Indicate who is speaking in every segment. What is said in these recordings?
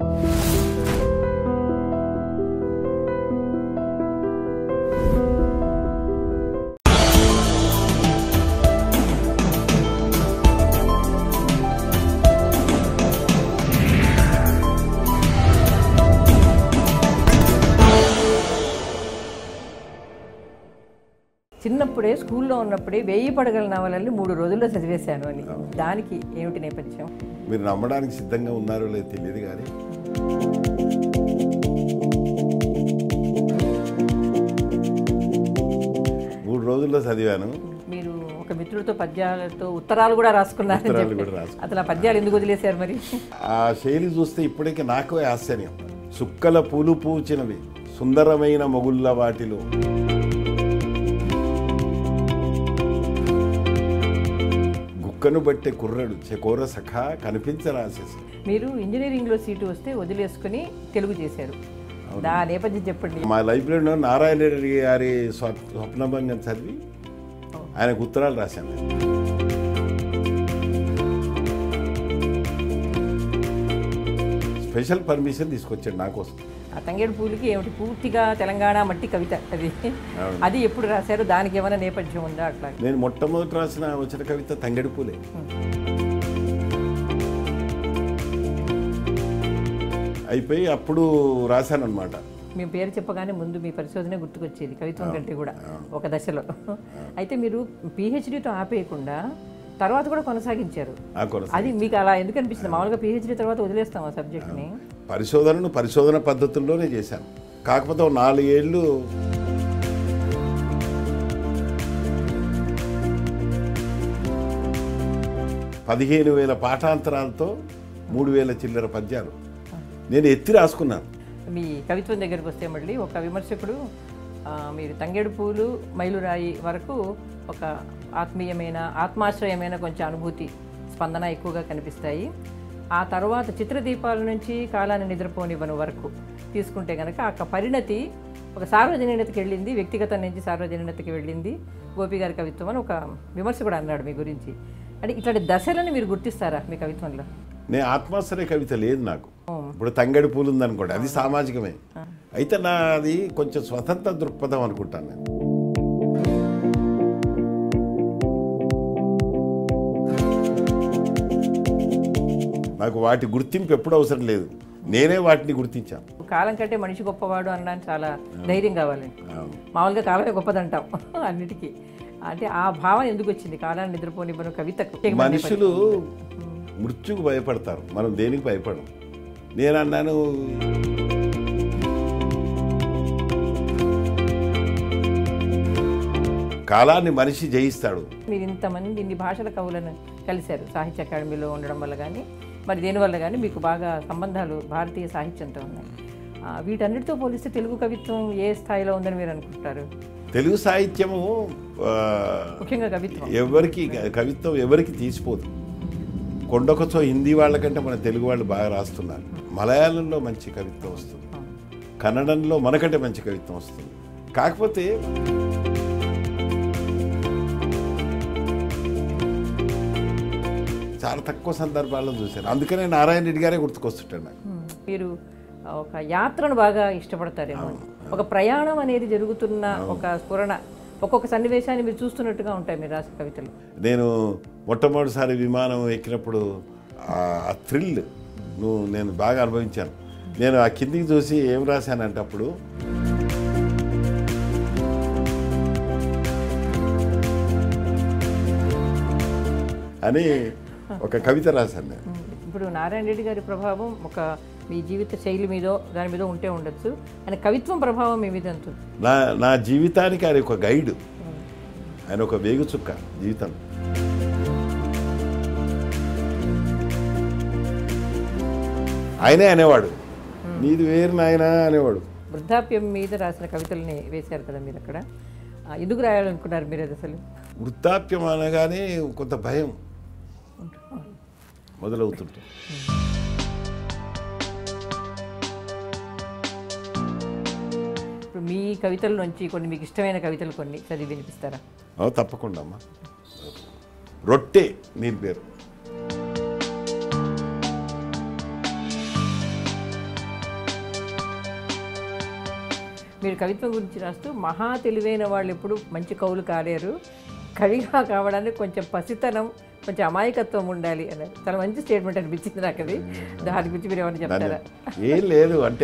Speaker 1: చిన్నప్పుడే స్కూల్లో ఉన్నప్పుడే వెయ్యి పడగల నవలల్ని మూడు రోజుల్లో చదివేశాను అని దానికి ఏమిటి నేపథ్యం
Speaker 2: మీరు నమ్మడానికి సిద్ధంగా ఉన్నారో లేదో తెలియదు కానీ మూడు రోజుల్లో చదివాను
Speaker 1: మీరు ఒక మిత్రుడితో పద్యాలతో ఉత్తరాలు కూడా రాసుకున్నారని
Speaker 2: ఉత్తరాలు
Speaker 1: చెప్పి
Speaker 2: కూడా రాసుకున్నాను.
Speaker 1: అసలు ఆ పద్యాలు ఎందుకు వదిలేశారు మరి
Speaker 2: ఆ శైలి చూస్తే ఇప్పటికీ నాకు ఆశ్చర్యం సుక్కల పూలు పూచినవి సుందరమైన మొగుళ్ళ వాటిలో గుక్కను బట్టే కుర్రడు చెకోర సఖ కనిపించరాసేసి
Speaker 1: మీరు ఇంజనీరింగ్లో సీటు వస్తే వదిలేసుకుని తెలుగు చేశారు దా నేపథ్యం చెప్పండి
Speaker 2: మా లైబ్రరీలో నారాయణ రెడ్డి గారి స్వ- స్వప్నభంగం చదివి ఆయనకు ఉత్తరాలు రాశాను స్పెషల్ పర్మిషన్ తీసుకొచ్చాడు నా కోసం
Speaker 1: ఆ తంగేడు పూలకి ఏమిటి పూర్తిగా తెలంగాణ మట్టి కవిత అది
Speaker 2: అవును.
Speaker 1: అది ఎప్పుడు రాశారు దానికి ఏమైనా నేపథ్యం ఉందా అట్లా
Speaker 2: నేను మొట్టమొదటి రాసిన వచ్చిన కవిత తంగెడు పూలే అయిపోయి అప్పుడు రాశాను అనమాట
Speaker 1: మీ పేరు చెప్పగానే ముందు మీ పరిశోధన గుర్తుకొచ్చేది కవిత్వం కంటే కూడా ఒక దశలో అయితే మీరు పిహెచ్డితో ఆపేయకుండా తర్వాత కూడా కొనసాగించారు
Speaker 2: ఆ కొనస
Speaker 1: అది మీకు అలా ఎందుకు అనిపిస్తుంది మామూలుగా పిహెచ్డి తర్వాత వదిలేస్తాం ఆ సబ్జెక్ట్ని
Speaker 2: పరిశోధనను పరిశోధన పద్ధతుల్లోనే చేశాను కాకపోతే ఓ నాలుగేళ్ళు పదిహేను వేల పాఠాంతరాలతో మూడు వేల చిల్లర పద్యాలు నేను ఎత్తి రాసుకున్నాను
Speaker 1: మీ కవిత్వం దగ్గరికి వస్తే మళ్ళీ ఒక విమర్శకుడు ఆ, మీరు తంగేడు పూలు మైలురాయి వరకు ఒక ఆత్మీయమైన ఆత్మాశ్రయమైన కొంచెం అనుభూతి స్పందన ఎక్కువగా కనిపిస్తాయి ఆ తర్వాత చిత్రదీపాల నుంచి కాలాన్ని నిద్రపోనివ్వను వరకు తీసుకుంటే కనుక ఆ పరిణతి ఒక సార్వజనీనతకి వెళ్ళింది వ్యక్తిగతం నుంచి సార్వజనీనతకి వెళ్ళింది గోపి గారి కవిత్వం అని ఒక విమర్శకుడు అన్నాడు మీ గురించి అంటే ఇట్లాంటి దశలను మీరు గుర్తిస్తారా మీ కవిత్వంలో
Speaker 2: నేను ఆత్మాశ్రయ కవిత లేదు నాకు ఇప్పుడు తంగడి పూలు ఉందనుకోండి అది సామాజికమే అయితే నా అది కొంచెం స్వతంత్ర దృక్పథం అనుకుంటాను నేను నాకు వాటి గుర్తింపు ఎప్పుడు అవసరం లేదు నేనే వాటిని గుర్తించాను
Speaker 1: కాలం కంటే మనిషి గొప్పవాడు అనడానికి చాలా ధైర్యం కావాలండి
Speaker 2: అవును.
Speaker 1: మామూలుగా కాలమే గొప్పదంటాం అన్నిటికీ అంటే ఆ భావన ఎందుకు వచ్చింది కాలాన్ని నిద్రపోనివ్వను కవితకు
Speaker 2: మనుషులు మృత్యుకు భయపడతారు మనం దేనికి భయపడం నేను అన్నాను కాలాన్ని మనిషి జయిస్తాడు
Speaker 1: మీరు ఇంతమంది ఇన్ని భాషల కవులను కలిశారు సాహిత్య అకాడమీలో ఉండడం వల్ల కానీ మరి దేనివల్ల కానీ మీకు బాగా సంబంధాలు భారతీయ సాహిత్యంతో ఉన్నాయి ఆ, వీటన్నిటితో పోలిస్తే తెలుగు కవిత్వం ఏ స్థాయిలో ఉందని మీరు అనుకుంటారు
Speaker 2: తెలుగు సాహిత్యము ఆ,
Speaker 1: ముఖ్యంగా కవిత్వం
Speaker 2: ఎవరికి కవిత్వం ఎవరికి తీసిపోదు కొండకొచ్చో హిందీ వాళ్ళకంటే మన తెలుగు వాళ్ళు బాగా రాస్తున్నారు మలయాళంలో మంచి కవిత్వం వస్తుంది కన్నడంలో మనకంటే మంచి కవిత్వం వస్తుంది కాకపోతే చాలా తక్కువ సందర్భాల్లో చూశాను అందుకనే నారాయణ రెడ్డి గారే గుర్తుకొస్తుంటాడు నాకు
Speaker 1: మీరు ఒక యాత్రను బాగా ఇష్టపడతారేమో ఒక ప్రయాణం అనేది జరుగుతున్న ఒక స్ఫురణ ఒక్కొక్క సన్నివేశాన్ని మీరు చూస్తున్నట్టుగా ఉంటాయి మీరు రాసే కవితలు
Speaker 2: నేను మొట్టమొదటిసారి విమానం ఎక్కినప్పుడు ఆ థ్రిల్ నువ్వు నేను బాగా అనుభవించాను నేను ఆ కిందికి చూసి ఏం రాశానంటే అప్పుడు అని ఒక కవిత రాశాను నేను
Speaker 1: ఇప్పుడు నారాయణ రెడ్డి గారి ప్రభావం ఒక మీ జీవిత శైలి మీదో దాని మీద ఉంటే ఉండొచ్చు ఆయన కవిత్వం ప్రభావం మీ మీద ఎంత ఉంది?
Speaker 2: నా నా జీవితానికి ఆయన ఒక గైడ్ ఆయన ఒక వేగు చుక్క జీవితం ఆయనే అనేవాడు నీది వేరు నాయన అనేవాడు
Speaker 1: వృద్ధాప్యం మీద రాసిన కవితల్ని వేశారు కదా మీరు అక్కడ ఆ, ఎందుకు రాయాలనుకున్నారు మీరు అది అసలు
Speaker 2: వృద్ధాప్యం అనగానే కొంత భయం మొదలవుతుంటుంది
Speaker 1: ఇప్పుడు మీ కవితల నుంచి కొన్ని మీకు ఇష్టమైన కవితలు కొన్ని చదివి వినిపిస్తారా
Speaker 2: ఓ, తప్పకుండా అమ్మా రొట్టె దీని పేరు
Speaker 1: మీరు కవిత్వం గురించి రాస్తూ మహా తెలివైన వాళ్ళు ఎప్పుడు మంచి కవులు కాలేరు కవిగా కావడానికి కొంచెం పసితనం కొంచెం అమాయకత్వం ఉండాలి అన్నారు చాలా మంచి స్టేట్మెంట్ అనిపించింది నాకు అది దాని గురించి మీరు ఏమైనా చెప్తారా
Speaker 2: ఏం లేదు అంటే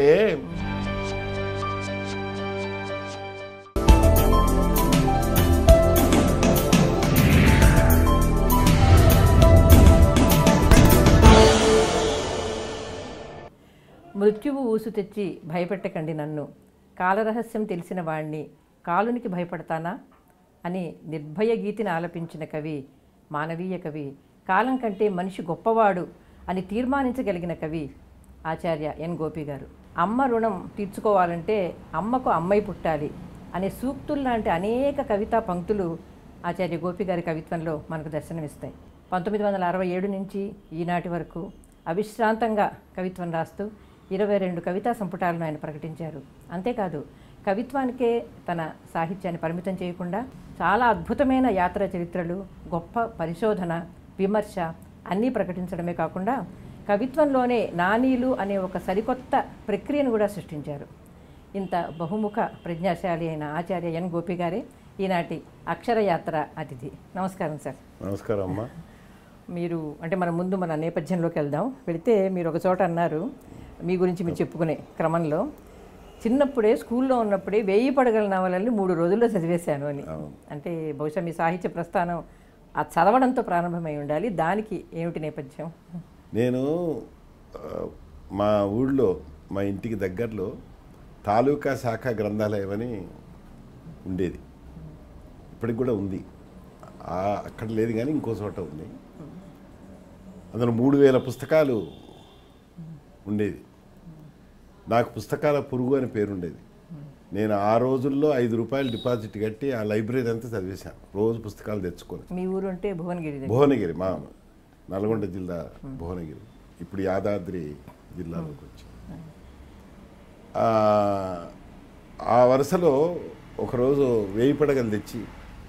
Speaker 1: మృత్యువు ఊసు తెచ్చి భయపెట్టకండి నన్ను కాలరహస్యం తెలిసిన వాణ్ణి కాలునికి భయపడతానా అని నిర్భయ గీతిని ఆలపించిన కవి మానవీయ కవి కాలం కంటే మనిషి గొప్పవాడు అని తీర్మానించగలిగిన కవి ఆచార్య ఎన్ గోపి గారు అమ్మ రుణం తీర్చుకోవాలంటే అమ్మకు అమ్మాయి పుట్టాలి అనే సూక్తుల్లాంటి అనేక కవితా పంక్తులు ఆచార్య గోపి గారి కవిత్వంలో మనకు దర్శనమిస్తాయి పంతొమ్మిది వందల అరవై ఏడు నుంచి ఈనాటి వరకు అవిశ్రాంతంగా కవిత్వం రాస్తూ ఇరవై రెండు కవితా సంపుటాలను ఆయన ప్రకటించారు అంతేకాదు కవిత్వానికే తన సాహిత్యాన్ని పరిమితం చేయకుండా చాలా అద్భుతమైన యాత్ర చరిత్రలు గొప్ప పరిశోధన విమర్శ అన్నీ ప్రకటించడమే కాకుండా కవిత్వంలోనే నానీలు అనే ఒక సరికొత్త ప్రక్రియను కూడా సృష్టించారు ఇంత బహుముఖ ప్రజ్ఞాశాలి అయిన ఆచార్య ఎన్ గోపి గారే ఈనాటి అక్షరయాత్ర అతిథి నమస్కారం సార్
Speaker 2: నమస్కారం అమ్మా
Speaker 1: మీరు అంటే మనం ముందు మన నేపథ్యంలోకి వెళ్దాం వెళితే మీరు ఒక చోట అన్నారు మీ గురించి మీరు చెప్పుకునే క్రమంలో చిన్నప్పుడే స్కూల్లో ఉన్నప్పుడే వెయ్యి పడగల నవలల్ని మూడు రోజుల్లో చదివేశాను అని అంటే బహుశా మీ సాహిత్య ప్రస్థానం ఆ చదవడంతో ప్రారంభమై ఉండాలి దానికి ఏమిటి నేపథ్యం
Speaker 2: నేను ఆ, మా ఊళ్ళో మా ఇంటికి దగ్గరలో తాలూకా శాఖ గ్రంథాలయం అని ఉండేది ఇప్పటికి కూడా ఉంది ఆ, అక్కడ లేదు కానీ ఇంకో చోట ఉంది అందులో మూడు వేల పుస్తకాలు ఉండేది నాకు పుస్తకాల పురుగు అని పేరుండేది నేను ఆ రోజుల్లో ఐదు రూపాయలు డిపాజిట్ కట్టి ఆ లైబ్రరీ అంతా చదివేశాను రోజు పుస్తకాలు తెచ్చుకొని
Speaker 1: మీ ఊరు అంటే భువనగిరి దగ్గర
Speaker 2: భువనగిరి మా నల్గొండ జిల్లా భువనగిరి ఇప్పుడు యాదాద్రి జిల్లాలోకి వచ్చి ఆ, ఆ వరుసలో ఒకరోజు వేయి పడగలు తెచ్చి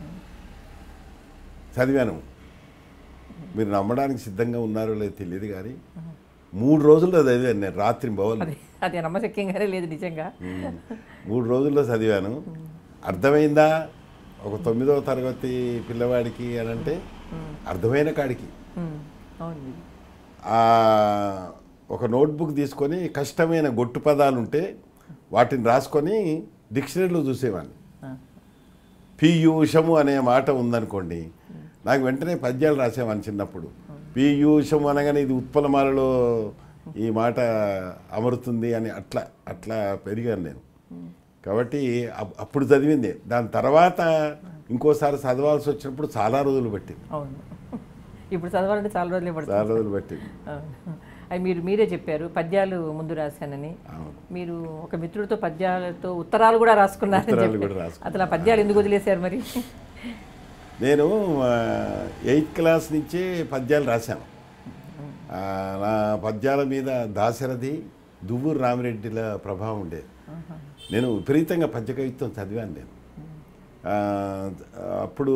Speaker 2: చదివాను మీరు నమ్మడానికి సిద్ధంగా ఉన్నారో లేదో తెలియదు కానీ మూడు రోజుల్లో చదివాను నేను రాత్రి భవన్
Speaker 1: అది అది నమ్మశక్యంగానే లేదు నిజంగా
Speaker 2: మూడు రోజుల్లో చదివాను అర్థమైందా ఒక తొమ్మిదవ తరగతి పిల్లవాడికి అని అంటే అర్థమైన కాడికి
Speaker 1: ఉమ్, అవును
Speaker 2: ఆ, ఒక నోట్బుక్ తీసుకొని కష్టమైన గొట్టు పదాలు ఉంటే వాటిని రాసుకొని డిక్షనరీలో చూసేవాడిని
Speaker 1: ఆ,
Speaker 2: పీయూషము అనే మాట ఉందనుకోండి నాకు వెంటనే పద్యాలు రాసేవాడిని చిన్నప్పుడు పీయూషము అనగానే ఇది ఉత్పలమాలలో ఈ మాట అమరుతుంది అని అట్లా అట్లా పెరిగాను నేను కాబట్టి అప్- అప్పుడు చదివింది దాని తర్వాత ఇంకోసారి చదవాల్సి వచ్చినప్పుడు చాలా రోజులు పట్టింది
Speaker 1: అవును ఇప్పుడు చదవాలంటే చాలా రోజులే పడుతుంది
Speaker 2: చాలా రోజులు పట్టింది
Speaker 1: అవును. అవి మీరు మీరే చెప్పారు పద్యాలు ముందు రాశానని
Speaker 2: అవును.
Speaker 1: మీరు ఒక మిత్రుడితో పద్యాలతో ఉత్తరాలు కూడా రాసుకున్నారని
Speaker 2: ఉత్తరాలు
Speaker 1: చెప్పారు.
Speaker 2: కూడా రాసుకున్నాను.
Speaker 1: అసలు ఆ పద్యాలు ఎందుకు వదిలేశారు మరి
Speaker 2: నేను ఎయిత్ క్లాస్ నుంచే పద్యాలు రాశాను ఆ, నా పద్యాల మీద దాశరథి దువ్వూరు రామిరెడ్డిల ప్రభావం ఉండేది నేను విపరీతంగా పద్య కవిత్వం చదివాను నేను ఆ, అప్పుడు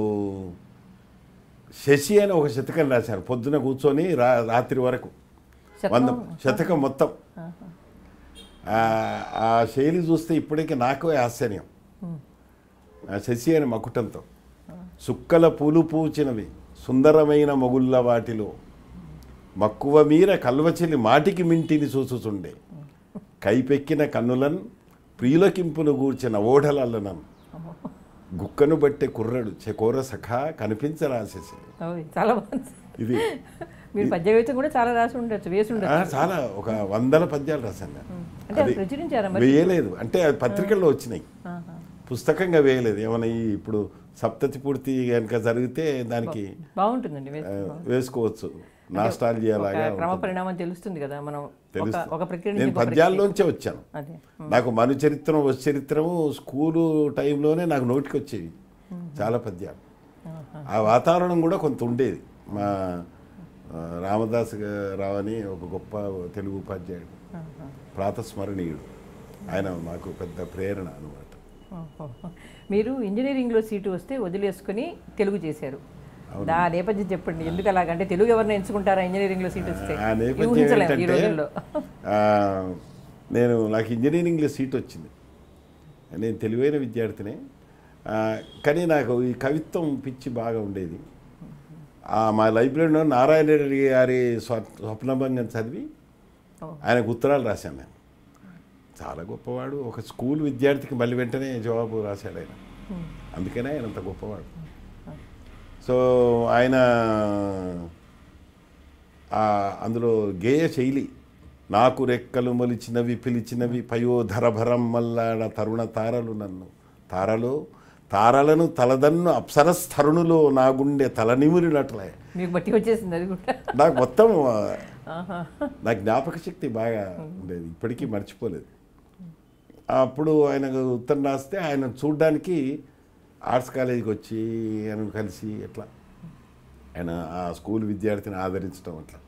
Speaker 2: శశి అని ఒక శతకం రాశాను పొద్దున కూర్చొని రా రాత్రి వరకు
Speaker 1: శతకం?
Speaker 2: వంద శతకం మొత్తం ఆ, ఆ శైలి చూస్తే ఇప్పటికీ నాకే ఆశ్చర్యం ఆ శశి అని మకుటంతో సుక్కల పూలు పూచినవి సుందరమైన మొగుళ్ళ వాటిలో మక్కువ మీర కల్వచిలి మాటికి మింటిని చూసుచుండే కైపెక్కిన కన్నులన్ ప్రియులకింపును గూర్చిన ఓఢలల్లనన్ గుక్కను బట్టే కుర్రడు చెకోర సఖా కనిపించరా శశి
Speaker 1: ఓయ్, చాలా బాగుంది
Speaker 2: ఇది
Speaker 1: మీరు పద్య కవిత్వం కూడా చాలా రాసి ఉండొచ్చు వేసి
Speaker 2: ఆ,
Speaker 1: ఉండొచ్చు
Speaker 2: చాలా ఒక వందల పద్యాలు రాశాను నేను.
Speaker 1: అంటే అది
Speaker 2: అది
Speaker 1: ప్రచురించారా మరి
Speaker 2: వేయలేదు అంటే అది పత్రికల్లో వచ్చినాయి
Speaker 1: ఆహా.
Speaker 2: పుస్తకంగా వేయలేదు ఏమైనా ఈ ఇప్పుడు సప్తతి పూర్తి కనుక జరిగితే దానికి
Speaker 1: బాగుంటుందండి
Speaker 2: ఆ,
Speaker 1: వేస్తే.
Speaker 2: వేసుకోవచ్చు నాస్టాలజియా
Speaker 1: ఒక
Speaker 2: లాగా
Speaker 1: క్రమ
Speaker 2: ఉంటుంది.
Speaker 1: పరిణామం తెలుస్తుంది కదా మనం ఒక
Speaker 2: తెలుస్తుంది.
Speaker 1: ఒక ప్రక్రియ నుంచి
Speaker 2: నేను
Speaker 1: ఇంకో ప్రక్రియ.
Speaker 2: పద్యాల్లోంచే వచ్చాను
Speaker 1: అదే
Speaker 2: నాకు మను చరిత్రం వస్తు చరిత్రము స్కూలు టైంలోనే నాకు నోటికి వచ్చేవి చాలా పద్యాలు
Speaker 1: ఆహా.
Speaker 2: ఆ వాతావరణం కూడా కొంత ఉండేది మా ఆ, రామదాస్ గా- రావు అని ఒక గొప్ప తెలుగు ఉపాధ్యాయుడు
Speaker 1: ఆహా.
Speaker 2: ప్రాతస్మరణీయుడు ఆయన మాకు పెద్ద ప్రేరణ అనమాట
Speaker 1: ఓహో. మీరు ఇంజనీరింగ్లో సీటు వస్తే వదిలేసుకుని తెలుగు చేశారు దా నేపథ్యం చెప్పండి ఎందుకు అలాగంటే తెలుగు ఎవరిని ఎంచుకుంటారా ఇంజనీరింగ్లో సీట్ వస్తే
Speaker 2: ఆ నేపథ్యం
Speaker 1: ఊహించలేము ఈ
Speaker 2: ఏంటంటే
Speaker 1: రోజుల్లో
Speaker 2: ఆ, నేను నాకు ఇంజనీరింగ్లో సీట్ వచ్చింది నేను తెలివైన విద్యార్థినే ఆ, కానీ నాకు ఈ కవిత్వం పిచ్చి బాగా ఉండేది ఆ, మా లైబ్రరీలో నారాయణ రెడ్డి గారి స్వ స్వప్నభంగం చదివి
Speaker 1: ఓ.
Speaker 2: ఆయనకు ఉత్తరాలు రాశాను నేను చాలా గొప్పవాడు ఒక స్కూల్ విద్యార్థికి మళ్ళీ వెంటనే జవాబు రాశాడు ఆయన అందుకనే ఆయన అంత గొప్పవాడు సో ఆయన ఆ, అందులో గేయ శైలి నాకు రెక్కలు మొలిచినవి పిలిచినవి పయోధరభరం మల్లాడ తరుణ తారలు నన్ను తారలో తారలను తలదన్ను అప్సరస్ తరుణులో నా గుండె తలనిమురినట్లే
Speaker 1: మీకు బట్టి వచ్చేసింది అది కూడా
Speaker 2: నాకు మొత్తం ఆ,
Speaker 1: ఆహా.
Speaker 2: నా జ్ఞాపక శక్తి బాగా ఉండేది ఇప్పటికీ మర్చిపోలేదు అప్పుడు ఆయనకు ఉత్తరం రాస్తే ఆయన చూడ్డానికి ఆర్ట్స్ కాలేజీకి వచ్చి ఆయన కలిసి ఎట్లా ఆయన ఆ స్కూల్ విద్యార్థిని ఆదరించడం అట్లా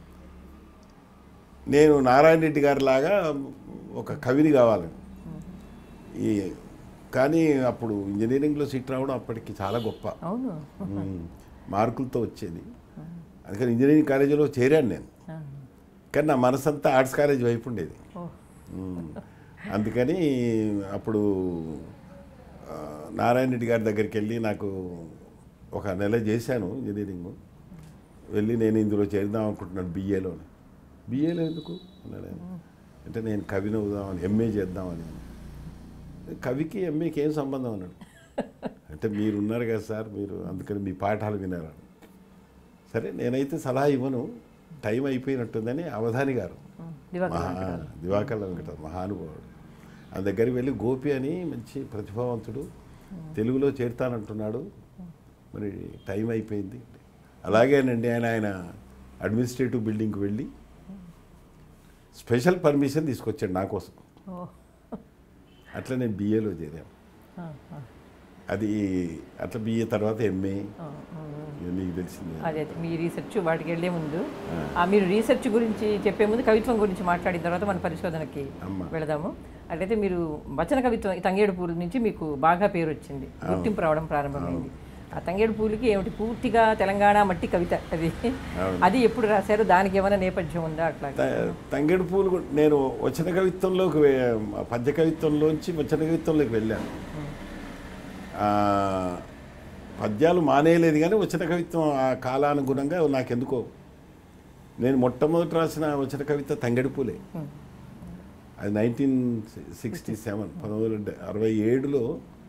Speaker 2: నేను నారాయణ రెడ్డి గారి లాగా ఒక కవిని కావాలి ఈ కానీ అప్పుడు ఇంజనీరింగ్లో సీట్ రావడం అప్పటికి చాలా గొప్ప
Speaker 1: అవును
Speaker 2: ఉమ్, మార్కులతో వచ్చేది అందుకని ఇంజనీరింగ్ కాలేజీలో చేరాను నేను
Speaker 1: ఆ.
Speaker 2: కానీ నా మనసంతా ఆర్ట్స్ కాలేజ్ వైపు ఉండేది
Speaker 1: ఓ.
Speaker 2: ఉమ్, అందుకని అప్పుడు ఆ, నారాయణ రెడ్డి గారి దగ్గరికి వెళ్ళి నాకు ఒక నెల చేశాను ఇంజనీరింగ్ వెళ్ళి నేను ఇందులో చేద్దాం అనుకుంటున్నాను బీఏలో బీఏలో ఎందుకు అన్నాడు ఆయన. అంటే నేను కవిని అవుదామని ఎంఏ చేద్దామని కవికి ఎంఏకి ఏం సంబంధం అన్నాడు అంటే మీరు ఉన్నారు కదా సార్ మీరు అందుకని మీ పాఠాలు వినారు సరే నేనైతే సలహా ఇవ్వను టైం అయిపోయినట్టుందని అవధాని గారు
Speaker 1: దివాకర్
Speaker 2: మహా
Speaker 1: వెంకటరావు.
Speaker 2: దివాకర్ వెంకట మహానుభావుడు ఆ దగ్గరికి వెళ్ళి గోపి అని మంచి ప్రతిభావంతుడు తెలుగులో చేరుతానంటున్నాడు మరి టైం అయిపోయింది అలాగేనండి ఆయన ఆయన అడ్మినిస్ట్రేటివ్ బిల్డింగ్కి వెళ్ళి స్పెషల్ పర్మిషన్ తీసుకొచ్చాడు నా కోసం
Speaker 1: ఓ.
Speaker 2: అట్లా నేను బీఏలో చేరాను
Speaker 1: ఆ, ఆ.
Speaker 2: అది అట్లా బీఏ తర్వాత ఎంఏ
Speaker 1: ఆ, ఆ.
Speaker 2: మీకు తెలిసిందే
Speaker 1: అదే అదే. మీ రీసెర్చ్ వాటికి వెళ్ళే ముందు ఆ, మీరు రీసెర్చ్ గురించి చెప్పే ముందు కవిత్వం గురించి మాట్లాడిన తర్వాత మన పరిశోధనకి
Speaker 2: అమ్మ.
Speaker 1: వెళదాము అట్లయితే మీరు వచన కవిత్వం ఈ తంగేడు పూల నుంచి మీకు బాగా పేరు వచ్చింది గుర్తింపు రావడం ప్రారంభమైంది ఆ తంగేడు పూలకి ఏమిటి పూర్తిగా తెలంగాణ మట్టి కవిత అది అది ఎప్పుడు రాశారు దానికి ఏమైనా నేపథ్యం ఉందా అట్లా
Speaker 2: త- తంగేడు పూలు కూడా- నేను వచన కవిత్వంలోకి వే- పద్య కవిత్వంలోంచి వచన కవిత్వంలోకి వెళ్ళాను ఆ, పద్యాలు మానేయలేదు కానీ వచన కవిత్వం ఆ కాలానుగుణంగా నాకెందుకో నేను మొట్టమొదటి రాసిన వచన కవిత తంగెడు పూలే అది నైన్టీన్ సిక్స్టీ సెవెన్ పంతొమ్మిది వందల అరవై ఏడులో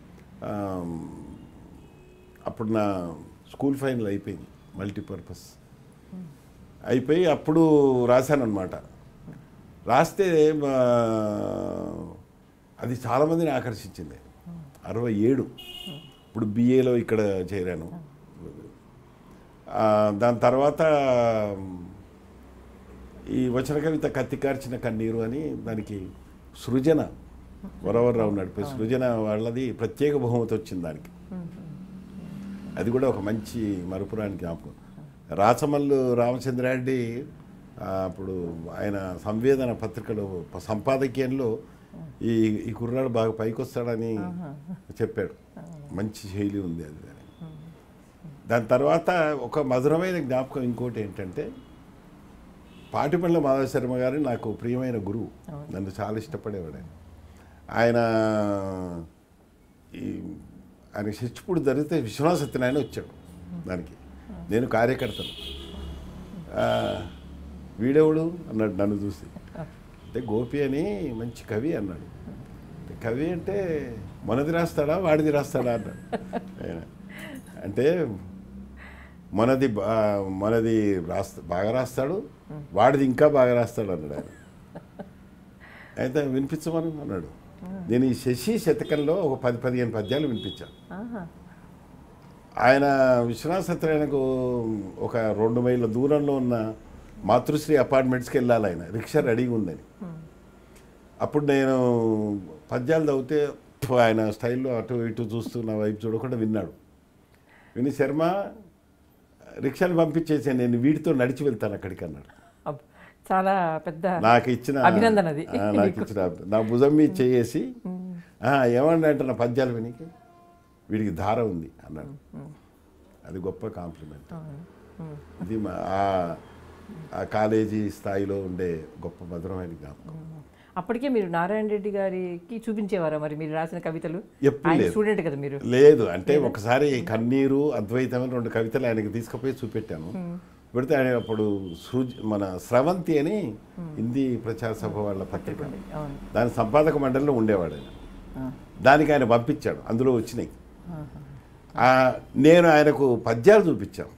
Speaker 2: అప్పుడు నా స్కూల్ ఫైనల్ అయిపోయింది మల్టీపర్పస్ అయిపోయి అప్పుడు రాశాను అనమాట రాస్తే ఆ, అది చాలామందిని ఆకర్షించింది అరవై ఏడు ఇప్పుడు బిఏలో ఇక్కడ చేరాను ఆ, దాని తర్వాత ఈ వచన కవిత కత్తి కార్చిన కన్నీరు అని దానికి సృజన వరవరరావు నడిపే సృజన వాళ్ళది ప్రత్యేక బహుమతి వచ్చింది దానికి అది కూడా ఒక మంచి మరుపురాని జ్ఞాపకం రాచమల్లు రామచంద్రారెడ్డి ఆ, అప్పుడు ఆయన సంవేదన పత్రికలో ప- సంపాదకీయంలో ఈ ఈ కుర్రాడు బాగా పైకి వస్తాడని చెప్పాడు మంచి శైలి ఉంది అది అని దాని తర్వాత ఒక మధురమైన జ్ఞాపకం ఇంకోటి ఏంటంటే పాటిపండ్ల మాధవ శర్మ గారు నాకు ప్రియమైన గురువు నన్ను చాలా ఇష్టపడేవాడు ఆయన ఆయన ఈ ఆయన శిక్షపుడు జరిగితే విశ్వనాథ సత్యనారాయణ వచ్చాడు దానికి నేను కార్యకర్తను ఆ, వీడెవడు అన్నాడు నన్ను చూసి అంటే గోపి అని మంచి కవి అన్నాడు అంటే కవి అంటే మనది రాస్తాడా వాడిది రాస్తాడా అన్నాడు ఆయన అంటే మనది బా- మనది రాస్తా బాగా రాస్తాడు వాడిది ఇంకా బాగా రాస్తాడు అన్నాడు ఆయన అయితే వినిపించమని అన్నాడు నేను ఈ శశి శతకంలో ఒక పది పదిహేను పద్యాలు వినిపించాను
Speaker 1: ఆహా.
Speaker 2: ఆయన విశ్వనాథ సత్యనారాయణకు ఒక రెండు మైళ్ళ దూరంలో ఉన్న మాతృశ్రీ అపార్ట్మెంట్స్కి వెళ్ళాలి ఆయన రిక్షా రెడీగా ఉందని అప్పుడు నేను పద్యాలు చదివితే "ఫు, ఆయన స్టైల్లో అటు ఇటు చూస్తూ నా వైపు చూడకుండా విన్నాడు విని శర్మ రిక్షాని పంపించేసాను నేను వీటితో నడిచి వెళ్తాను అక్కడికి అన్నాడు
Speaker 1: అబ్బ్. చాలా పెద్ద
Speaker 2: నాకు ఇచ్చిన
Speaker 1: అభినందన అది.
Speaker 2: ఆ, నాకు ఇచ్చిన నా భుజం మీద చేసి ఏమన్నా అంటే నా పద్యాలు వినికి వీడికి ధార ఉంది అన్నాడు అది గొప్ప కాంప్లిమెంట్ ఇది మా ఆ- ఆ కాలేజీ స్థాయిలో ఉండే గొప్ప మధురమైన జ్ఞాపకం
Speaker 1: అప్పటికే మీరు నారాయణ రెడ్డి గారికి చూపించేవారా మరి మీరు రాసిన కవితలు
Speaker 2: ఎప్పుడు
Speaker 1: ఆయన
Speaker 2: లేదు.
Speaker 1: స్టూడెంట్ కదా మీరు
Speaker 2: లేదు అంటే ఒకసారి కన్నీరు అద్వైతం అని రెండు కవితలు ఆయనకి తీసుకుపోయి చూపెట్టాను పెడితే ఆయన అప్పుడు సృజ్ మన స్రవంతి అని హిందీ ప్రచార సభ వాళ్ళ పత్రిక
Speaker 1: అవును
Speaker 2: దాని సంపాదక మండలిలో ఉండేవాడు ఆయన
Speaker 1: ఆ.
Speaker 2: దానికి ఆయన పంపించాడు అందులో వచ్చినాయి ఆ, నేను ఆయనకు పద్యాలు చూపించాను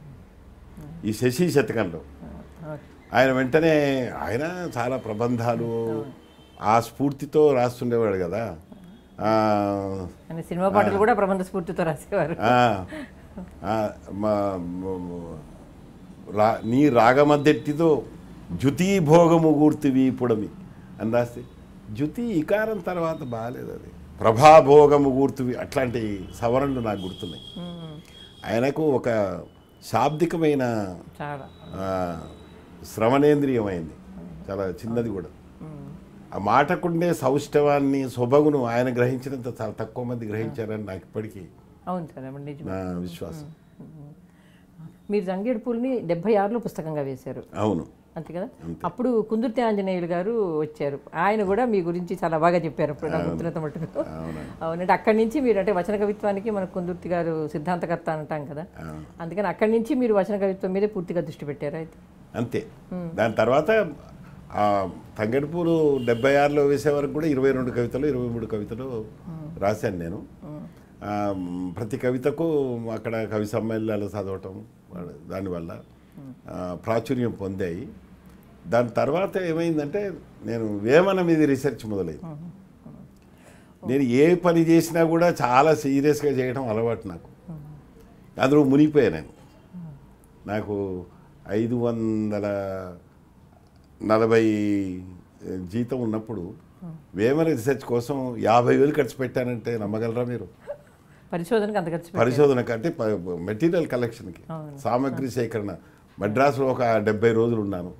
Speaker 2: ఈ శశి శతకంలో
Speaker 1: ఓకే.
Speaker 2: ఆయన వెంటనే ఆయన చాలా ప్రబంధాలు ఆ స్ఫూర్తితో రాస్తుండేవాడు కదా ఆ,
Speaker 1: ఆయన సినిమా పాటలు కూడా ప్రబంధ స్ఫూర్తితో రాసేవారు
Speaker 2: ఆ, ఆ, మా- మ- రా నీ రాగమద్దెట్టితో జ్యుతి భోగము గూర్తివి పుడమి అని రాస్తే జ్యుతి ఇకారం తర్వాత బాగాలేదు అది ప్రభాభోగము గూర్తివి అట్లాంటి సవరణలు నాకు గుర్తున్నాయి
Speaker 1: మ్మ్.
Speaker 2: ఆయనకు ఒక శాబ్దికమైన
Speaker 1: చాలా
Speaker 2: ఆ, శ్రవణేంద్రియమైంది చాలా చిన్నది కూడా ఆ మాటకుండే సౌష్ఠవాన్ని సొబగును ఆయన గ్రహించినంత చాలా తక్కువ మంది గ్రహించారని నాకు ఇప్పటికీ
Speaker 1: అవును సార్ అవును, నిజం
Speaker 2: నా విశ్వాసం
Speaker 1: మీరు జంగేడు పూల్ని డెబ్బై ఆరులో పుస్తకంగా వేశారు
Speaker 2: అవును
Speaker 1: అంతే కదా అప్పుడు కుందుర్తి ఆంజనేయులు గారు వచ్చారు ఆయన కూడా మీ గురించి చాలా బాగా చెప్పారు అప్పుడు నాకు గుర్తున్నంత మట్టుకు అవునంటే అక్కడి నుంచి మీరు అంటే వచన కవిత్వానికి మన కుందుర్తి గారు సిద్ధాంతకర్త అంటాం కదా అందుకని అక్కడి నుంచి మీరు వచన కవిత్వం మీదే పూర్తిగా దృష్టి పెట్టారు అయితే
Speaker 2: అంతే దాని తర్వాత ఆ తంగడిపూలు డెబ్బై ఆరులో వేసే వరకు కూడా ఇరవై రెండు కవితలు ఇరవై మూడు కవితలు రాశాను నేను ఆ, ప్రతి కవితకు అక్కడ కవి సమ్మేళనాలు చదవటం వాడు- దానివల్ల ఆ, ప్రాచుర్యం పొందాయి దాని తర్వాత ఏమైందంటే నేను వేమన మీద రీసెర్చ్ మొదలైంది నేను ఏ పని చేసినా కూడా చాలా సీరియస్గా చేయడం అలవాటు నాకు అందులో మునిగిపోయాను నేను నాకు ఐదు వందల నలభై జీతం ఉన్నప్పుడు వేమన రీసెర్చ్ కోసం యాభై వేలు ఖర్చు పెట్టానంటే నమ్మగలరా మీరు
Speaker 1: పరిశోధనకు అంత ఖర్చు పెట్టారు.
Speaker 2: పరిశోధన కంటే మెటీరియల్ కలెక్షన్కి సామగ్రి సేకరణ మద్రాసులో ఒక డెబ్బై రోజులు ఉన్నాను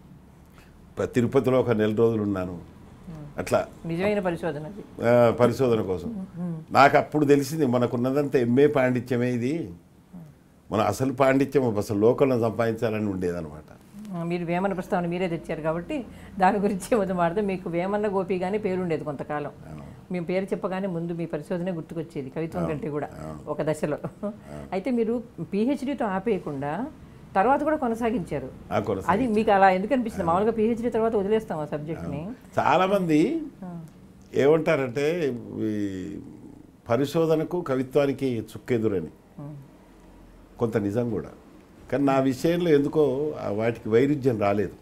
Speaker 2: ప- తిరుపతిలో ఒక నెల రోజులు ఉన్నాను అట్లా
Speaker 1: నిజమైన పరిశోధన అది
Speaker 2: ఆ, పరిశోధన కోసం నాకు అప్పుడు తెలిసింది మనకున్నదంతా ఎంఏ పాండిత్యమే ఇది మన అసలు పాండిత్యం అసలు లోకంలో సంపాదించాలని ఉండేదన్నమాట
Speaker 1: ఆ, మీరు వేమన ప్రస్తావన మీరే తెచ్చారు కాబట్టి దాని గురించి మొదలు మాడితే మీకు వేమన్న గోపి గానే పేరు ఉండేది కొంతకాలం మేము పేరు చెప్పగానే ముందు మీ పరిశోధనే గుర్తుకొచ్చేది కవిత్వం కంటే కూడా ఒక దశలో అయితే మీరు పిహెచ్డితో ఆపేయకుండా తర్వాత కూడా కొనసాగించారు
Speaker 2: ఆ కొనస
Speaker 1: అది మీకు అలా ఎందుకు అనిపిస్తుంది మామూలుగా పిహెచ్డి తర్వాత వదిలేస్తాం ఆ సబ్జెక్ట్ని
Speaker 2: చాలామంది ఏమంటారంటే ఈ పరిశోధనకు కవిత్వానికి చుక్కెదురని కొంత నిజం కూడా కానీ నా విషయంలో ఎందుకో ఆ వాటికి వైరుధ్యం రాలేదు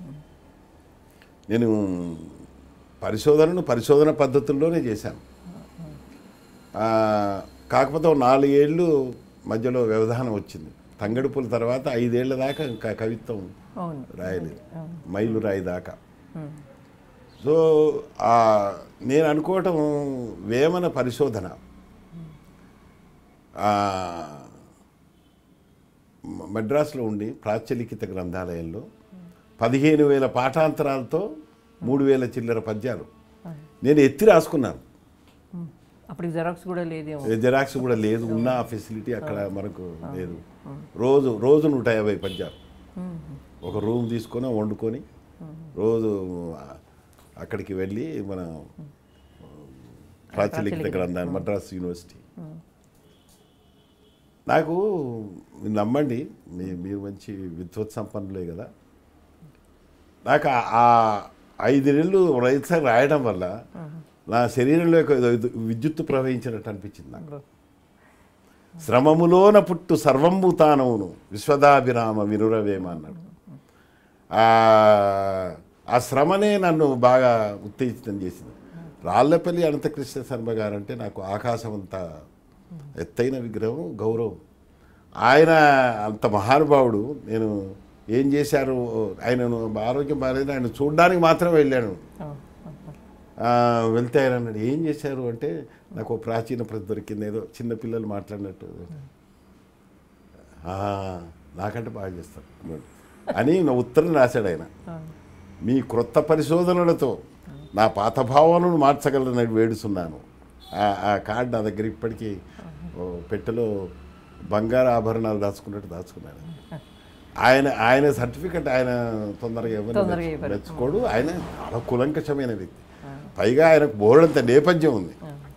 Speaker 2: నేను పరిశోధనను పరిశోధన పద్ధతుల్లోనే చేశాను ఆ, కాకపోతే ఓ నాలుగేళ్ళు మధ్యలో వ్యవధానం వచ్చింది తంగడుపుల తర్వాత ఐదేళ్ల దాకా ఇంకా కవిత్వం
Speaker 1: అవును
Speaker 2: రాయలేదు మైలు రాయి దాకా
Speaker 1: ఉమ్.
Speaker 2: సో ఆ, నేను అనుకోవటం వేమన పరిశోధన ఆ, మ- మద్రాసులో ఉండి ప్రాచ్యలిఖిత గ్రంథాలయంలో పదిహేను వేల పాఠాంతరాలతో మూడు వేల చిల్లర పద్యాలు నేను ఎత్తి రాసుకున్నాను
Speaker 1: ఉమ్. అప్పటికి జెరాక్స్ కూడా లేదేమో
Speaker 2: ఏ జెరాక్స్ కూడా లేదు ఉన్న ఆ ఫెసిలిటీ అక్కడ మనకు లేదు రోజు రోజు నూట యాభై పద్యాలు
Speaker 1: ఉమ్.
Speaker 2: ఒక రూమ్ తీసుకొని వండుకొని రోజు అక్కడికి వెళ్ళి మన ప్రాచలిఖిత గ్రంథాన్ని మద్రాస్ యూనివర్సిటీ నాకు మీరు నమ్మండి మీ మీరు మంచి విద్వత్ సంపన్నులే కదా నాకు ఆ- ఆ ఐదు నెలలు రైతు రాయడం వల్ల నా శరీరంలో ఒక విద్యుత్తు ప్రవహించినట్టు అనిపించింది నాకు శ్రమములోన పుట్టు సర్వంబు తానవును విశ్వదాభిరామ వినురవేమ అన్నాడు ఆ ఆ శ్రమనే నన్ను బాగా ఉత్తేజితం చేసింది రాళ్ళపల్లి అనంతకృష్ణ శర్మ గారు అంటే నాకు ఆకాశం అంత ఎత్తైన విగ్రహం గౌరవం ఆయన అంత మహానుభావుడు నేను ఏం చేశారు ఆయనను ఆరోగ్యం బాగాలేదు ఆయన చూడడానికి మాత్రం వెళ్ళాను
Speaker 1: అవును.
Speaker 2: ఆ, వెళ్తే ఆయన అన్నాడు ఏం చేశారు అంటే నాకు ఓ ప్రాచీన ప్రతి దొరికింది ఏదో చిన్న పిల్లలు మాట్లాడినట్టు "ఆ, నాకంటే బాగా చేస్తారు అని నా ఉత్తరం రాశాడు ఆయన
Speaker 1: అవును.
Speaker 2: మీ క్రొత్త పరిశోధనలతో నా పాత భావనను మార్చగలనని వేడుస్తున్నాను ఆ- ఆ కార్డు నా దగ్గర ఇప్పటికీ ఓ పెట్టెలో బంగారు ఆభరణాలు దాచుకున్నట్టు దాచుకున్నాను ఆయన ఆయన సర్టిఫికెట్ ఆయన తొందరగా ఎవరు
Speaker 1: తొందరగా ఇవ్వరు.
Speaker 2: మెచ్చుకోడు ఆయన చాలా కులంకషమైన వ్యక్తి పైగా ఆయనకు బోర్డంత నేపథ్యం ఉంది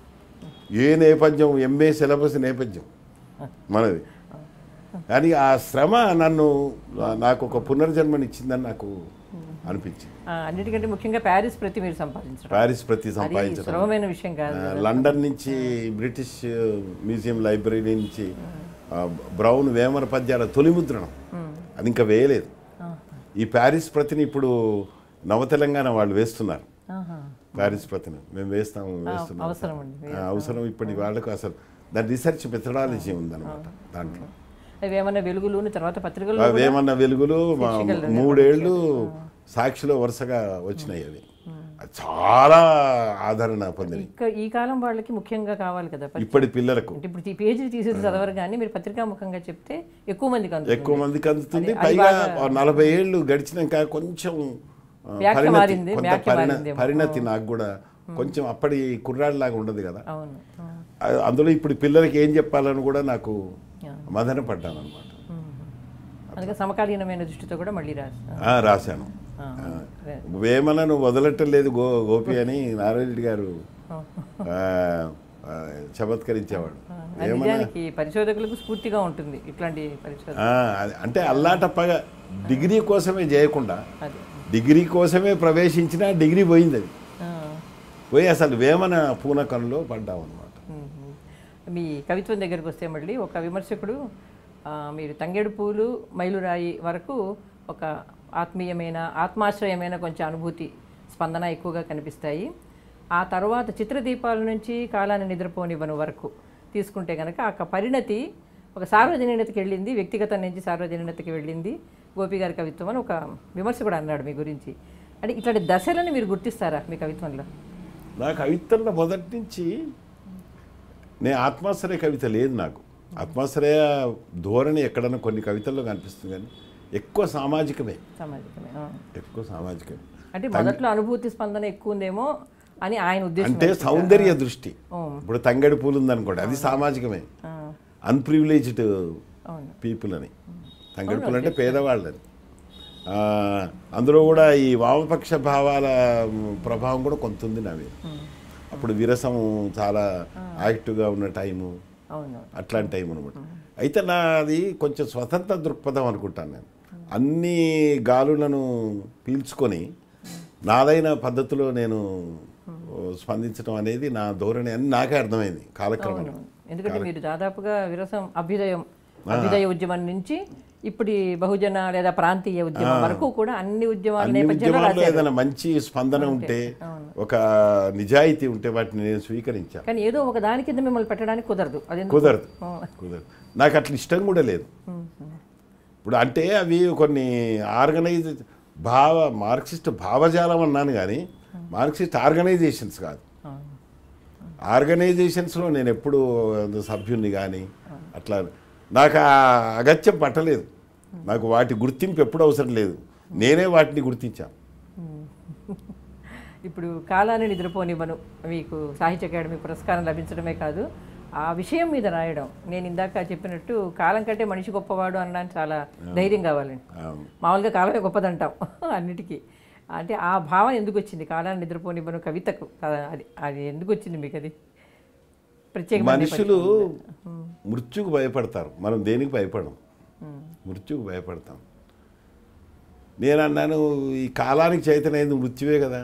Speaker 2: ఏ నేపథ్యం ఎంఏ సిలబస్ నేపథ్యం మనది కానీ ఆ శ్రమ నన్ను నాకు ఒక పునర్జన్మనిచ్చిందని నాకు అనిపించింది
Speaker 1: ఆ, అన్నిటికంటే ముఖ్యంగా ప్యారిస్ ప్రతి మీరు సంపాదించడం
Speaker 2: ప్యారిస్ ప్రతి
Speaker 1: అది
Speaker 2: సంపాదించడం
Speaker 1: సులభమైన విషయం కాదు
Speaker 2: ఆ, లండన్ నుంచి బ్రిటిష్ మ్యూజియం లైబ్రరీ నుంచి ఆ, బ్రౌన్ వేమన పద్యాల తొలి ముద్రణం అది ఇంకా వేయలేదు ఈ ప్యారిస్ ప్రతిని ఇప్పుడు నవ తెలంగాణ వాళ్ళు వేస్తున్నారు
Speaker 1: ఆహా.
Speaker 2: ప్యారిస్ ప్రతిని మేము వేస్తాము వేస్తున్నాం
Speaker 1: అవసరం అండి
Speaker 2: ఆ, అవసరం ఇప్పటి వాళ్ళకు అసలు దాని రీసెర్చ్ మెథడాలజీ ఉందన్నమాట దాంట్లో
Speaker 1: అవి ఏమన్నా వెలుగులు తర్వాత పత్రికల్లో
Speaker 2: అవి ఏమన్నా వెలుగులు మా మూడేళ్ళు సాక్షిలో వరుసగా వచ్చినాయి అవి అది చాలా ఆదరణ పొందినాయి
Speaker 1: ఇక్క ఈ కాలం వాళ్ళకి ముఖ్యంగా కావాలి కదా పత్రిక.
Speaker 2: ఇప్పటి పిల్లలకు
Speaker 1: అంటే ఇప్పుడు ఈ పేజీ తీసేది చదవరు కానీ మీరు పత్రికాముఖంగా చెప్తే ఎక్కువ మందికి అందుతుంది
Speaker 2: ఎక్కువ మందికి అందుతుంది
Speaker 1: అది- అది
Speaker 2: పైగా
Speaker 1: బాగా-
Speaker 2: నలభై ఏళ్ళు గడిచినాక కొంచెం ఆ,
Speaker 1: వ్యాఖ్య
Speaker 2: పరిణతి
Speaker 1: మారింది,
Speaker 2: కొంత
Speaker 1: వ్యాఖ్య
Speaker 2: పరిణ-
Speaker 1: మారిందేమో.
Speaker 2: పరిణతి నాకు కూడా కొంచెం అప్పటి కుర్రాడిలాగా ఉండదు కదా
Speaker 1: అవును ఆ.
Speaker 2: ఆ, అందులో ఇప్పుడు పిల్లలకి ఏం చెప్పాలని కూడా నాకు
Speaker 1: యా.
Speaker 2: మదన పడ్డాను అనమాట
Speaker 1: అందుకే సమకాలీనమైన దృష్టితో కూడా మళ్ళీ రాసి
Speaker 2: రాశాను
Speaker 1: ఆ, రే-
Speaker 2: వేమనను వదలటం గో గోపి అని నారాయణ గారు
Speaker 1: ఆ.
Speaker 2: ఆ, ఆ, చమత్కరించేవాడు
Speaker 1: అది నిజానికి పరిశోధకులకు స్ఫూర్తిగా ఉంటుంది ఇట్లాంటి పరిశోధన
Speaker 2: ఆ, అది- అంటే అల్లాటప్పగా డిగ్రీ కోసమే చేయకుండా
Speaker 1: అది
Speaker 2: డిగ్రీ కోసమే ప్రవేశించిన డిగ్రీ పోయింది అది
Speaker 1: ఆ.
Speaker 2: పోయి అసలు వేమన పూనకంలో పడ్డాం అనమాట
Speaker 1: మ్మ్. మీ కవిత్వం దగ్గరికి వస్తే మళ్ళీ ఒక విమర్శకుడు ఆ, మీరు తంగేడు పూలు మైలురాయి వరకు ఒక ఆత్మీయమైన ఆత్మాశ్రయమైన కొంచెం అనుభూతి స్పందన ఎక్కువగా కనిపిస్తాయి ఆ తర్వాత చిత్రదీపాల నుంచి కాలాన్ని నిద్రపోనివ్వను వరకు తీసుకుంటే కనుక ఆ పరిణతి ఒక సార్వజనీనతకి వెళ్ళింది వ్యక్తిగతం నుంచి సార్వజనీనతకి వెళ్ళింది గోపి గారి కవిత్వం అని ఒక విమర్శకుడు అన్నాడు మీ గురించి అంటే ఇట్లాంటి దశలను మీరు గుర్తిస్తారా మీ కవిత్వంలో
Speaker 2: నా కవితల్లో మొదటి నుంచి నేను ఆత్మాశ్రయ కవిత లేదు నాకు ఆత్మాశ్రయ ధోరణి ఎక్కడన్నా కొన్ని కవితల్లో కనిపిస్తుంది కానీ ఎక్కువ సామాజికమే
Speaker 1: సామాజికమే ఆ.
Speaker 2: ఎక్కువ సామాజికమే
Speaker 1: అంటే మొదట్లో అనుభూతి స్పందన ఎక్కువ ఉందేమో అని ఆయన ఉద్దేశం
Speaker 2: అంటే సౌందర్య దృష్టి
Speaker 1: ఓ.
Speaker 2: ఇప్పుడు తంగడి పూలు ఉందనుకోండి అది సామాజికమే
Speaker 1: ఆ,
Speaker 2: అన్ప్రివిలేజ్డ్
Speaker 1: అవును
Speaker 2: పీపుల్ అని తంగడి పూలు అంటే పేదవాళ్ళని ఆ, అందులో కూడా ఈ వామపక్ష భావాల ప్రభావం కూడా కొంత ఉంది నా మీద అప్పుడు విరసం చాలా యాక్టివ్గా ఉన్న టైము
Speaker 1: అవును
Speaker 2: అట్లాంటి టైం అనమాట అయితే నాది కొంచెం స్వతంత్ర దృక్పథం అనుకుంటాను నేను అన్ని గాలులను పీల్చుకొని నాదైన పద్ధతిలో నేను స్పందించడం అనేది నా ధోరణి అని నాకే అర్థమైంది కాలక్రమంలో
Speaker 1: ఎందుకంటే మీరు దాదాపుగా విరసం అభ్యుదయం అభ్యుదయ ఉద్యమం నుంచి ఇప్పుడు ఈ బహుజన లేదా ప్రాంతీయ ఉద్యమం వరకు కూడా అన్ని ఉద్యమాల
Speaker 2: అన్ని
Speaker 1: నేపథ్యంలో
Speaker 2: ఉద్యమాల్లో
Speaker 1: రాశారు
Speaker 2: ఏదైనా మంచి స్పందన ఉంటే ఒక నిజాయితీ ఉంటే వాటిని నేను స్వీకరించాను
Speaker 1: కానీ ఏదో ఒక దాని కింద మిమ్మల్ని పెట్టడానికి కుదరదు అది ఎందుకు?
Speaker 2: కుదరదు
Speaker 1: ఆ,
Speaker 2: కుదరదు నాకు అట్లా ఇష్టం కూడా లేదు ఇప్పుడు అంటే అవి కొన్ని ఆర్గనైజ్ భావ మార్క్సిస్ట్ భావజాలం అన్నాను కానీ మార్క్సిస్ట్ ఆర్గనైజేషన్స్ కాదు
Speaker 1: ఆ,
Speaker 2: ఆర్గనైజేషన్స్లో నేను ఎప్పుడు సభ్యుని కానీ అట్లా నాకు ఆ అగత్యం పట్టలేదు నాకు వాటి గుర్తింపు ఎప్పుడు అవసరం లేదు నేనే వాటిని గుర్తించాను
Speaker 1: ఇప్పుడు కాలాన్ని నిద్రపోనివ్వను మీకు సాహిత్య అకాడమీ పురస్కారం లభించడమే కాదు ఆ విషయం మీద రాయడం నేను ఇందాక చెప్పినట్టు కాలం కంటే మనిషి గొప్పవాడు అనడానికి చాలా ధైర్యం కావాలండి
Speaker 2: అవును.
Speaker 1: మామూలుగా కాలమే గొప్పదంటాం అన్నిటికీ అంటే ఆ భావన ఎందుకు వచ్చింది కాలాన్ని నిద్రపోనివ్వను కవితకు ఆ- అది అది ఎందుకు వచ్చింది మీకు అది ప్రత్యేక
Speaker 2: మనుషులు మృత్యుకు భయపడతారు మనం దేనికి భయపడం మృత్యుకు భయపడతాం నేను అన్నాను ఈ కాలానికి చైతన్యం మృత్యువే కదా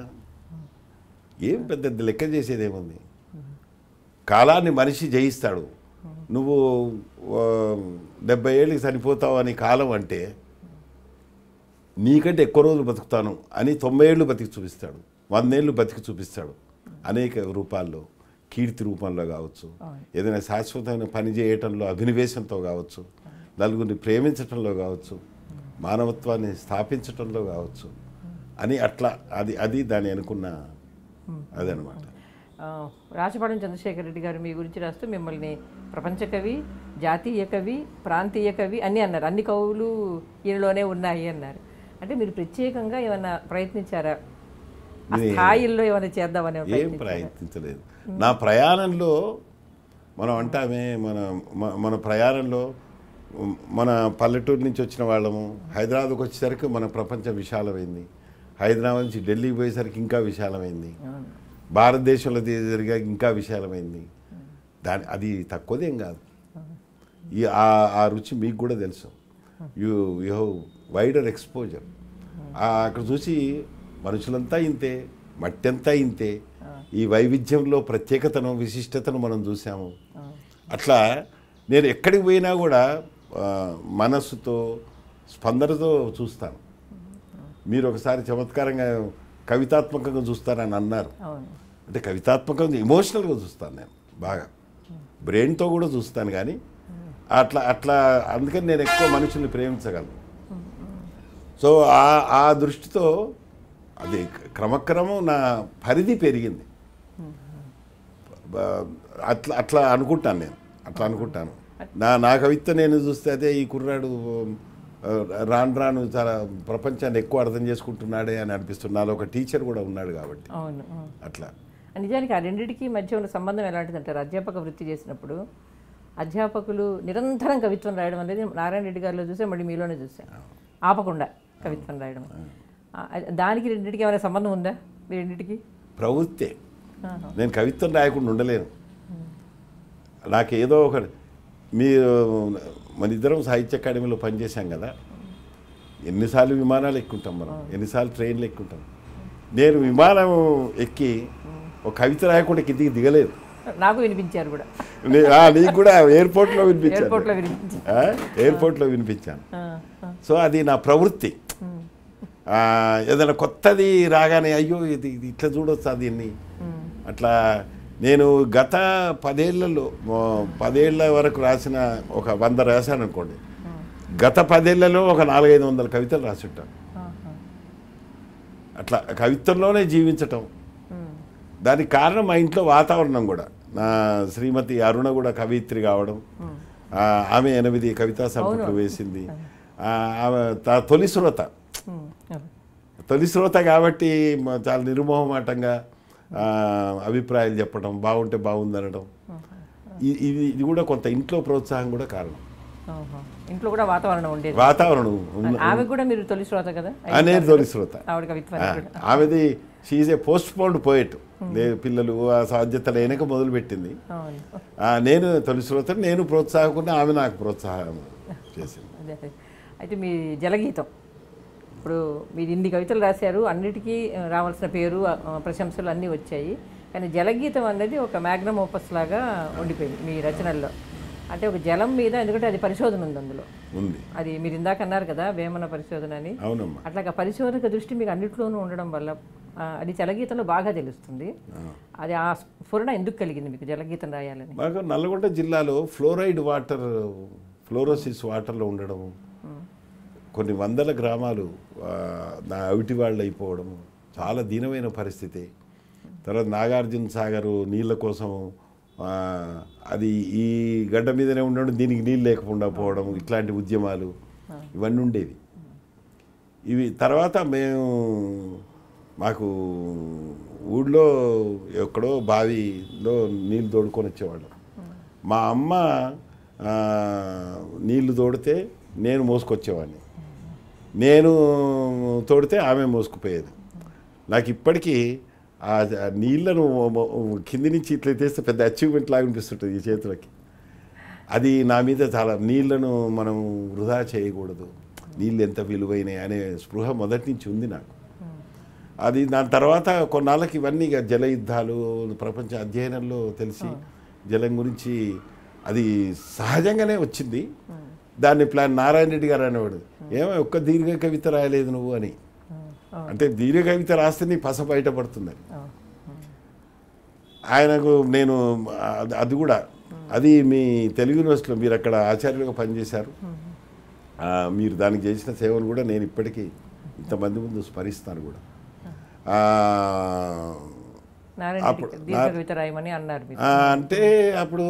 Speaker 2: ఏం పెద్ద లెక్క చేసేది ఏముంది కాలాన్ని మనిషి జయిస్తాడు నువ్వు ఆ, డెబ్బై ఏళ్ళకి సరిపోతావు అని కాలం అంటే నీకంటే ఎక్కువ రోజులు బతుకుతాను అని తొంభై ఏళ్ళు బతికి చూపిస్తాడు వందేళ్ళు బతికి చూపిస్తాడు అనేక రూపాల్లో కీర్తి రూపంలో కావచ్చు ఏదైనా శాశ్వతమైన పని చేయటంలో అభినివేశంతో కావచ్చు నలుగురిని ప్రేమించటంలో కావచ్చు మానవత్వాన్ని స్థాపించటంలో కావచ్చు అని అట్లా అది అది దాని అనుకున్న అదనమాట
Speaker 1: ఆ, రాచపాడం చంద్రశేఖర్ రెడ్డి గారు మీ గురించి రాస్తూ మిమ్మల్ని ప్రపంచ కవి జాతీయ కవి ప్రాంతీయ కవి అన్నీ అన్నారు అన్ని కవులు ఈయనలోనే ఉన్నాయి అన్నారు అంటే మీరు ప్రత్యేకంగా ఏమైనా ప్రయత్నించారా ఆ స్థాయిల్లో ఏమైనా చేద్దామని
Speaker 2: ఏం ప్రయత్నించలేదు నా ప్రయాణంలో మనం అంటామే మన మ- మన ప్రయాణంలో మన పల్లెటూరు నుంచి వచ్చిన వాళ్ళము హైదరాబాద్కి వచ్చేసరికి మన ప్రపంచం విశాలమైంది హైదరాబాద్ నుంచి ఢిల్లీకి పోయేసరికి ఇంకా విశాలమైంది
Speaker 1: అవును
Speaker 2: భారతదేశంలో జరిగా ఇంకా విశాలమైంది దాని అది తక్కువదేం కాదు ఈ ఆ ఆ రుచి మీకు కూడా తెలుసు you you have wider exposure అక్కడ చూసి మనుషులంతా ఇంతే మట్టి అంతా ఇంతే ఈ వైవిధ్యంలో ప్రత్యేకతను విశిష్టతను మనం చూసాము అట్లా నేను ఎక్కడికి పోయినా కూడా ఆ, మనస్సుతో స్పందనతో చూస్తాను మీరు ఒకసారి చమత్కారంగా కవితాత్మకంగా చూస్తారని అన్నారు
Speaker 1: అవును
Speaker 2: అంటే కవితాత్మకంగా ఎమోషనల్గా చూస్తాను నేను బాగా బ్రెయిన్తో కూడా చూస్తాను కానీ అట్లా అట్లా అందుకని నేను ఎక్కువ మనుషుల్ని ప్రేమించగలను సో ఆ ఆ దృష్టితో అది క్రమక్రమం నా పరిధి పెరిగింది బ- అట్లా అట్లా అనుకుంటాను నేను అట్లా అనుకుంటాను నా నా కవిత్వం నేను చూస్తే అదే ఈ కుర్రాడు ఆ, రాను రాను చాలా ప్రపంచాన్ని ఎక్కువ అర్థం చేసుకుంటున్నాడే అని అనిపిస్తుంది నాలో ఒక టీచర్ కూడా ఉన్నాడు కాబట్టి
Speaker 1: అవును అవును.
Speaker 2: అట్లా
Speaker 1: నిజానికి ఆ రెండింటికి మధ్య ఉన్న సంబంధం ఎలాంటిది అంటారు అధ్యాపక వృత్తి చేసినప్పుడు అధ్యాపకులు నిరంతరం కవిత్వం రాయడం అనేది నారాయణ రెడ్డి గారిలో చూసే మళ్ళీ మీలోనే చూసాను ఆపకుండా కవిత్వం రాయడం ఆ, దానికి రెండింటికి ఏమైనా సంబంధం ఉందా ఈ రెండింటికి
Speaker 2: ప్రవృత్తే
Speaker 1: ఆహా.
Speaker 2: నేను కవిత్వం రాయకుండా ఉండలేను నాకు ఏదో ఒక మీరు మన ఇద్దరం సాహిత్య అకాడమీలో పనిచేశాం కదా ఎన్నిసార్లు విమానాలు ఎక్కుంటాం మనం ఎన్నిసార్లు ట్రైన్లు ఎక్కుంటాం నేను విమానం ఎక్కి ఒక కవిత రాయకుండా కిందికి దిగలేదు
Speaker 1: నాకు వినిపించారు కూడా
Speaker 2: నే- ఆ, నీకు కూడా ఎయిర్పోర్ట్లో వినిపించాను
Speaker 1: ఎయిర్పోర్ట్లో వినిపించారు
Speaker 2: ఆ, ఎయిర్పోర్ట్లో వినిపించాను
Speaker 1: ఆ, ఆ.
Speaker 2: సో అది నా ప్రవృత్తి ఆ, ఏదైనా కొత్తది రాగానే అయ్యో ఇది ఇది ఇట్లా చూడొచ్చా దీన్ని అట్లా నేను గత పదేళ్లలో ఓ, పదేళ్ల వరకు రాసిన ఒక వంద రాశాను అనుకోండి గత పదేళ్లలో ఒక నాలుగైదు వందల కవితలు రాసి ఉంటాను
Speaker 1: ఆహా.
Speaker 2: అట్లా కవిత్వంలోనే జీవించటం
Speaker 1: ఉమ్.
Speaker 2: దానికి కారణం మా ఇంట్లో వాతావరణం కూడా నా శ్రీమతి అరుణ కూడా కవిత్రి కావడం ఆ, ఆమె ఎనిమిది కవితా సంపుట్లు వేసింది ఆ, ఆమె త- తొలి శ్రోత
Speaker 1: ఉమ్.
Speaker 2: తొలి శ్రోత కాబట్టి మ- చాలా నిర్మోహమాటంగా ఆ, అభిప్రాయాలు చెప్పడం బాగుంటే బాగుందనడం ఇ- ఇది ఇది కూడా కొంత ఇంట్లో ప్రోత్సాహం కూడా కారణం
Speaker 1: ఆహా. ఇంట్లో కూడా వాతావరణం ఉండేది
Speaker 2: వాతావరణం ఉన్న
Speaker 1: ఆమె కూడా మీరు తొలి శ్రోత కదా
Speaker 2: అనేది తొలి శ్రోత
Speaker 1: ఆవిడ కవిత్వానికి కూడా
Speaker 2: ఆమెది she's a postponed poet లేదు పిల్లలు ఆ సాధ్యతలు వెనక మొదలుపెట్టింది
Speaker 1: అవును
Speaker 2: ఆ, నేను తొలి శ్రోత నేను ప్రోత్సాహకుండా ఆమె నాకు ప్రోత్సాహం చేసింది
Speaker 1: అదే అదే. అయితే మీ జలగీతం ఇప్పుడు మీరు ఇన్ని కవితలు రాశారు అన్నిటికీ ఆ, రావాల్సిన పేరు ఆ, ప్రశంసలు అన్నీ వచ్చాయి కానీ జలగీతం అనేది ఒక మ్యాగ్నమ్ ఓపస్ లాగా ఉండిపోయింది మీ రచనల్లో అంటే ఒక జలం మీద ఎందుకంటే అది పరిశోధన ఉంది అందులో
Speaker 2: ఉంది
Speaker 1: అది మీరు ఇందాక అన్నారు కదా వేమన పరిశోధన అని
Speaker 2: అవునమ్మా
Speaker 1: అట్లాగా పరిశోధక దృష్టి మీకు అన్నిట్లోనూ ఉండడం వల్ల ఆ, అది జలగీతంలో బాగా తెలుస్తుంది అది ఆ స్ఫురణ ఎందుకు కలిగింది మీకు జలగీతం రాయాలని
Speaker 2: మాకు నల్గొండ జిల్లాలో ఫ్లోరైడ్ వాటర్ ఫ్లోరోసిస్ వాటర్లో ఉండడం కొన్ని వందల గ్రామాలు ఆ, నా అవిటి వాళ్ళు అయిపోవడం చాలా దీనమైన పరిస్థితి తర్వాత నాగార్జున సాగరు నీళ్ళ కోసం ఆ, అది ఈ గడ్డ మీదనే ఉండడం దీనికి నీళ్ళు లేకుండా పోవడం ఇట్లాంటి ఉద్యమాలు ఇవన్నీ ఉండేవి ఇవి తర్వాత మేము మాకు ఊళ్ళో ఎక్కడో బావిలో నీళ్ళు తోడుకొని వచ్చేవాళ్ళం మా అమ్మ ఆ, నీళ్లు తోడితే నేను మోసుకొచ్చేవాడిని నేను తోడితే ఆమె మోసుకుపోయేది నాకు ఇప్పటికీ ఆ ఆ నీళ్లను మొ- కింది నుంచి ఇట్లా తీస్తే పెద్ద అచీవ్మెంట్ లాగా అనిపిస్తుంటుంది ఈ చేతులకి అది నా మీద చాలా నీళ్లను మనం వృధా చేయకూడదు నీళ్ళు ఎంత విలువైనవి అనే స్పృహ మొదటి నుంచి ఉంది నాకు అది దాని తర్వాత కొన్నాళ్ళకి ఇవన్నీ ఇక జల యుద్ధాలు ప్రపంచ అధ్యయనంలో తెలిసి జలం గురించి అది సహజంగానే వచ్చింది దాన్ని ప్లాన్ నారాయణ రెడ్డి గారు అనేవాడు ఏమో ఒక్క దీర్ఘ కవిత రాయలేదు నువ్వు అని అంటే దీర్ఘ కవిత రాస్తే నీ పస బయటపడుతుందని ఆయనకు నేను అది- అది కూడా అది మీ తెలుగు యూనివర్సిటీలో మీరు అక్కడ ఆచార్యులుగా పనిచేశారు ఆ, మీరు దానికి చేసిన సేవను కూడా నేను ఇప్పటికీ ఇంతమంది ముందు స్మరిస్తాను కూడా ఆ,
Speaker 1: నారాయణ
Speaker 2: అప్పుడు-
Speaker 1: రెడ్డి దీర్ఘ కవిత రాయమని అన్నారు మీరు
Speaker 2: ఆ, అంటే అప్పుడు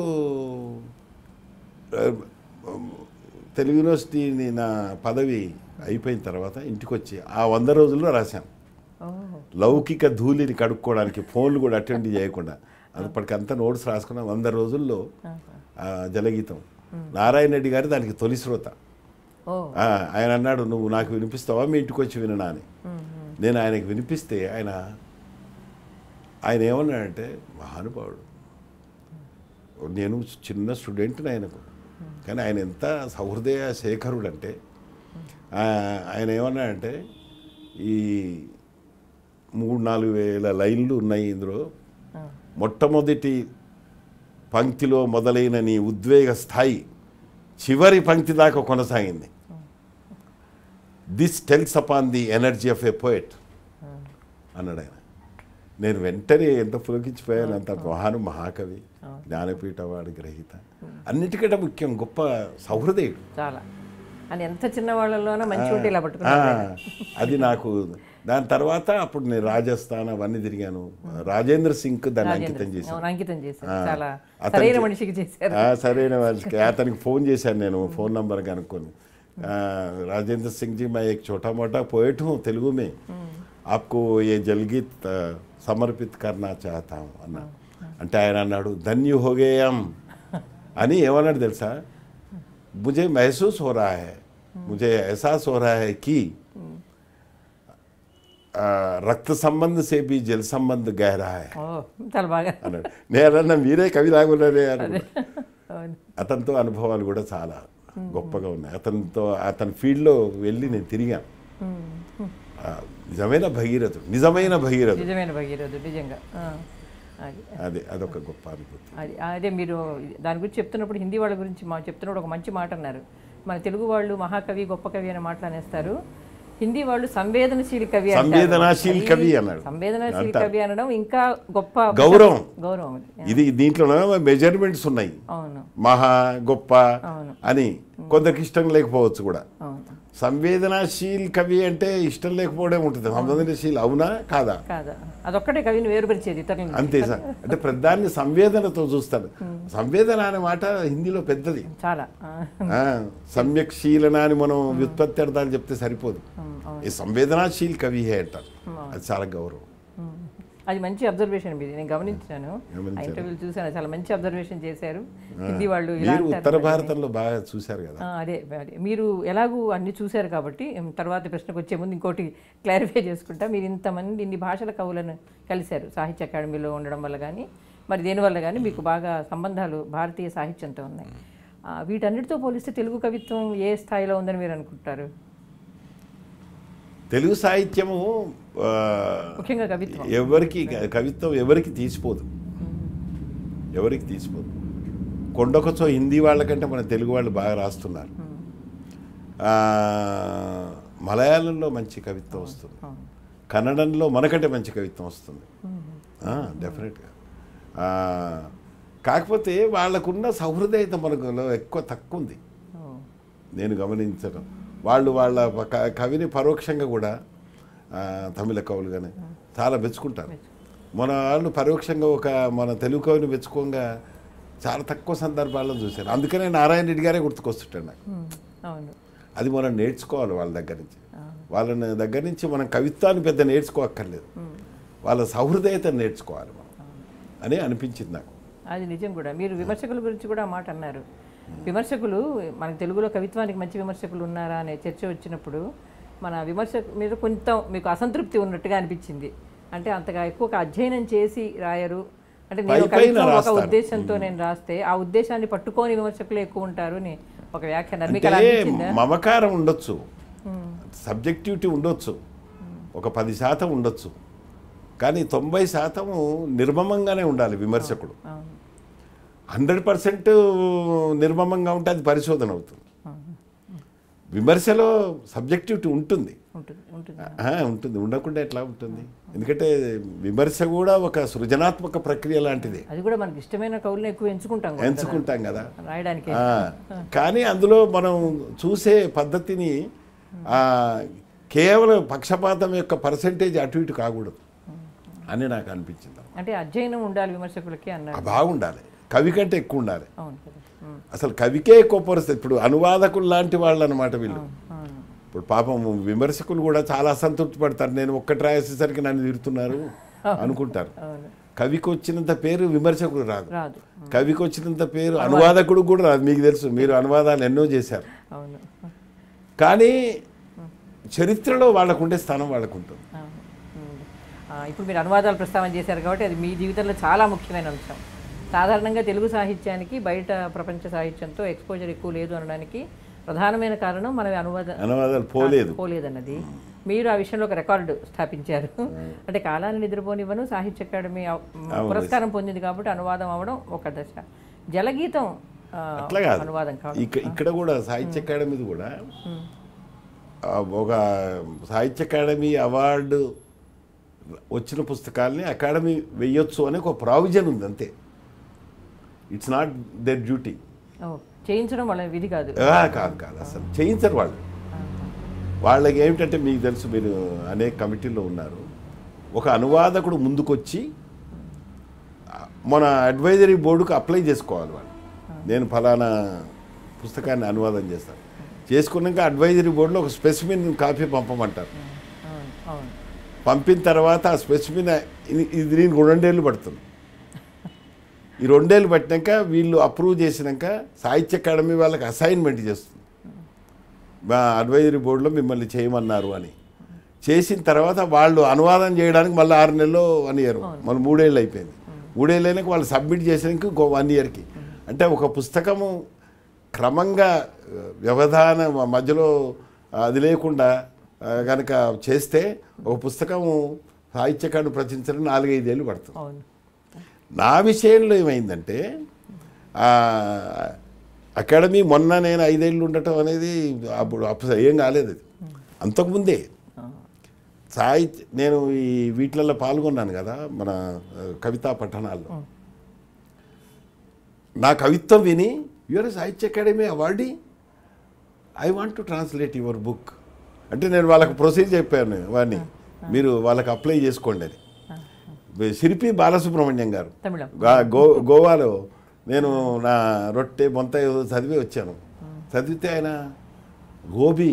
Speaker 2: ఆ, తెలుగు యూనివర్సిటీ నా పదవి అయిపోయిన తర్వాత ఇంటికి వచ్చి ఆ వంద రోజుల్లో రాశాను
Speaker 1: ఓహ్
Speaker 2: లౌకిక ధూళిని కడుక్కోవడానికి ఫోన్లు కూడా అటెండ్ చేయకుండా అప్పటికంతా నోట్స్ రాసుకున్న వంద రోజుల్లో ఆ, జలగీతం నారాయణ రెడ్డి గారు దానికి తొలి శ్రోత
Speaker 1: ఓ
Speaker 2: ఆ, ఆయన అన్నాడు నువ్వు నాకు వినిపిస్తావా మీ ఇంటికి వచ్చి విననా అని నేను ఆయనకి వినిపిస్తే ఆయన ఆయన ఏమన్నాడంటే మహానుభావుడు నేను చిన్న స్టూడెంట్ని ఆయనకు కానీ ఆయన ఎంత సహృదయ శేఖరుడు అంటే ఆయన ఏమన్నాడంటే ఈ మూడు నాలుగు వేల లైన్లు ఉన్నాయి ఇందులో
Speaker 1: ఆ,
Speaker 2: మొట్టమొదటి పంక్తిలో మొదలైన నీ ఉద్వేగ స్థాయి చివరి పంక్తి దాకా కొనసాగింది this tells upon the energy of a poet అన్నాడు ఆయన నేను వెంటనే ఎంత పులకించిపోయాను అంత మహాను మహాకవి జ్ఞానపీఠ వాడి గ్రహీత అన్నిటికంటే ముఖ్యం గొప్ప సౌహృదయుడు
Speaker 1: చాలా అని ఎంత చిన్న వాళ్ళలోనూ మంచి ఉంటే ఇలా
Speaker 2: ఆ,
Speaker 1: పట్టుకున్నారు
Speaker 2: అది నాకు దాని తర్వాత అప్పుడు నేను రాజస్థాన్ అవన్నీ తిరిగాను రాజేంద్ర సింగ్ దాన్ని అంకితం చేశాను
Speaker 1: అవును, అంకితం చేశారు
Speaker 2: ఆ,
Speaker 1: చాలా
Speaker 2: అతనికి-
Speaker 1: సరైన మనిషికి చేశారు
Speaker 2: ఆ, సరైన వాళ్ళకి అతనికి ఫోన్ చేశాను నేను ఫోన్ నంబర్ కనుక్కొని ఆ, రాजेंद्र सिंह जी मैं एक छोटा मोटा पोएट हूँ तेलुगु में आपको ये जलगीत आ, సమర్పిత్ కర్నా చాతాం అన్న అంటే ఆయన అన్నాడు ధన్యు హోగేయం అని ఏమన్నాడు తెలుసా मुझे महसूस हो रहा है मुझे एहसास हो रहा है कि आ, रक्त संबंध से भी जल संबंध गहरा है
Speaker 1: ఓ చాలా బాగా
Speaker 2: అన్నాడు నేనన్నా మీరే కవి లాగున్నారే అన్నాడు
Speaker 1: అవును
Speaker 2: అతనితో అనుభవాలు కూడా చాలా గొప్పగా ఉన్నాయి అతనితో అతని ఫీల్డ్లో వెళ్ళి నేను తిరిగాను ఆ, నిజమైన భగీరథుడు నిజమైన భగీరథుడు
Speaker 1: నిజమైన భగీరథుడు నిజంగా ఆ, అది
Speaker 2: అది అదొక గొప్ప అనుభూతి
Speaker 1: అది అదే మీరు దాని గురించి చెప్తున్నప్పుడు హిందీ వాళ్ళ గురించి మా చెప్తున్నప్పుడు ఒక మంచి మాట అన్నారు మన తెలుగు వాళ్ళు మహాకవి గొప్ప కవి అనే మాటలు అనేస్తారు హిందీ వాళ్ళు సంవేదనశీల కవి అంటారు.
Speaker 2: సంవేదనాశీల్
Speaker 1: అది
Speaker 2: కవి అన్నాడు.
Speaker 1: సంవేదనశీల
Speaker 2: అంటారు.
Speaker 1: కవి అనడం ఇంకా గొప్ప
Speaker 2: గౌరవం.
Speaker 1: గౌరవం అది
Speaker 2: ఇది దీంట్లో మెజర్మెంట్స్ ఉన్నాయి
Speaker 1: అవును
Speaker 2: మహా గొప్ప
Speaker 1: అవును.
Speaker 2: అని కొందరికి ఇష్టం లేకపోవచ్చు కూడా
Speaker 1: అవును
Speaker 2: సంవేదనాశీల్ కవి అంటే ఇష్టం లేకపోవడం ఉంటుంది సంవేదనశీల్ అవునా కాదా
Speaker 1: కాదా అదొక్కటే కవిని వేరుపరిచేది ఇతరులను
Speaker 2: అంతే సార్ అంటే ప్రధాన్ని సంవేదనతో చూస్తాడు సంవేదన అనే మాట హిందీలో పెద్దది
Speaker 1: చాలా ఆ,
Speaker 2: ఆ, సమ్యక్ శీలన అని మనం వ్యుత్పత్తి అర్థాలు చెప్తే సరిపోదు ఈ సంవేదనాశీల్ కవి హే అంటారు అది చాలా గౌరవం
Speaker 1: ఉమ్. అది మంచి అబ్జర్వేషన్ మీది నేను గమనించాను
Speaker 2: గమనించారు.
Speaker 1: ఇంటర్వ్యూలు చూసాను చాలా మంచి అబ్జర్వేషన్ చేశారు హిందీ వాళ్ళు ఇలా
Speaker 2: మీరు
Speaker 1: అంటారు
Speaker 2: ఉత్తర
Speaker 1: మరి.
Speaker 2: భారతంలో బాగా చూశారు కదా
Speaker 1: ఆ, అదే అదే మీరు ఎలాగూ అన్ని చూశారు కాబట్టి ఉమ్, తర్వాత ప్రశ్నకు వచ్చే ముందు ఇంకోటి క్లారిఫై చేసుకుంటా మీరు ఇంతమంది ఇన్ని భాషల కవులను కలిశారు సాహిత్య అకాడమీలో ఉండడం వల్ల కానీ మరి దేనివల్ల కానీ మీకు బాగా సంబంధాలు భారతీయ సాహిత్యంతో ఉన్నాయి ఆ, వీటన్నిటితో పోలిస్తే తెలుగు కవిత్వం ఏ స్థాయిలో ఉందని మీరు అనుకుంటారు
Speaker 2: తెలుగు సాహిత్యము ఆ,
Speaker 1: ముఖ్యంగా కవిత్వం
Speaker 2: ఎవరికి కవిత్వం ఎవరికి తీసిపోదు ఎవరికి తీసిపోదు కొండకొచ్చో హిందీ వాళ్ళకంటే మన తెలుగు వాళ్ళు బాగా రాస్తున్నారు ఆ, మలయాళంలో మంచి కవిత్వం వస్తుంది
Speaker 1: అవును.
Speaker 2: కన్నడంలో మనకంటే మంచి కవిత్వం వస్తుంది డెఫినెట్గా కాకపోతే వాళ్ళకున్న సహృదయత మనకులో ఎక్కువ తక్కువ ఉంది
Speaker 1: ఓ,
Speaker 2: నేను గమనించడం వాళ్ళు వాళ్ళ క- కవిని పరోక్షంగా కూడా ఆ, తమిళ కవులు కానీ చాలా మెచ్చుకుంటారు మన వాళ్ళు పరోక్షంగా ఒక మన తెలుగు కవిని మెచ్చుకోగా చాలా తక్కువ సందర్భాల్లో చూశాను అందుకనే నారాయణ రెడ్డి గారే గుర్తుకొస్తుంటాడు నాకు
Speaker 1: ఉమ్, అవును
Speaker 2: అది మనం నేర్చుకోవాలి వాళ్ళ దగ్గర నుంచి వాళ్ళని దగ్గర నుంచి మనం కవిత్వాన్ని పెద్ద నేర్చుకోక్కర్లేదు వాళ్ళ సహృదయతను నేర్చుకోవాలి మనం అని అనిపించింది నాకు
Speaker 1: అది నిజం కూడా మీరు విమర్శకుల గురించి కూడా ఆ మాట అన్నారు విమర్శకులు మనకు తెలుగులో కవిత్వానికి మంచి విమర్శకులు ఉన్నారా అనే చర్చ వచ్చినప్పుడు మన విమర్శ మీద కొంత మీకు అసంతృప్తి ఉన్నట్టుగా అనిపించింది అంటే అంతగా ఎక్కువ అధ్యయనం చేసి రాయరు అంటే నేను
Speaker 2: పై పైన
Speaker 1: కవిత్వం ఒక
Speaker 2: రాస్తారు.
Speaker 1: ఉద్దేశంతో నేను రాస్తే ఆ ఉద్దేశాన్ని పట్టుకోని విమర్శకులు ఎక్కువ ఉంటారు అని ఒక వ్యాఖ్యానం మీకు అలా
Speaker 2: అంటే
Speaker 1: అనిపించిందా
Speaker 2: మమకారం ఉండొచ్చు సబ్జెక్టివిటీ ఉండొచ్చు ఒక పది శాతం ఉండొచ్చు కానీ తొంభై శాతము నిర్మమంగానే ఉండాలి విమర్శకుడు
Speaker 1: అవును
Speaker 2: హండ్రెడ్ పర్సెంట్ నిర్మమంగా ఉంటే అది పరిశోధన అవుతుంది విమర్శలో సబ్జెక్టివిటీ ఉంటుంది
Speaker 1: ఉంటుంది ఉంటుంది
Speaker 2: ఆ, ఉంటుంది ఉండకుండా ఎట్లా ఉంటుంది ఎందుకంటే విమర్శ కూడా ఒక సృజనాత్మక ప్రక్రియ లాంటిది
Speaker 1: అది కూడా మనకి ఇష్టమైన కవులను ఎక్కువ ఎంచుకుంటాం కూడా కదా,
Speaker 2: ఎంచుకుంటాం కదా
Speaker 1: రాయడానికి
Speaker 2: ఆ, కానీ అందులో మనం చూసే పద్ధతిని ఆ, కేవలం పక్షపాతం యొక్క పర్సంటేజ్ అటు ఇటు కాకూడదు అని నాకు అనిపించింది
Speaker 1: అంటే అధ్యయనం ఉండాలి విమర్శకులకి
Speaker 2: ఆ,
Speaker 1: అన్నారు
Speaker 2: బాగుండాలి కవి కంటే ఎక్కువ ఉండాలి
Speaker 1: అవును కదా ఉమ్,
Speaker 2: అసలు కవికే ఎక్కువ పరిస్థితి ఇప్పుడు అనువాదకులు లాంటి వాళ్ళు అనమాట వీళ్ళు
Speaker 1: అవును
Speaker 2: ఇప్పుడు పాపం విమర్శకులు కూడా చాలా అసంతృప్తి పడతారు నేను ఒక్కటి రాసేసరికి నన్ను తిడుతున్నారు అనుకుంటారు
Speaker 1: అవును
Speaker 2: కవికి వచ్చినంత పేరు విమర్శకుడు రాదు
Speaker 1: రాదు
Speaker 2: కవికి వచ్చినంత పేరు అనువాదకుడు కూడా రాదు మీకు తెలుసు మీరు అనువాదాలు ఎన్నో చేశారు
Speaker 1: అవును
Speaker 2: కానీ చరిత్రలో వాళ్ళకు ఉండే స్థానం వాళ్ళకు ఉంటుంది
Speaker 1: అవును. ఉమ్. ఆ, ఇప్పుడు మీరు అనువాదాలు ప్రస్తావన చేశారు కాబట్టి అది మీ జీవితంలో చాలా ముఖ్యమైన అంశం సాధారణంగా తెలుగు సాహిత్యానికి బయట ప్రపంచ సాహిత్యంతో ఎక్స్పోజర్ ఎక్కువ లేదు అనడానికి ప్రధానమైన కారణం మన అనువాద
Speaker 2: అనువాదాలు పోలేదు
Speaker 1: పోలేదన్నది మీరు ఆ విషయంలో ఒక రికార్డు స్థాపించారు అంటే కాలాన్ని నిద్రపోనివ్వను సాహిత్య అకాడమీ అవ- పురస్కారం పొందింది కాబట్టి అనువాదం అవ్వడం ఒక దశ జలగీతం ఆ,
Speaker 2: అట్లా కాదు
Speaker 1: అనువాదం కాదు
Speaker 2: ఇక ఇక్కడ కూడా సాహిత్య అకాడమీది కూడా ఆ, ఒక సాహిత్య అకాడమీ అవార్డు వచ్చిన పుస్తకాల్ని అకాడమీ వెయ్యొచ్చు అనే ఒక ప్రావిజన్ ఉంది అంతే ఇట్స్ నాట్ దర్ డ్యూటీ
Speaker 1: ఓ, చేయించడం వాళ్ళ విధి కాదు
Speaker 2: కాదు కాదు అసలు చేయించరు వాళ్ళు వాళ్ళకి ఏమిటంటే మీకు తెలుసు మీరు అనేక కమిటీల్లో ఉన్నారు ఒక అనువాదకుడు ముందుకొచ్చి ఆ, మన అడ్వైజరీ బోర్డుకు అప్లై చేసుకోవాలి వాళ్ళు నేను ఫలానా పుస్తకాన్ని అనువాదం చేస్తాను చేసుకున్నాక అడ్వైజరీ బోర్డులో ఒక స్పెసిమిన్ కాపీ పంపమంటారు
Speaker 1: అవును అవును
Speaker 2: పంపిన తర్వాత ఆ స్పెసిమిన్ ఇది- ఇది దీనికి రెండేళ్ళు పడుతుంది ఈ రెండేళ్ళు పట్టినాక వీళ్ళు అప్రూవ్ చేసినాక సాహిత్య అకాడమీ వాళ్ళకి అసైన్మెంట్ చేస్తుంది మా అడ్వైజరీ బోర్డులో మిమ్మల్ని చేయమన్నారు అని చేసిన తర్వాత వాళ్ళు అనువాదం చేయడానికి మళ్ళీ ఆరు నెలలు వన్ ఇయర్ మళ్ళీ మూడేళ్ళు అయిపోయింది మూడేళ్ళు అయినాక వాళ్ళు సబ్మిట్ చేసినాక ఇంకో వన్ ఇయర్కి అంటే ఒక పుస్తకము క్రమంగా ఆ, వ్యవధాన మధ్యలో అది లేకుండా కనుక చేస్తే ఒక పుస్తకము సాహిత్యకాన్ని ప్రచురించడం నాలుగైదేళ్ళు పడుతుంది
Speaker 1: అవును
Speaker 2: నా విషయంలో ఏమైందంటే ఆ, అకాడమీ మొన్న నేను ఐదేళ్ళు ఉండటం అనేది అప్పుడు అప్పుడు ఏం కాలేదు అది అంతకుముందే సాహిత్య నేను ఈ వీటిలలో పాల్గొన్నాను కదా మన ఆ, కవితా పఠనాల్లో నా కవిత్వం విని your Sahitya Akademi awardee I want to translate your book అంటే నేను వాళ్ళకి ప్రొసీజర్ చెప్పాను వాడిని మీరు వాళ్ళకి అప్లై చేసుకోండి అని శిల్పి బాలసుబ్రహ్మణ్యం గారు
Speaker 1: తమిళం
Speaker 2: గా- గో గోవాలో నేను నా రొట్టె బొంత ఏదో చదివి వచ్చాను చదివితే ఆయన గోబీ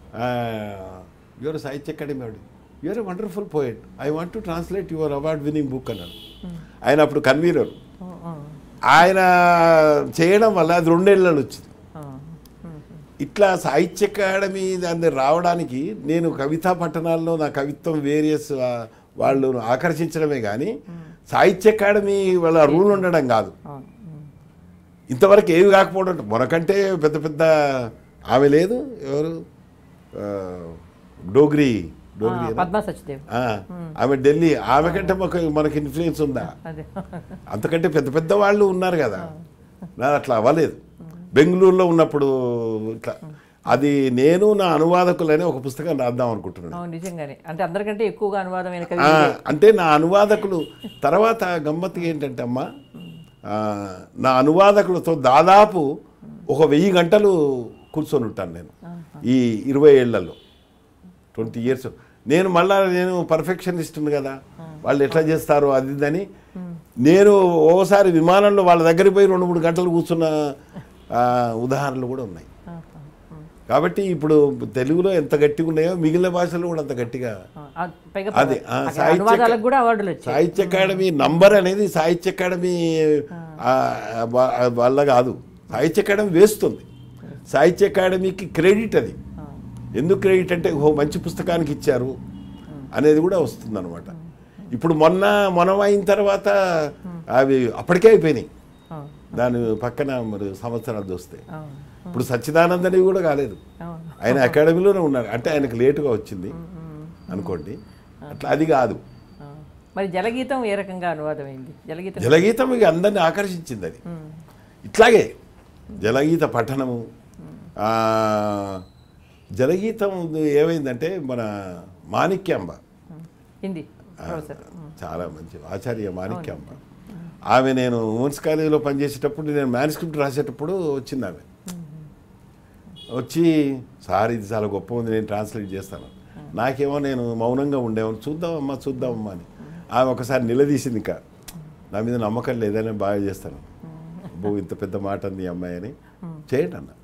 Speaker 2: యువర్ సాహిత్య అకాడమీ వాడు your a wonderful poet I want to translate your award winning book అన్నాడు ఆయన అప్పుడు కన్వీనర్
Speaker 1: ఓ, ఓ,
Speaker 2: ఆయన చేయడం వల్ల అది రెండేళ్ళు వచ్చింది
Speaker 1: ఓ. ఉమ్,
Speaker 2: ఇట్లా సాహిత్య అకాడమీ దాన్ని రావడానికి నేను కవితా పట్టణాల్లో నా కవిత్వం వేరియస్ వాళ్ళు ఆకర్షించడమే కానీ సాహిత్య అకాడమీ వాళ్ళ రూల్ ఉండడం కాదు
Speaker 1: అవును ఉమ్.
Speaker 2: ఇంతవరకు ఏవి కాకపోవడం మనకంటే పెద్ద పెద్ద ఆమె లేదు ఎవరు ఆ, డోగ్రీ డోగ్రీ
Speaker 1: ఆ, పద్మా సచ్దేవ్
Speaker 2: ఆ, ఆమె ఢిల్లీ ఆమె కంటే మాకు మనకి ఇన్ఫ్లుయెన్స్ ఉందా
Speaker 1: అదే
Speaker 2: అంతకంటే పెద్ద పెద్ద వాళ్ళు ఉన్నారు కదా నాది అట్లా అవ్వలేదు బెంగళూరులో ఉన్నప్పుడు ఇట్లా అది నేను నా అనువాదకులనే ఒక పుస్తకం రాద్దాం అనుకుంటున్నాను
Speaker 1: అవును నిజంగానే అంటే అందరికంటే ఎక్కువగా అనువాదమైన కవి
Speaker 2: ఆ, అంటే నా అనువాదకులు తర్వాత గమ్మత్తు ఏంటంటే అమ్మా ఆ, నా అనువాదకులతో దాదాపు ఒక వెయ్యి గంటలు కూర్చొని ఉంటాను నేను ఈ ఇరవై ఏళ్లలో ట్వంటీ ఇయర్స్ నేను మళ్ళా నేను పర్ఫెక్షనిస్ట్ కదా వాళ్ళు ఎట్లా చేస్తారు అది ఇదని నేను ఓసారి విమానంలో వాళ్ళ దగ్గరికి పోయి రెండు మూడు గంటలు కూర్చున్న ఆ, ఉదాహరణలు కూడా ఉన్నాయి కాబట్టి ఇప్పుడు తెలుగులో ఎంత గట్టిగా ఉన్నాయో మిగిలిన భాషల్లో కూడా అంత గట్టిగా
Speaker 1: ఆ, పైగా
Speaker 2: అది, ఆ,
Speaker 1: అక్కడ
Speaker 2: సాహిత్య-
Speaker 1: అనువాదాలకు కూడా అవార్డులు వచ్చాయి
Speaker 2: సాహిత్య అకాడమీ నంబర్ అనేది సాహిత్య అకాడమీ ఆ, వా- వల్ల కాదు సాహిత్య అకాడమీ వేస్తుంది సాహిత్య అకాడమీకి క్రెడిట్ అది
Speaker 1: ఆ,
Speaker 2: ఎందుకు క్రెడిట్ అంటే ఓ మంచి పుస్తకానికి ఇచ్చారు అనేది కూడా వస్తుంది అనమాట ఇప్పుడు మొన్న మనం అయిన తర్వాత అవి అప్పటికే అయిపోయినాయి
Speaker 1: అవును
Speaker 2: దాని పక్కన మరి సంవత్సరాలు చూస్తే
Speaker 1: అవును
Speaker 2: ఇప్పుడు సచ్చిదానందని కూడా కాలేదు
Speaker 1: అవును
Speaker 2: ఆయన అకాడమీలోనే ఉన్నారు అంటే ఆయనకు లేటుగా వచ్చింది అనుకోండి అట్లా అది కాదు
Speaker 1: ఆ. మరి జలగీతం ఏ రకంగా అనువాదం అయింది జలగీతం
Speaker 2: జలగీతం ఇక అందరిని ఆకర్షించింది అది ఇట్లాగే జలగీత పఠనము ఆ, జలగీతం ఏమైందంటే మన మాణిక్యాంబ
Speaker 1: హిందీ ప్రొఫెసర్
Speaker 2: చాలా మంచి ఆచార్య మాణిక్యాంబ ఆమె నేను ఉమెన్స్ కాలేజీలో పనిచేసేటప్పుడు నేను మ్యానుస్క్రిప్ట్ రాసేటప్పుడు వచ్చింది ఆమె వచ్చి సార్ ఇది చాలా గొప్ప ఉంది నేను ట్రాన్స్లేట్ చేస్తాను నాకేమో నేను మౌనంగా ఉండేవాను చూద్దామమ్మా చూద్దామమ్మా అని ఆమె ఒకసారి నిలదీసింది ఇంకా నా మీద నమ్మకం లేదని బాగా చేస్తాను అబ్బో ఇంత పెద్ద మాట అంది ఈ అమ్మాయి అని చేయండి అన్న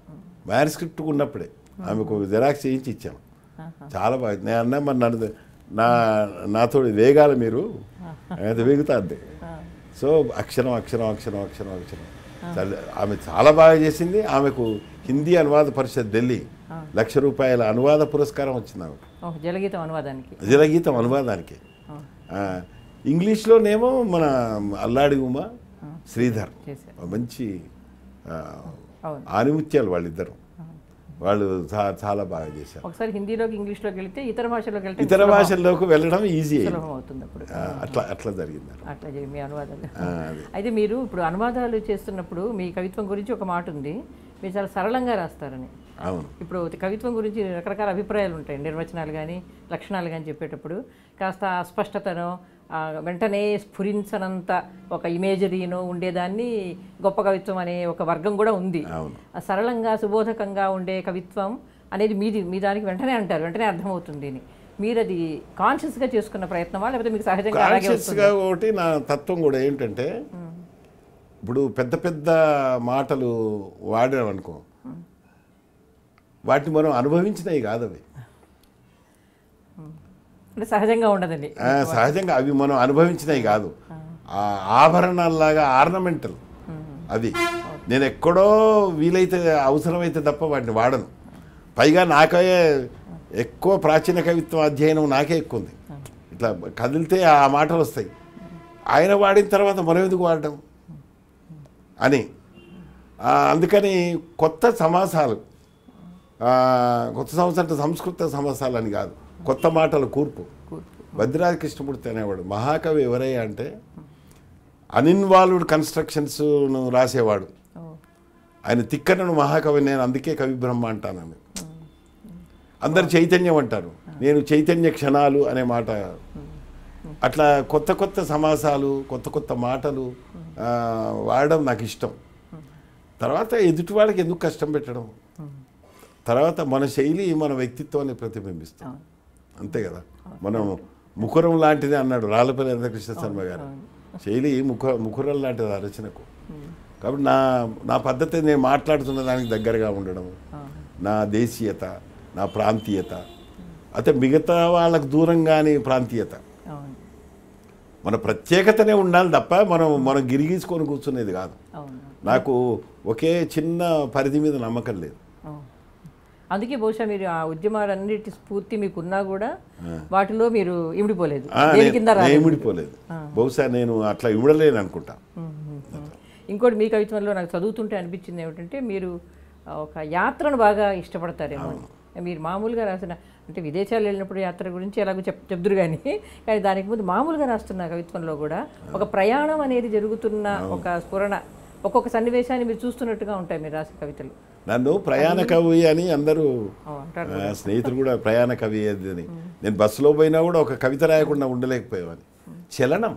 Speaker 2: మ్యానుస్క్రిప్ట్ ఉన్నప్పుడే ఆమెకు జిరాక్స్ చేయించి ఇచ్చాను చాలా బాగా నేను అన్నా మరి నన్ను నా నాతో వేగాల మీరు అది వేగుతుంది సో అక్షరం అక్షరం అక్షరం అక్షరం అక్షరం చాలా- ఆమె చాలా బాగా చేసింది ఆమెకు హిందీ అనువాద పరిషత్ ఢిల్లీ లక్ష రూపాయల అనువాద పురస్కారం వచ్చింది ఆమెకు
Speaker 1: ఓ జలగీతం అనువాదానికి
Speaker 2: జలగీతం అనువాదానికి ఆ, ఇంగ్లీష్లోనేమో మన అల్లాడి ఉమా శ్రీధర్
Speaker 1: చేశారు
Speaker 2: మంచి ఆ,
Speaker 1: అవును
Speaker 2: ఆనిముత్యాలు వాళ్ళిద్దరు వాళ్ళు చా- చాలా బాగా చేశారు
Speaker 1: ఒకసారి హిందీలోకి ఇంగ్లీష్లోకి వెళితే ఇతర భాషలోకి వెళ్తే
Speaker 2: ఇతర భాషల్లోకి వెళ్ళడం ఈజీ అయింది
Speaker 1: సులభం అవుతుంది అప్పుడు
Speaker 2: ఆ, అట్లా అట్లా జరిగింది
Speaker 1: అట్లా చేయి మీ అనువాదాలు
Speaker 2: ఆ, అది
Speaker 1: అయితే మీరు ఇప్పుడు అనువాదాలు చేస్తున్నప్పుడు మీ కవిత్వం గురించి ఒక మాట ఉంది మీరు చాలా సరళంగా రాస్తారని
Speaker 2: అవును
Speaker 1: ఇప్పుడు కవిత్వం గురించి రకరకాల అభిప్రాయాలు ఉంటాయి నిర్వచనాలు కానీ లక్షణాలు కానీ చెప్పేటప్పుడు కాస్త అస్పష్టతను ఆ, వెంటనే స్ఫురించనంత ఒక ఇమేజరీను ఉండేదాన్ని గొప్ప కవిత్వం అనే ఒక వర్గం కూడా ఉంది
Speaker 2: అవును
Speaker 1: ఆ సరళంగా సుబోధకంగా ఉండే కవిత్వం అనేది మీది మీ దానికి వెంటనే అంటారు వెంటనే అర్థమవుతుంది అని మీరు అది కాన్షియస్గా చేసుకున్న ప్రయత్నమా లేకపోతే మీకు సహజంగా అలాగే
Speaker 2: కాన్షియస్గా ఒకటి నా తత్వం కూడా ఏంటంటే ఇప్పుడు పెద్ద పెద్ద మాటలు వాడాం అనుకో వాటిని మనం అనుభవించినవి కాదు అవి
Speaker 1: అంటే సహజంగా ఉండదండి
Speaker 2: ఆ, సహజంగా అవి మనం అనుభవించినవి కాదు ఆ ఆభరణాల్లాగా ఆర్నమెంటల్ అవి నేను ఎక్కడో వీలైతే అవసరమైతే తప్ప వాటిని వాడను పైగా నాకే ఎక్కువ ప్రాచీన కవిత్వం అధ్యయనం నాకే ఎక్కువ ఉంది ఇట్లా కదిలితే ఆ మాటలు వస్తాయి ఆయన వాడిన తర్వాత మనం ఎందుకు వాడడం అని ఆ, అందుకని కొత్త సమాసాలు ఆ, కొత్త సంవత్సరం అంటే సంస్కృత సమాసాలు అని కాదు కొత్త మాటల కూర్పు భద్రాద్రి కృష్ణమూర్తి అనేవాడు మహాకవి ఎవరయ్యా అంటే అన్ఇన్వాల్వ్డ్ కన్స్ట్రక్షన్స్ రాసేవాడు
Speaker 1: ఓ,
Speaker 2: ఆయన తిక్కనను మహాకవి నేను అందుకే కవి బ్రహ్మ అంటానని అందరు చైతన్యం అంటారు నేను చైతన్య క్షణాలు అనే మాట అట్లా కొత్త కొత్త సమాసాలు కొత్త కొత్త మాటలు ఆ, వాడడం నాకు ఇష్టం తర్వాత ఎదుటి వాళ్ళకి ఎందుకు కష్టం పెట్టడం తర్వాత మన శైలి మన వ్యక్తిత్వాన్ని ప్రతిబింబిస్తాం అంతే కదా మనం ముఖరం లాంటిది అన్నాడు రాళ్ళపల్లి వెంకటకృష్ణ శర్మ గారు శైలి ముఖ ముఖరం లాంటిది ఆ రచనకు కాబట్టి నా నా పద్ధతి నేను మాట్లాడుతున్న దానికి దగ్గరగా ఉండడం నా దేశీయత నా ప్రాంతీయత అయితే మిగతా వాళ్ళకు దూరంగాని ప్రాంతీయత
Speaker 1: అవును
Speaker 2: మన ప్రత్యేకతనే ఉండాలి తప్ప మనం మనం గిరిగీసుకొని కూర్చునేది కాదు
Speaker 1: అవును
Speaker 2: నాకు ఒకే చిన్న పరిధి మీద నమ్మకం లేదు
Speaker 1: ఓ. అందుకే బహుశా మీరు ఆ ఉద్యమాలన్నిటి స్ఫూర్తి మీకున్నా కూడా వాటిలో మీరు ఇమిడిపోలేదు
Speaker 2: ఆ,
Speaker 1: దేని
Speaker 2: నేను-
Speaker 1: కింద
Speaker 2: నేను
Speaker 1: రాలేదు
Speaker 2: ఇమిడిపోలేదు బహుశా నేను అట్లా ఇవ్వడలేను అనుకుంటా
Speaker 1: ఇంకోటి మీ కవిత్వంలో నాకు చదువుతుంటే అనిపించింది ఏమిటంటే మీరు ఆ, ఒక యాత్రను బాగా ఇష్టపడతారేమో మీరు మామూలుగా రాసిన అంటే విదేశాలు వెళ్ళినప్పుడు యాత్ర గురించి ఎలాగో చెప్ చెప్దురు కానీ కానీ దానికి ముందు మామూలుగా రాస్తున్న కవిత్వంలో కూడా ఒక ప్రయాణం అనేది జరుగుతున్న ఒక స్ఫురణ ఒక్కొక్క సన్నివేశాన్ని మీరు చూస్తున్నట్టుగా ఉంటాయి మీరు రాసే కవితలు
Speaker 2: నన్ను ప్రయాణ కవి అని అందరూ
Speaker 1: ఓ, అంటారు
Speaker 2: ఆ, స్నేహితులు కూడా ప్రయాణ కవి అది అని నేను బస్సులో పోయినా కూడా ఒక కవిత రాయకుండా ఉండలేకపోయేవాని చలనం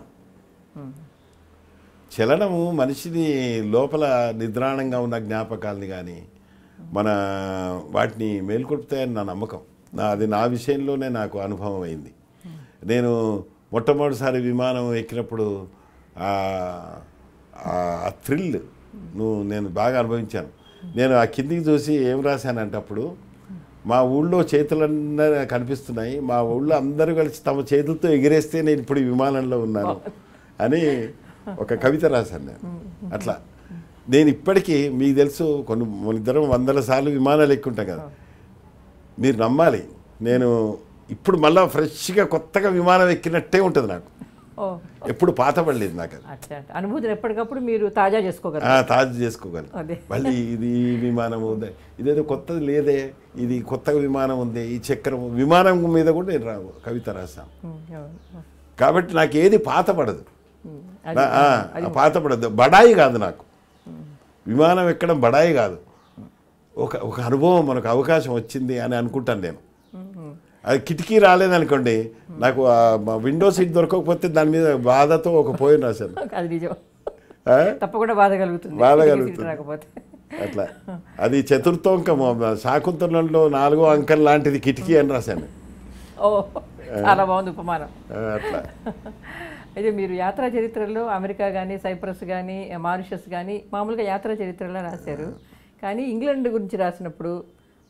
Speaker 2: చలనము మనిషిని లోపల నిద్రాణంగా ఉన్న జ్ఞాపకాలని కానీ మన వాటిని మేల్కొల్పుతాయని నా నమ్మకం నా అది నా విషయంలోనే నాకు అనుభవం అయింది నేను మొట్టమొదటిసారి విమానం ఎక్కినప్పుడు ఆ ఆ థ్రిల్ నువ్వు నేను బాగా అనుభవించాను నేను ఆ కిందికి చూసి ఏం రాశానంటే అప్పుడు మా ఊళ్ళో చేతులన్నీ కనిపిస్తున్నాయి మా ఊళ్ళో అందరూ కలిసి తమ చేతులతో ఎగిరేస్తే నేను ఇప్పుడు ఈ విమానంలో ఉన్నాను అని ఒక కవిత రాశాను నేను అట్లా నేను ఇప్పటికీ మీకు తెలుసు కొన్ని మన ఇద్దరం వందల సార్లు విమానాలు ఎక్కుంటాం కదా మీరు నమ్మాలి నేను ఇప్పుడు మళ్ళీ ఫ్రెష్గా కొత్తగా విమానం ఎక్కినట్టే ఉంటుంది నాకు
Speaker 1: ఓ
Speaker 2: ఎప్పుడు పాతపడలేదు నాకు అది
Speaker 1: అచ్చా అచ్చా. అనుభూతిని ఎప్పటికప్పుడు మీరు తాజా చేసుకోగలరు
Speaker 2: ఆ, తాజు చేసుకోగలను
Speaker 1: అదే
Speaker 2: మళ్ళీ ఇది ఈ విమానం ఉంది ఇదేదో కొత్తది లేదే ఇది కొత్తగా విమానం ఉంది ఈ చక్రం విమానం మీద కూడా నేను రా కవిత రాశాను
Speaker 1: ఉమ్, అవును.
Speaker 2: కాబట్టి నాకు ఏది పాతపడదు
Speaker 1: ఉమ్, అది
Speaker 2: నా- ఆ, పాతపడదు బడాయి కాదు నాకు విమానం ఎక్కడం బడాయి కాదు ఒక ఒక అనుభవం మనకు అవకాశం వచ్చింది అని అనుకుంటాను నేను అది కిటికీ రాలేదనుకోండి నాకు ఆ మా విండో సీట్ దొరకకపోతే దాని మీద బాధతో ఒక పోయిన రాశాను
Speaker 1: అది నిజం
Speaker 2: ఆ?
Speaker 1: తప్పకుండా బాధ కలుగుతుంది
Speaker 2: బాధ
Speaker 1: టికెట్
Speaker 2: కలుగుతుంది.
Speaker 1: రాకపోతే
Speaker 2: అట్లా అది చతుర్థంకము శాకుంతలంలో నాలుగో అంకం లాంటిది కిటికీ అని రాశాను
Speaker 1: ఓ చాలా బాగుంది ఉపమానం
Speaker 2: ఆ, అట్లా
Speaker 1: అయితే మీరు యాత్రా చరిత్రలో అమెరికా కానీ సైప్రస్ కానీ మారిషస్ కానీ మామూలుగా యాత్రా చరిత్రలో రాశారు కానీ ఇంగ్లాండ్ గురించి రాసినప్పుడు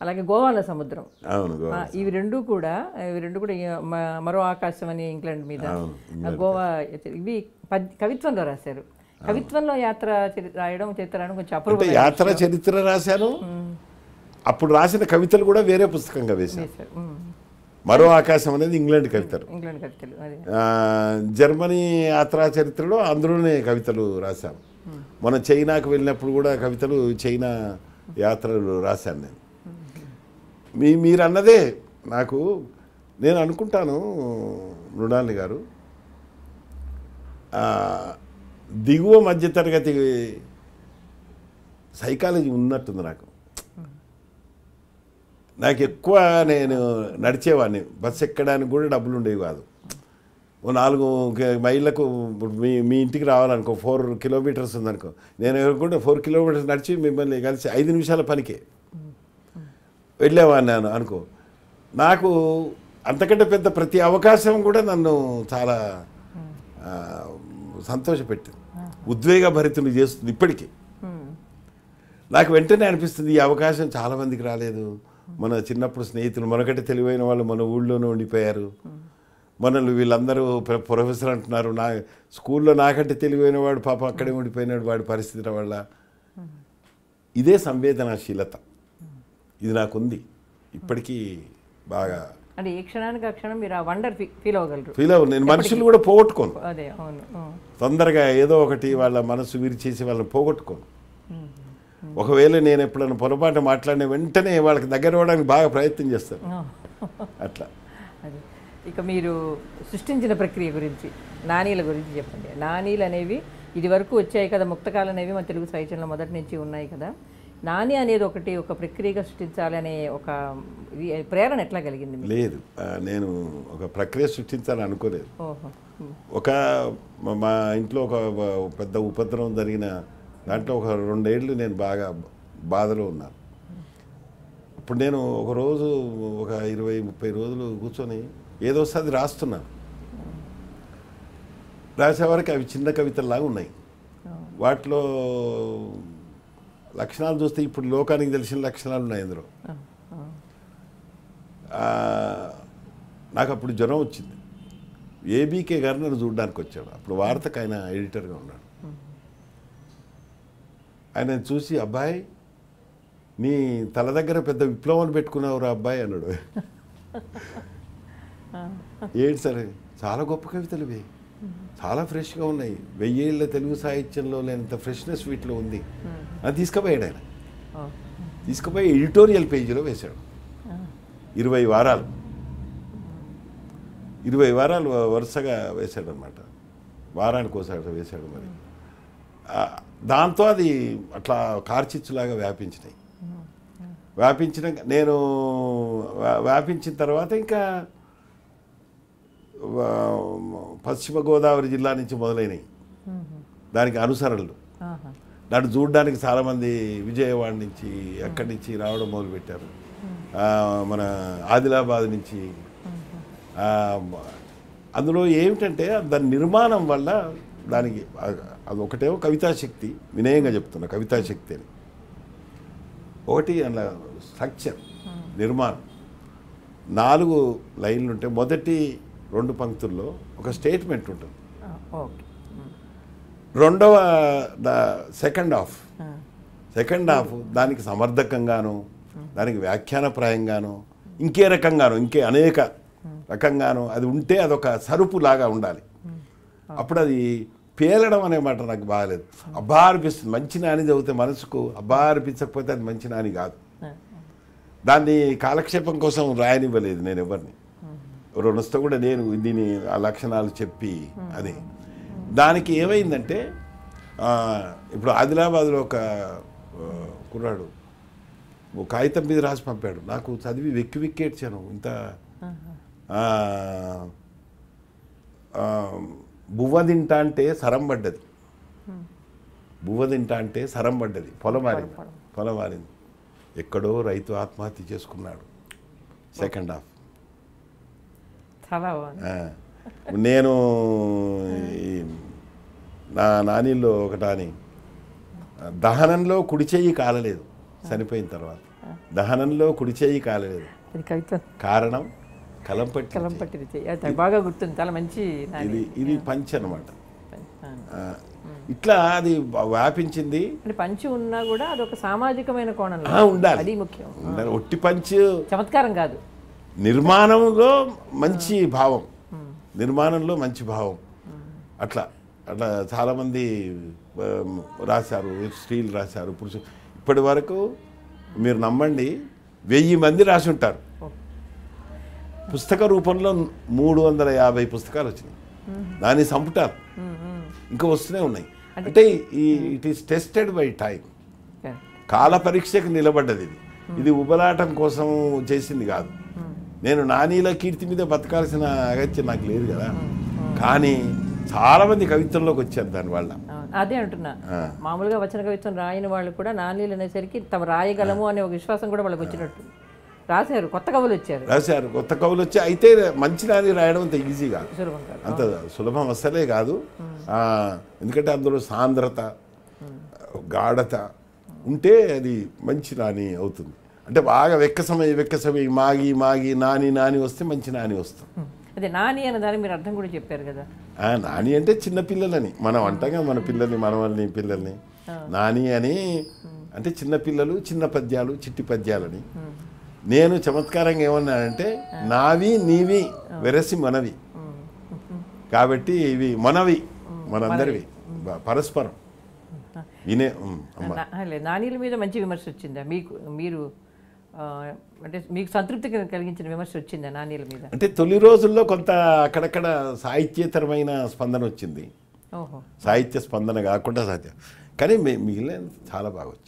Speaker 1: అలాగే గోవాల సముద్రం
Speaker 2: అవును గోవా
Speaker 1: ఆ, ఇవి రెండు కూడా ఇవి రెండు కూడా ఈ మ- మరో ఆకాశం అని ఇంగ్లాండ్ మీద
Speaker 2: అవును,
Speaker 1: ఆ, గోవా ఇవి పద్- కవిత్వంలో రాశారు కవిత్వంలో యాత్ర చరి- రాయడం చరిత్ర రాయడం కొంచెం
Speaker 2: అంటే
Speaker 1: అప్రూవ్
Speaker 2: యాత్ర చరిత్ర రాశాను అప్పుడు రాసిన కవితలు కూడా వేరే పుస్తకంగా వేశాను
Speaker 1: చేశారు ఉమ్.
Speaker 2: మరో ఆకాశం అనేది ఇంగ్లాండ్ కవితలు
Speaker 1: ఇంగ్లాండ్ కవితలు అదే
Speaker 2: ఆ, జర్మనీ యాత్రా చరిత్రలో అందులోనే కవితలు రాశాను మన చైనాకు వెళ్ళినప్పుడు కూడా కవితలు చైనా యాత్రలు రాశాను నేను మీ మీరు అన్నదే నాకు నేను అనుకుంటాను మృణాలి గారు ఆ, దిగువ మధ్యతరగతి సైకాలజీ ఉన్నట్టుంది నాకు నాకు ఎక్కువ నేను నడిచేవాడిని బస్సు ఎక్కడానికి కూడా డబ్బులు ఉండేవి కాదు ఓ నాలుగు కి- మైళ్ళకు ఇప్పుడు మీ మీ ఇంటికి రావాలనుకో ఫోర్ కిలోమీటర్స్ ఉందనుకో నేను అనుకుంటే ఫోర్ కిలోమీటర్స్ నడిచి మిమ్మల్ని కలిసి ఐదు నిమిషాల పనికే వెళ్ళేవాడిని నేను అనుకో నాకు అంతకంటే పెద్ద ప్రతి అవకాశం కూడా నన్ను చాలా ఆ, సంతోషపెట్టింది ఉద్వేగ భరితులు చేస్తుంది ఇప్పటికీ
Speaker 1: ఉమ్.
Speaker 2: నాకు వెంటనే అనిపిస్తుంది ఈ అవకాశం చాలా మందికి రాలేదు మన చిన్నప్పుడు స్నేహితులు మనకంటే తెలివైన వాళ్ళు మన ఊళ్ళోనే ఉండిపోయారు మనల్ని వీళ్ళందరూ ప్ర- ప్రొఫెసర్ అంటున్నారు నా స్కూల్లో నాకంటే తెలివైన వాడు పాప అక్కడే ఉండిపోయినాడు వాడి పరిస్థితుల వల్ల ఇదే సంవేదనాశీలత ఇది నాకుంది ఇప్పటికీ బాగా
Speaker 1: అంటే ఏ క్షణానికి ఆ క్షణం మీరు ఆ వండర్ ఫీల్ అవ్వగలరు
Speaker 2: ఫీల్ అవ్వను నేను మనుషులు కూడా పోగొట్టుకోను
Speaker 1: అదే అవును ఉమ్.
Speaker 2: తొందరగా ఏదో ఒకటి వాళ్ళ మనసు విరిచేసి వాళ్ళని పోగొట్టుకోను ఒకవేళ నేను ఎప్పుడైనా పొరపాటు మాట్లాడిన వెంటనే వాళ్ళకి దగ్గర అవ్వడానికి బాగా ప్రయత్నం చేస్తాను
Speaker 1: ఆ.
Speaker 2: అట్లా
Speaker 1: అది ఇక మీరు సృష్టించిన ప్రక్రియ గురించి నానీల గురించి చెప్పండి నానీలు అనేవి ఇది వరకు వచ్చాయి కదా ముక్తకాలు అనేవి మన తెలుగు సాహిత్యంలో మొదటి నుంచి ఉన్నాయి కదా నాని అనేది ఒకటి ఒక ప్రక్రియగా సృష్టించాలనే ఒక ఇది ప్రేరణ ఎట్లా కలిగింది మీకు
Speaker 2: లేదు ఆ, నేను ఒక ప్రక్రియ సృష్టించాలని అనుకోలేదు
Speaker 1: ఓహో ఉమ్.
Speaker 2: ఒక మా- మా ఇంట్లో ఒక ఒక పెద్ద ఉపద్రవం జరిగిన దాంట్లో ఒక రెండేళ్ళు నేను బాగా బాధలో ఉన్నాను ఇప్పుడు నేను ఒక రోజు ఒక ఇరవై ముప్పై రోజులు కూర్చొని ఏదో అది రాస్తున్నాను రాసేవరకు అవి చిన్న కవితల్లాగా ఉన్నాయి వాటిలో లక్షణాలు చూస్తే ఇప్పుడు లోకానికి తెలిసిన లక్షణాలు ఉన్నాయి అందులో
Speaker 1: ఆ, ఆ.
Speaker 2: ఆ, నాకు అప్పుడు జ్వరం వచ్చింది ఏబీకే గారు నన్ను చూడడానికి వచ్చాడు అప్పుడు వార్తకు ఆయన ఎడిటర్గా ఉన్నాడు ఆయన చూసి అబ్బాయి నీ తల దగ్గర పెద్ద విప్లవం పెట్టుకున్నావురా అబ్బాయి అన్నాడు ఏంటి సరే చాలా గొప్ప కవితలు ఇవి చాలా ఫ్రెష్గా ఉన్నాయి వెయ్యేళ్ళ తెలుగు సాహిత్యంలో లేనంత ఫ్రెష్నెస్ వీటిలో ఉంది అని తీసుకుపోయాడు ఆయన
Speaker 1: ఓ.
Speaker 2: తీసుకుపోయి ఎడిటోరియల్ పేజీలో వేశాడు ఇరవై వారాలు ఇరవై వారాలు వరుసగా వేశాడు అనమాట వారానికి ఒకసారి వేశాడు మరి ఆ, దాంతో అది అట్లా కార్చిచ్చులాగా వ్యాపించినాయి వ్యాపించిన నేను వ్యా- వ్యాపించిన తర్వాత ఇంకా వా- పశ్చిమ గోదావరి జిల్లా నుంచి మొదలైనవి దానికి అనుసరణలు
Speaker 1: ఆహా.
Speaker 2: నన్ను చూడడానికి చాలామంది విజయవాడ నుంచి ఎక్కడి నుంచి రావడం మొదలుపెట్టారు ఆ, మన ఆదిలాబాద్ నుంచి ఆ, అందులో ఏమిటంటే దాని నిర్మాణం వల్ల దానికి ఆ- అది ఒకటేమో కవితాశక్తి వినయంగా చెప్తున్నా కవితాశక్తి అని ఒకటి అలా స్ట్రక్చర్ నిర్మాణం నాలుగు లైన్లు ఉంటే మొదటి రెండు పంక్తుల్లో ఒక స్టేట్మెంట్ ఉంటుంది
Speaker 1: ఆ, ఓకే ఉమ్.
Speaker 2: రెండవ ద సెకండ్ హాఫ్
Speaker 1: ఆ.
Speaker 2: సెకండ్ హాఫ్ దానికి సమర్థకంగాను దానికి వ్యాఖ్యానప్రాయంగాను ఇంకే రకంగాను ఇంకే అనేక రకంగాను అది ఉంటే అదొక సరుపు లాగా ఉండాలి అప్పుడు అది పేలడం అనే మాట నాకు బాగాలేదు అబ్బా అనిపిస్తుంది మంచి నాని చదివితే మనసుకు అబ్బా అనిపించకపోతే అది మంచి నాని కాదు
Speaker 1: ఆ.
Speaker 2: దాన్ని కాలక్షేపం కోసం రాయనివ్వలేదు నేను ఎవరిని ఎవరైనా వస్తే కూడా నేను దీని ఆ లక్షణాలు చెప్పి అది దానికి ఏమైందంటే ఆ, ఇప్పుడు ఆదిలాబాద్లో ఒక ఆ, కుర్రాడు ఒక కాగితం మీద రాసి పంపాడు నాకు చదివి వెక్కి వెక్కి ఏడ్చాను ఇంత ఆ, ఆ, బువ్వ తింటా అంటే సరం పడ్డది బువ్వ తింటా అంటే సరం పడ్డది పొలం మారింది పొలం మారింది ఎక్కడో రైతు ఆత్మహత్య చేసుకున్నాడు సెకండ్ హాఫ్
Speaker 1: చాలా బాగుంది
Speaker 2: ఆ, నేను ఈ నా నానిలో ఒకటాని దహనంలో కుడి చెయ్యి కాలలేదు చనిపోయిన తర్వాత దహనంలో కుడి చేయి కాలేదు
Speaker 1: అది కవిత్వం
Speaker 2: కారణం కలం పట్టి
Speaker 1: కలం పట్టిది చెయ్యి. అది బాగా గుర్తుంది చాలా మంచి నాని.
Speaker 2: ఇది ఇది పంచ్ అనమాట
Speaker 1: ఆ.
Speaker 2: ఇట్లా అది వ్యాపించింది
Speaker 1: అంటే పంచి ఉన్నా కూడా అది ఒక సామాజికమైన కోణంలో
Speaker 2: ఆ, ఉండాలి
Speaker 1: అది ముఖ్యం
Speaker 2: ఉండాలి. ఒట్టి పంచ్
Speaker 1: చమత్కారం కాదు
Speaker 2: నిర్మాణంలో మంచి భావం నిర్మాణంలో మంచి భావం అట్లా అట్లా చాలామంది ఆ, రాశారు స్త్రీలు రాశారు పురుషులు ఇప్పటి వరకు మీరు నమ్మండి వెయ్యి మంది రాసి ఉంటారు పుస్తక రూపంలో మూడు వందల యాభై పుస్తకాలు వచ్చినాయి దాన్ని చంపుతారు ఇంకా వస్తూనే ఉన్నాయి అంటే ఈ it is tested by time కాల పరీక్షకు నిలబడ్డది ఇది ఇది ఉబలాటం కోసం చేసింది కాదు నేను నానీల కీర్తి మీద బతకాల్సిన అగత్యం నాకు లేదు కదా కానీ చాలా మంది కవిత్వంలోకి వచ్చారు దానివల్ల
Speaker 1: అవును. అదే అంటున్నా
Speaker 2: ఆ.
Speaker 1: మామూలుగా వచన కవిత్వం రాయని వాళ్ళు కూడా నాణ్యులు అనేసరికి తమ రాయగలము అనే ఒక విశ్వాసం కూడా వాళ్ళకి వచ్చినట్టు రాశారు కొత్త కవులు వచ్చారు
Speaker 2: రాశారు కొత్త కవులు వచ్చి అయితే మంచి నాని రాయడం అంత ఈజీ కాదు
Speaker 1: సులభం కాదు
Speaker 2: అంత సులభం అస్సలే కాదు ఆ, ఎందుకంటే అందులో సాంద్రత గాఢత ఉంటే అది మంచి నాని అవుతుంది అంటే బాగా వెక్కసమై వెక్కసమై మాగి మాగి నాని నాని వస్తే మంచి నాని వస్తుంది
Speaker 1: ఉం. అదే నాని అనే దానికి మీరు అర్థం కూడా చెప్పారు కదా
Speaker 2: ఆ, నాని అంటే చిన్న పిల్లలని మనం అంటాం మన పిల్లల్ని మనవల్ని పిల్లల్ని నాని అని అంటే చిన్న పిల్లలు చిన్న పద్యాలు చిట్టి పద్యాలని నేను చమత్కారంగా ఏమన్నానంటే నావి నీవి వెరసి మనవి కాబట్టి ఇవి మనవి మనందరివి బ- పరస్పరం వినే ఉమ్, అమ్మ
Speaker 1: నా- ఆ, లేదు నానీల మీద మంచి విమర్శ వచ్చిందా మీకు మీరు ఆ, అంటే మీకు సంతృప్తి కలిగించిన విమర్శ వచ్చిందా నానీల మీద
Speaker 2: అంటే తొలి రోజుల్లో కొంత అక్కడక్కడ సాహిత్యేతరమైన స్పందన వచ్చింది
Speaker 1: ఓహో
Speaker 2: సాహిత్య స్పందన కాకుండా సాహిత్య కానీ మి- మిగిలిన చాలా బాగా వచ్చింది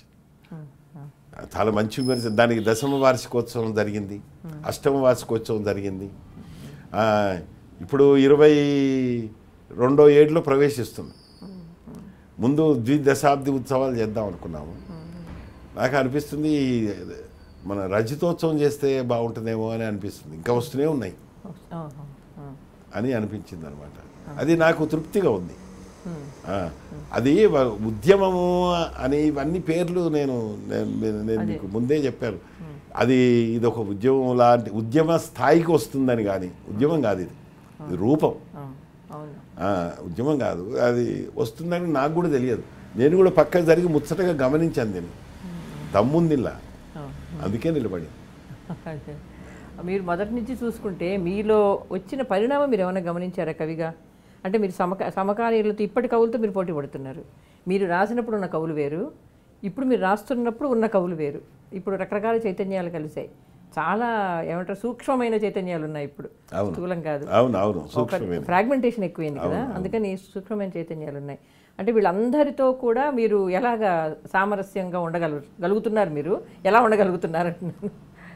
Speaker 2: చాలా మంచి విమర్శ దానికి దశమ వార్షికోత్సవం జరిగింది అష్టమ వార్షికోత్సవం జరిగింది ఆ, ఇప్పుడు ఇరవై రెండో ఏడులో ప్రవేశిస్తుంది ముందు ద్విదశాబ్ది ఉత్సవాలు చేద్దాం అనుకున్నాము నాకు అనిపిస్తుంది మన రజతోత్సవం చేస్తే బాగుంటుందేమో అని అనిపిస్తుంది ఇంకా వస్తూనే ఉన్నాయి
Speaker 1: ఓహో ఆ.
Speaker 2: అని అనిపించింది అనమాట అది నాకు తృప్తిగా ఉంది
Speaker 1: ఉం.
Speaker 2: ఆ, అది వ- ఉద్యమము అని ఇవన్నీ పేర్లు నేను నేను నేను- నేను మీకు ముందే చెప్పాను అది ఇది ఒక ఉద్యమం లాంటి ఉద్యమ స్థాయికి వస్తుందని కానీ ఉద్యమం కాదు ఇది ఇది రూపం
Speaker 1: ఆ, అవును
Speaker 2: ఆ, ఉద్యమం కాదు అది వస్తుందని నాకు కూడా తెలియదు నేను కూడా పక్కన జరిగి ముచ్చటగా గమనించాను దీన్ని దమ్ముందిలా
Speaker 1: ఆ.
Speaker 2: అందుకే నిలబడి
Speaker 1: అదే. మీరు మొదటి నుంచి చూసుకుంటే మీలో వచ్చిన పరిణామం మీరు ఏమైనా గమనించారా కవిగా అంటే మీరు సమక సమకాలీనులతో ఇప్పటి కవులతో మీరు పోటీ పడుతున్నారు మీరు రాసినప్పుడు ఉన్న కవులు వేరు ఇప్పుడు మీరు రాస్తున్నప్పుడు ఉన్న కవులు వేరు ఇప్పుడు రకరకాల చైతన్యాలు కలిసాయి చాలా ఏమంటారు సూక్ష్మమైన చైతన్యాలు ఉన్నాయి ఇప్పుడు
Speaker 2: అవును.
Speaker 1: స్థూలం కాదు
Speaker 2: అవును అవును సూక్ష్మమైన
Speaker 1: ఫ్రాగ్మెంటేషన్ ఎక్కువైంది కదా అందుకని సూక్ష్మమైన చైతన్యాలు ఉన్నాయి అంటే వీళ్ళందరితో కూడా మీరు ఎలాగా సామరస్యంగా ఉండగలు గలుగుతున్నారు మీరు ఎలా ఉండగలుగుతున్నారు అంటున్నాను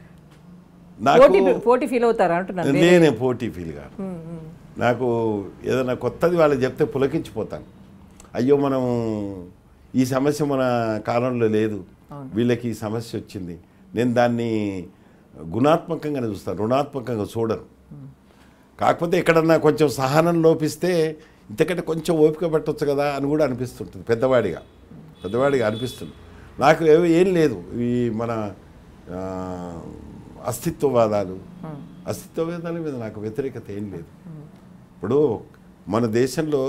Speaker 2: నాకు
Speaker 1: పోటీ పోటీ ఫీల్ అవుతారా అంటున్నాను
Speaker 2: నేనే పోటీ ఫీల్ కాదు నాకు ఏదైనా కొత్తది వాళ్ళు చెప్తే పులకించిపోతాను అయ్యో మనం ఈ సమస్య మన కాలంలో లేదు వీళ్ళకి ఈ సమస్య వచ్చింది నేను దాన్ని గుణాత్మకంగానే చూస్తాను రుణాత్మకంగా చూడను కాకపోతే ఎక్కడన్నా కొంచెం సహనం లోపిస్తే ఇంతకంటే కొంచెం ఓపిక పట్టొచ్చు కదా అని కూడా అనిపిస్తుంటుంది పెద్దవాడిగా పెద్దవాడిగా అనిపిస్తుంది నాకు ఏవి- ఏం లేదు ఈ మన ఆ, అస్తిత్వవాదాలు అస్తిత్వవాదాల మీద నాకు వ్యతిరేకత ఏం లేదు ఇప్పుడు మన దేశంలో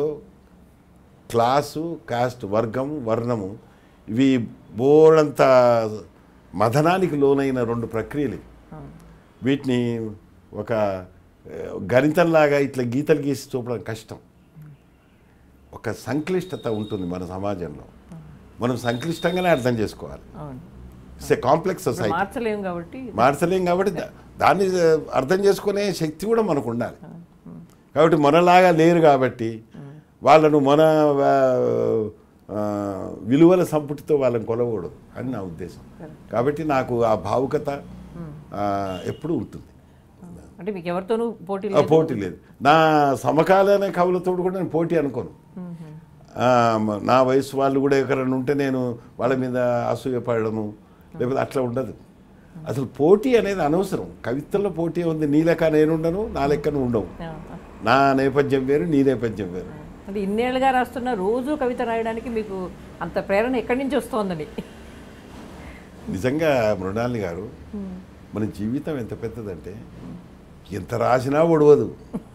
Speaker 2: క్లాసు కాస్ట్ వర్గం వర్ణము ఇవి బోడంత మథనానికి లోనైన రెండు ప్రక్రియలు ఇవి. వీటిని ఒక ఆ, గణితంలాగా ఇట్లా గీతలు గీసి చూపడం కష్టం ఒక సంక్లిష్టత ఉంటుంది మన సమాజంలో మనం సంక్లిష్టంగానే అర్థం చేసుకోవాలి
Speaker 1: అవును
Speaker 2: ఇట్స్ ఏ కాంప్లెక్స్ సొసైటీ
Speaker 1: మార్చలేం కాబట్టి
Speaker 2: మార్చలేం కాబట్టి దా- దాన్ని అర్థం చేసుకునే శక్తి కూడా మనకు ఉండాలి కాబట్టి మనలాగా లేరు కాబట్టి వాళ్ళను మన ఆ, విలువల సంపుటితో వాళ్ళని కొలవకూడదు అని నా ఉద్దేశం కాబట్టి నాకు ఆ భావుకత ఆ, ఎప్పుడూ ఉంటుంది
Speaker 1: అంటే మీకు ఎవరితోనూ పోటీ
Speaker 2: ఆ పోటీ లేదు నా సమకాలీన కవులతో కూడా నేను పోటీ అనుకోను ఆ, మ- నా వయసు వాళ్ళు కూడా ఎక్కడైనా ఉంటే నేను వాళ్ళ మీద అసూయపడము లేకపోతే అట్లా ఉండదు అసలు పోటీ అనేది అనవసరం కవితల్లో పోటీ ఉంది నీ లెక్క నేను ఉండను నా లెక్కను ఉండవు నా నేపథ్యం వేరు నీ నేపథ్యం వేరు
Speaker 1: అంటే ఇన్నేళ్ళుగా రాస్తున్న రోజు కవిత రాయడానికి మీకు అంత ప్రేరణ ఎక్కడి నుంచి వస్తోందని
Speaker 2: నిజంగా మృణాలిని గారు మన జీవితం ఎంత పెద్దదంటే ఎంత రాసినా ఒడవదు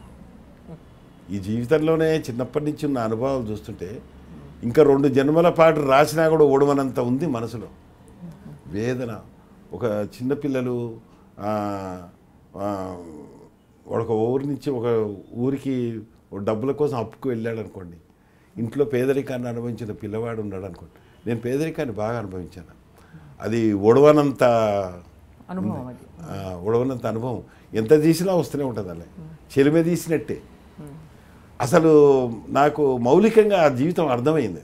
Speaker 2: ఈ జీవితంలోనే చిన్నప్పటి నుంచి ఉన్న అనుభవాలు చూస్తుంటే ఇంకా రెండు జన్మల పాటు రాసినా కూడా ఓడవనంత ఉంది మనసులో వేదన ఒక చిన్నపిల్లలు ఆ, ఆ, ఒక ఊరి నుంచి ఒక ఊరికి ఒక డబ్బుల కోసం అప్పుకు వెళ్ళాడు అనుకోండి ఇంట్లో పేదరికాన్ని అనుభవించిన పిల్లవాడు ఉన్నాడు అనుకోండి నేను పేదరికాన్ని బాగా అనుభవించాను అది ఒడవనంత
Speaker 1: అనుభవం అది
Speaker 2: ఆ, ఉడవనంత అనుభవం ఎంత తీసినా వస్తూనే ఉంటుంది అలా చెలిమే తీసినట్టే అసలు నాకు మౌలికంగా ఆ జీవితం అర్థమైంది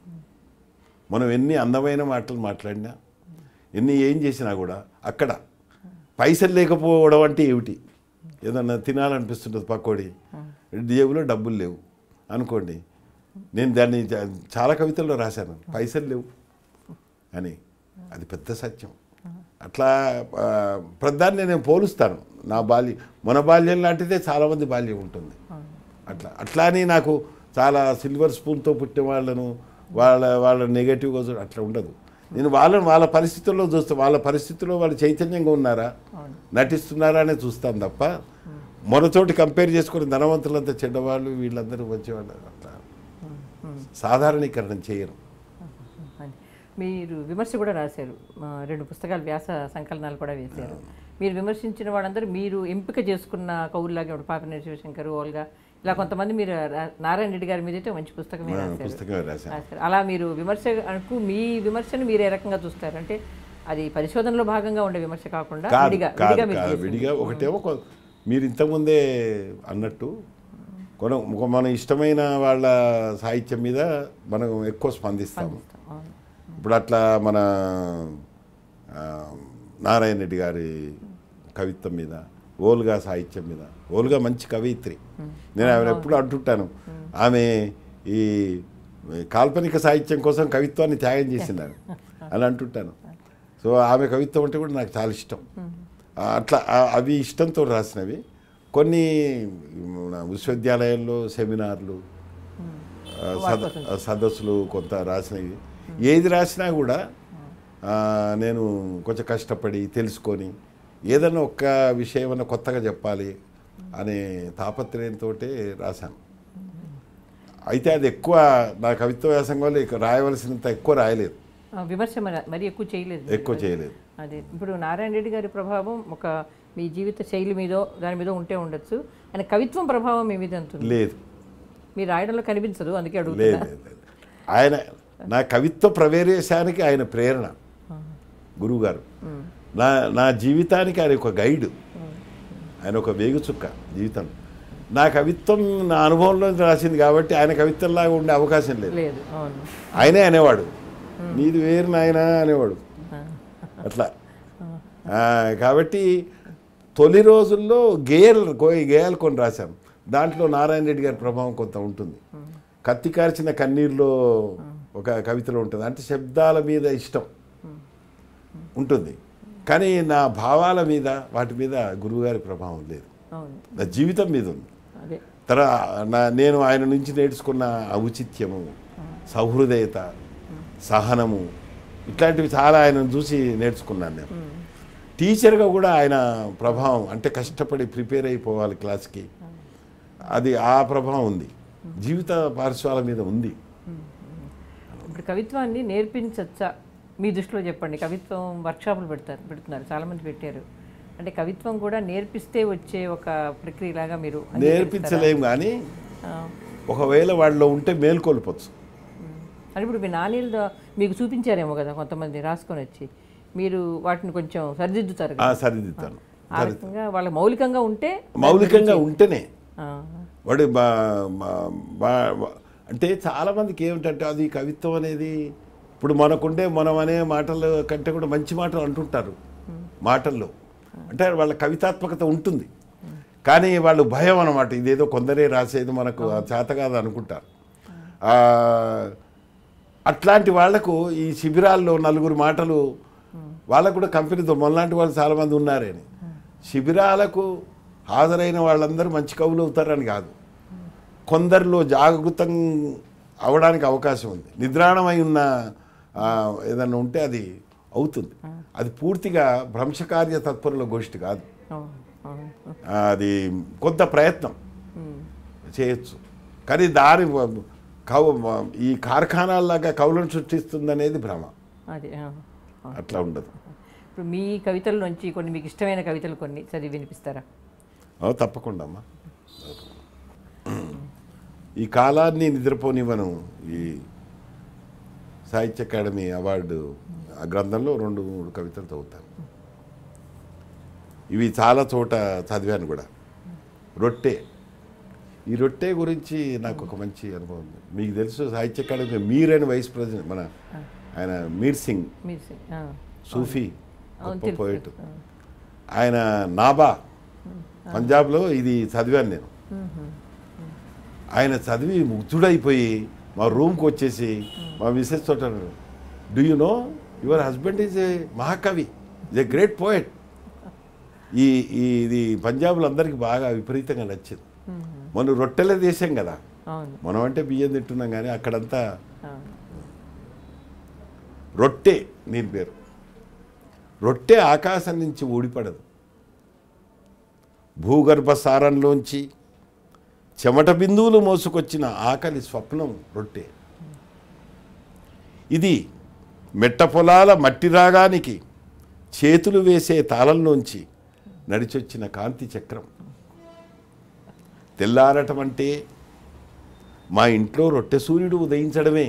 Speaker 2: మనం ఎన్ని అందమైన మాటలు మాట్లాడినా ఎన్ని ఏం చేసినా కూడా అక్కడ పైసలు లేకపోవడం అంటే ఏమిటి ఏదన్నా తినాలనిపిస్తుంటుంది పక్కోడి జేబులో డబ్బులు లేవు అనుకోండి నేను దాన్ని చా- చాలా కవితల్లో రాశాను పైసలు లేవు అని అది పెద్ద సత్యం అట్లా ఆ, ప్రధాన్ని నేను పోలుస్తాను నా బాల్యం మన బాల్యం లాంటిదే చాలామంది బాల్యం ఉంటుంది అట్లా అట్లా అని నాకు చాలా సిల్వర్ స్పూన్తో పుట్టిన వాళ్ళను వాళ్ళ వాళ్ళ నెగటివ్గా చూ అట్లా ఉండదు నేను వాళ్ళని వాళ్ళ పరిస్థితుల్లో చూస్తా వాళ్ళ పరిస్థితుల్లో వాళ్ళు చైతన్యంగా ఉన్నారా నటిస్తున్నారా అనే చూస్తాను తప్ప మనతోటి కంపేర్ చేసుకుని ధనవంతులంతా చెడ్డవాళ్ళు వీళ్ళందరూ మంచివాళ్ళు అట్లా సాధారణీకరణం చేయరు
Speaker 1: అని. మీరు విమర్శ కూడా రాశారు ఆ, రెండు పుస్తకాలు వ్యాస సంకలనాలు కూడా వేశారు మీరు విమర్శించిన వాళ్ళందరూ మీరు ఎంపిక చేసుకున్న కవుల్లాగా ఇప్పుడు పాపినేని శివశంకర్ ఓల్గా ఇలా కొంతమంది మీరు రా- నారాయణ రెడ్డి గారి మీద అయితే మంచి పుస్తకమే
Speaker 2: ఆ,
Speaker 1: రాశారు
Speaker 2: పుస్తకమే రాశాను
Speaker 1: రాశారు. అలా మీరు విమర్శకు మీ విమర్శను మీరు ఏ రకంగా చూస్తారు అంటే అది పరిశోధనలో భాగంగా ఉండే విమర్శ కాకుండా
Speaker 2: కాదు
Speaker 1: విడిగా
Speaker 2: కాదు
Speaker 1: విడిగా మీరు
Speaker 2: కాదు
Speaker 1: చేసింది.
Speaker 2: విడిగా ఒకటేమో కొ- మీరు ఇంతకుముందే అన్నట్టు కొన ఒక మన ఇష్టమైన వాళ్ళ సాహిత్యం మీద మనం ఎక్కువ స్పందిస్తాము
Speaker 1: అవును.
Speaker 2: ఇప్పుడు అట్లా మన ఆ, నారాయణ రెడ్డి గారి కవిత్వం మీద ఓల్గా సాహిత్యం మీద ఓల్గా మంచి కవయిత్రి నేను ఆమె ఎప్పుడు అంటుంటాను ఆమె ఈ కాల్పనిక సాహిత్యం కోసం కవిత్వాన్ని త్యాగం చేసినారు అని అంటుంటాను సో ఆమె కవిత్వం అంటే కూడా నాకు చాలా ఇష్టం ఆ, అట్లా ఆ- అవి ఇష్టంతో రాసినవి కొన్ని మన విశ్వవిద్యాలయాల్లో సెమినార్లు ఆ, సద ఆ, సదస్సులు కొంత రాసినవి ఏది రాసినా కూడా ఆ, నేను కొంచెం కష్టపడి తెలుసుకొని ఏదైనా ఒక్క విషయం అన్న కొత్తగా చెప్పాలి అనే తాపత్రయంతో రాశాను అయితే అది ఎక్కువ నా కవిత్వ వ్యాసం వల్ల ఇక రాయవలసినంత ఎక్కువ రాయలేదు
Speaker 1: ఆ, విమర్శ మరి- మరి ఎక్కువ చేయలేదు
Speaker 2: ఎక్కువ చేయలేదు
Speaker 1: అదే ఇప్పుడు నారాయణ రెడ్డి గారి ప్రభావం ఒక మీ జీవిత శైలి మీదో దాని మీద ఉంటే ఉండొచ్చు ఆయన కవిత్వం ప్రభావం మీ మీద ఉంటుంది
Speaker 2: లేదు
Speaker 1: మీరు రాయడంలో కనిపించదు అందుకే
Speaker 2: లేదు
Speaker 1: అడుగుతున్నా
Speaker 2: లేదు, లేదు. ఆయన నా కవిత్వ ప్రవేశానికి ఆయన ప్రేరణ గురువుగారు నా నా జీవితానికి ఆయన ఒక గైడ్ ఆయన ఒక వేగుచుక్క జీవితం నా కవిత్వం నా అనుభవంలో రాసింది కాబట్టి ఆయన కవిత్వంలాగా ఉండే అవకాశం లేదు
Speaker 1: లేదు అవును
Speaker 2: ఆయనే అనేవాడు నీది వేరు నాయన అనేవాడు అట్లా ఆ, కాబట్టి తొలి రోజుల్లో గేయాలు కో- గేయాలు కొన్ని రాశాను దాంట్లో నారాయణ రెడ్డి గారి ప్రభావం కొంత ఉంటుంది కత్తి కార్చిన కన్నీరులో ఒక కవితలో ఉంటుంది అంటే శబ్దాల మీద ఇష్టం ఉంటుంది కానీ నా భావాల మీద వాటి మీద గురువుగారి ప్రభావం లేదు
Speaker 1: అవును
Speaker 2: నా జీవితం మీద ఉంది
Speaker 1: అదే
Speaker 2: తర్వాత నా నేను ఆయన నుంచి నేర్చుకున్న ఔచిత్యము సహృదయత సహనము ఇట్లాంటివి చాలా ఆయన చూసి నేర్చుకున్నాను నేను టీచర్గా కూడా ఆయన ప్రభావం అంటే కష్టపడి ప్రిపేర్ అయిపోవాలి క్లాస్కి అది ఆ ప్రభావం ఉంది జీవిత పార్శ్వాల మీద ఉంది
Speaker 1: ఇప్పుడు కవిత్వాన్ని నేర్పించచ్చా మీ దృష్టిలో చెప్పండి కవిత్వం వర్క్షాపులు పెడతారు పెడుతున్నారు చాలామంది పెట్టారు అంటే కవిత్వం కూడా నేర్పిస్తే వచ్చే ఒక ప్రక్రియలాగా మీరు అంగీకరిస్తారా?
Speaker 2: నేర్పించలేం కానీ
Speaker 1: ఆ,
Speaker 2: ఒకవేళ వాళ్ళలో ఉంటే మేల్కొల్పొచ్చు
Speaker 1: అంటే ఇప్పుడు మీ నాణ్యలు మీకు చూపించారేమో కదా కొంతమంది రాసుకొని వచ్చి మీరు వాటిని కొంచెం సరిదిద్దుతారు
Speaker 2: ఆ
Speaker 1: కదా.
Speaker 2: సరిదిద్దాను
Speaker 1: ఆ రకంగా వాళ్ళ మౌలికంగా ఉంటే
Speaker 2: మౌలికంగా ఉంటేనే
Speaker 1: ఆ,
Speaker 2: వాడు బా బా- బా- బా- అంటే చాలామందికి ఏమిటంటే అది కవిత్వం అనేది ఇప్పుడు మనకుండే మనం అనే మాటల కంటే కూడా మంచి మాటలు అంటుంటారు మాటల్లో అంటే వాళ్ళ కవితాత్మకత ఉంటుంది కానీ వాళ్ళు భయం అన్నమాట ఇదేదో కొందరే రాసేది మనకు చేత కాదు అనుకుంటారు ఆ, అట్లాంటి వాళ్లకు ఈ శిబిరాల్లో నలుగురు మాటలు వాళ్ళకు కూడా కంపెనీతో మనలాంటి వాళ్ళు చాలామంది ఉన్నారని శిబిరాలకు హాజరైన వాళ్ళందరూ మంచి కవులు అవుతారని కాదు కొందరిలో జాగృతం అవడానికి అవకాశం ఉంది నిద్రాణమై ఉన్న ఆ, ఏదన్నా ఉంటే అది అవుతుంది అది పూర్తిగా భ్రంశకార్య తత్పరుల గోష్ఠి కాదు
Speaker 1: అవును, అవును.
Speaker 2: అది కొంత ప్రయత్నం చేయొచ్చు కానీ దారి కౌ ఈ కార్ఖానాల్లాగా కవులను సృష్టిస్తుందనేది భ్రమ
Speaker 1: అది ఆ.
Speaker 2: అట్లా ఉండదు
Speaker 1: ఇప్పుడు మీ కవితల నుంచి కొన్ని మీకు ఇష్టమైన కవితలు కొన్ని చదివి వినిపిస్తారా
Speaker 2: ఓ, తప్పకుండా అమ్మా ఈ కాలాన్ని నిద్రపోనివ్వను ఈ సాహిత్య అకాడమీ అవార్డు ఆ గ్రంథంలో రెండు మూడు కవితలు చదువుతాను ఇవి చాలా చోట చదివాను కూడా రొట్టె ఈ రొట్టె గురించి నాకు ఒక మంచి అనుభవం ఉంది మీకు తెలుసు సాహిత్య అకాడమీ మీర్ అని వైస్ ప్రెసిడెంట్ మన ఆయన మీర్ సింగ్
Speaker 1: మీరు సి- ఆ.
Speaker 2: సూఫీ
Speaker 1: అవును,
Speaker 2: గొప్ప
Speaker 1: తెలుసు.
Speaker 2: పోయిట్ ఆయన నాబా పంజాబ్లో ఇది చదివాను నేను ఆయన చదివి ముగ్ధుడైపోయి మా రూమ్కి వచ్చేసి మా Mrs Thota do you know your husband is a మహాకవి ఈజ్ ఏ గ్రేట్ పోయట్ ఈ ఈ ఇది పంజాబ్లో అందరికీ బాగా విపరీతంగా నచ్చింది మనం రొట్టెల దేశం కదా
Speaker 1: అవును
Speaker 2: మనం అంటే బియ్యం తింటున్నాం కానీ అక్కడంతా
Speaker 1: అవును
Speaker 2: రొట్టె దీని పేరు రొట్టె ఆకాశం నుంచి ఊడిపడదు భూగర్భ సారంలోంచి చెమట బిందువులు మోసుకొచ్చిన ఆకలి స్వప్నం రొట్టె ఇది మెట్ట పొలాల మట్టి రాగానికి చేతులు వేసే తాళంలోంచి నడిచొచ్చిన కాంతి చక్రం తెల్లారటం అంటే మా ఇంట్లో రొట్టె సూర్యుడు ఉదయించడమే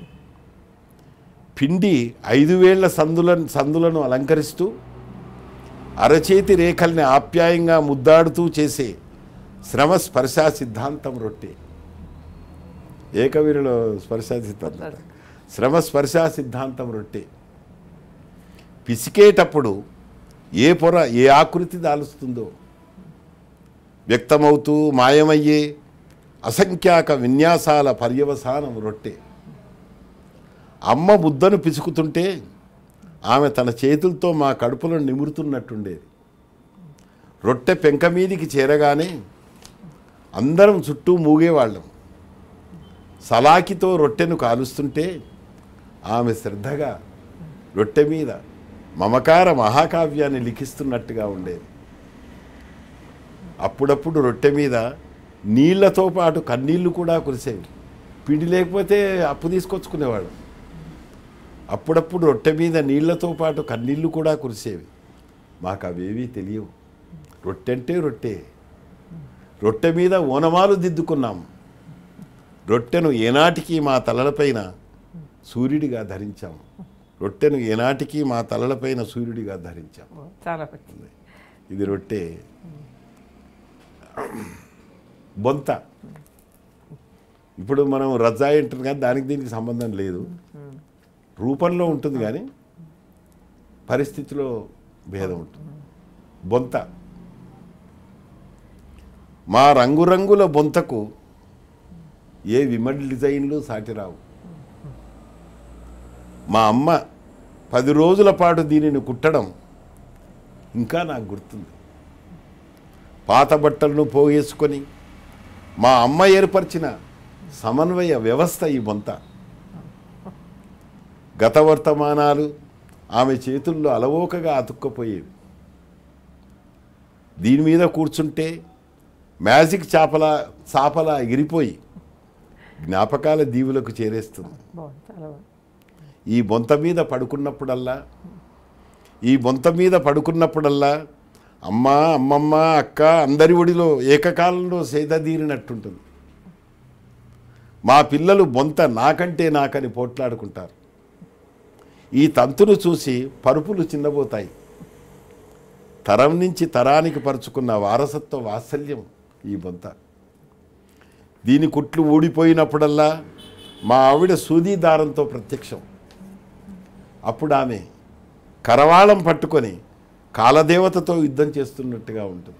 Speaker 2: పిండి ఐదు వేళ్ల సందులను సందులను అలంకరిస్తూ అరచేతి రేఖల్ని ఆప్యాయంగా ముద్దాడుతూ చేసే శ్రమ స్పర్శా సిద్ధాంతం రొట్టె ఏకవీరులో స్పర్శా సిద్ధాంతం శ్రమ స్పర్శా సిద్ధాంతం రొట్టె పిసికేటప్పుడు ఏ పొర ఏ ఆకృతి దాలుస్తుందో వ్యక్తమవుతూ మాయమయ్యే అసంఖ్యాక విన్యాసాల పర్యవసానం రొట్టె అమ్మ ముద్దను పిసుకుతుంటే ఆమె తన చేతులతో మా కడుపులను నిమురుతున్నట్టుండేది రొట్టె పెంక మీదికి చేరగానే అందరం చుట్టూ మూగేవాళ్ళం సలాకితో రొట్టెను కాలుస్తుంటే ఆమె శ్రద్ధగా రొట్టె మీద మమకార మహాకావ్యాన్ని లిఖిస్తున్నట్టుగా ఉండేది అప్పుడప్పుడు రొట్టె మీద నీళ్లతో పాటు కన్నీళ్లు కూడా కురిసేవి పిండి లేకపోతే అప్పు తీసుకొచ్చుకునేవాడు అప్పుడప్పుడు రొట్టె మీద నీళ్లతో పాటు కన్నీళ్లు కూడా కురిసేవి మాకు అవేవీ తెలియవు రొట్టె అంటే రొట్టె రొట్టె మీద ఓనమాలు దిద్దుకున్నాం రొట్టెను ఏనాటికి మా తలలపైన సూర్యుడిగా ధరించాం రొట్టెను ఏనాటికి మా తలలపైన సూర్యుడిగా ధరించాం
Speaker 1: ఓ, చాలా మంచిది
Speaker 2: ఇది రొట్టె బొంత ఇప్పుడు మనం రజాయి ఉంటుంది కానీ దానికి దీనికి సంబంధం లేదు రూపంలో ఉంటుంది కానీ పరిస్థితిలో భేదం ఉంటుంది బొంత మా రంగురంగుల బొంతకు ఏ విమల్ డిజైన్లు సాటిరావు మా అమ్మ పది రోజుల పాటు దీనిని కుట్టడం ఇంకా నాకు గుర్తుంది పాత బట్టలను పోగేసుకొని మా అమ్మ ఏర్పరిచిన సమన్వయ వ్యవస్థ ఈ బొంత గత వర్తమానాలు ఆమె చేతుల్లో అలవోకగా అతుక్కపోయేవి దీని మీద కూర్చుంటే మ్యాజిక్ చాపలా చాపలా ఎగిరిపోయి జ్ఞాపకాల దీవులకు చేరేస్తుంది
Speaker 1: బాగుంది చాలా బాగుంది
Speaker 2: ఈ బొంత మీద పడుకున్నప్పుడల్లా ఈ బొంత మీద పడుకున్నప్పుడల్లా అమ్మ అమ్మమ్మ అక్క అందరి ఒడిలో ఏకకాలంలో సేదదీరినట్టుంటుంది మా పిల్లలు బొంత నాకంటే నాకని పోట్లాడుకుంటారు ఈ తంతును చూసి పరుపులు చిన్నబోతాయి తరం నుంచి తరానికి పరుచుకున్న వారసత్వ వాత్సల్యం ఈ బొంత దీని కుట్లు ఊడిపోయినప్పుడల్లా మా ఆవిడ సూదీ దారంతో ప్రత్యక్షం అప్పుడు ఆమె కరవాళం పట్టుకొని కాలదేవతతో యుద్ధం చేస్తున్నట్టుగా ఉంటుంది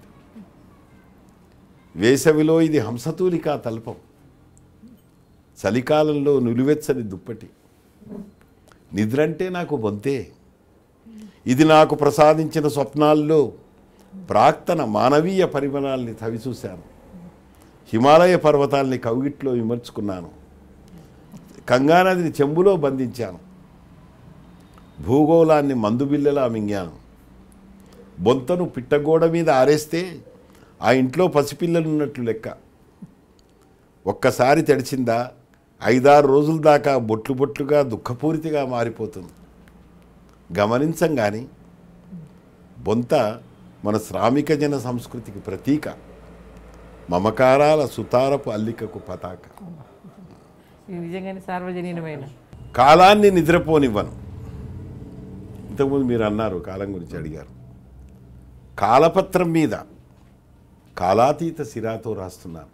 Speaker 2: వేసవిలో ఇది హంసతూలికా తల్పం చలికాలంలో నులివెచ్చని దుప్పటి నిద్రంటే నాకు బొంతే ఇది నాకు ప్రసాదించిన స్వప్నాల్లో ప్రాక్తన మానవీయ పరిమళాల్ని తవిచూశాను హిమాలయ పర్వతాల్ని కవిగిట్లో విమర్చుకున్నాను గంగానదిని చెంబులో బంధించాను భూగోళాన్ని మందుబిల్లలా మింగాను బొంతను పిట్టగోడ మీద ఆరేస్తే ఆ ఇంట్లో పసిపిల్లలు ఉన్నట్లు లెక్క ఒక్కసారి తెడిచిందా ఐదారు రోజుల దాకా బొట్లు బొట్లుగా దుఃఖపూరితిగా మారిపోతుంది గమనించం కానీ బొంత మన శ్రామిక జన సంస్కృతికి ప్రతీక మమకారాల సుతారపు అల్లికకు పతాక
Speaker 1: ఇది నిజంగానే సార్వజనీనమైన
Speaker 2: కాలాన్ని నిద్రపోనివ్వను ఇంతకుముందు మీరు అన్నారు కాలం గురించి అడిగారు కాలపత్రం మీద కాలాతీత సిరాతో రాస్తున్నాను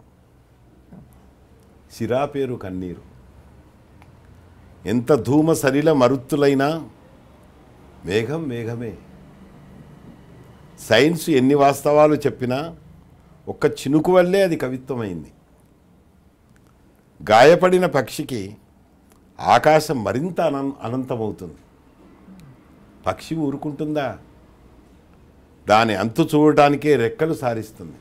Speaker 2: సిరా పేరు కన్నీరు ఎంత ధూమ సరిల మరుత్తులైనా మేఘం మేఘమే సైన్స్ ఎన్ని వాస్తవాలు చెప్పినా ఒక్క చినుకు వల్లే అది కవిత్వమైంది గాయపడిన పక్షికి ఆకాశం మరింత అనం అనంతమవుతుంది పక్షి ఊరుకుంటుందా దాని అంతు చూడటానికే రెక్కలు సారిస్తుంది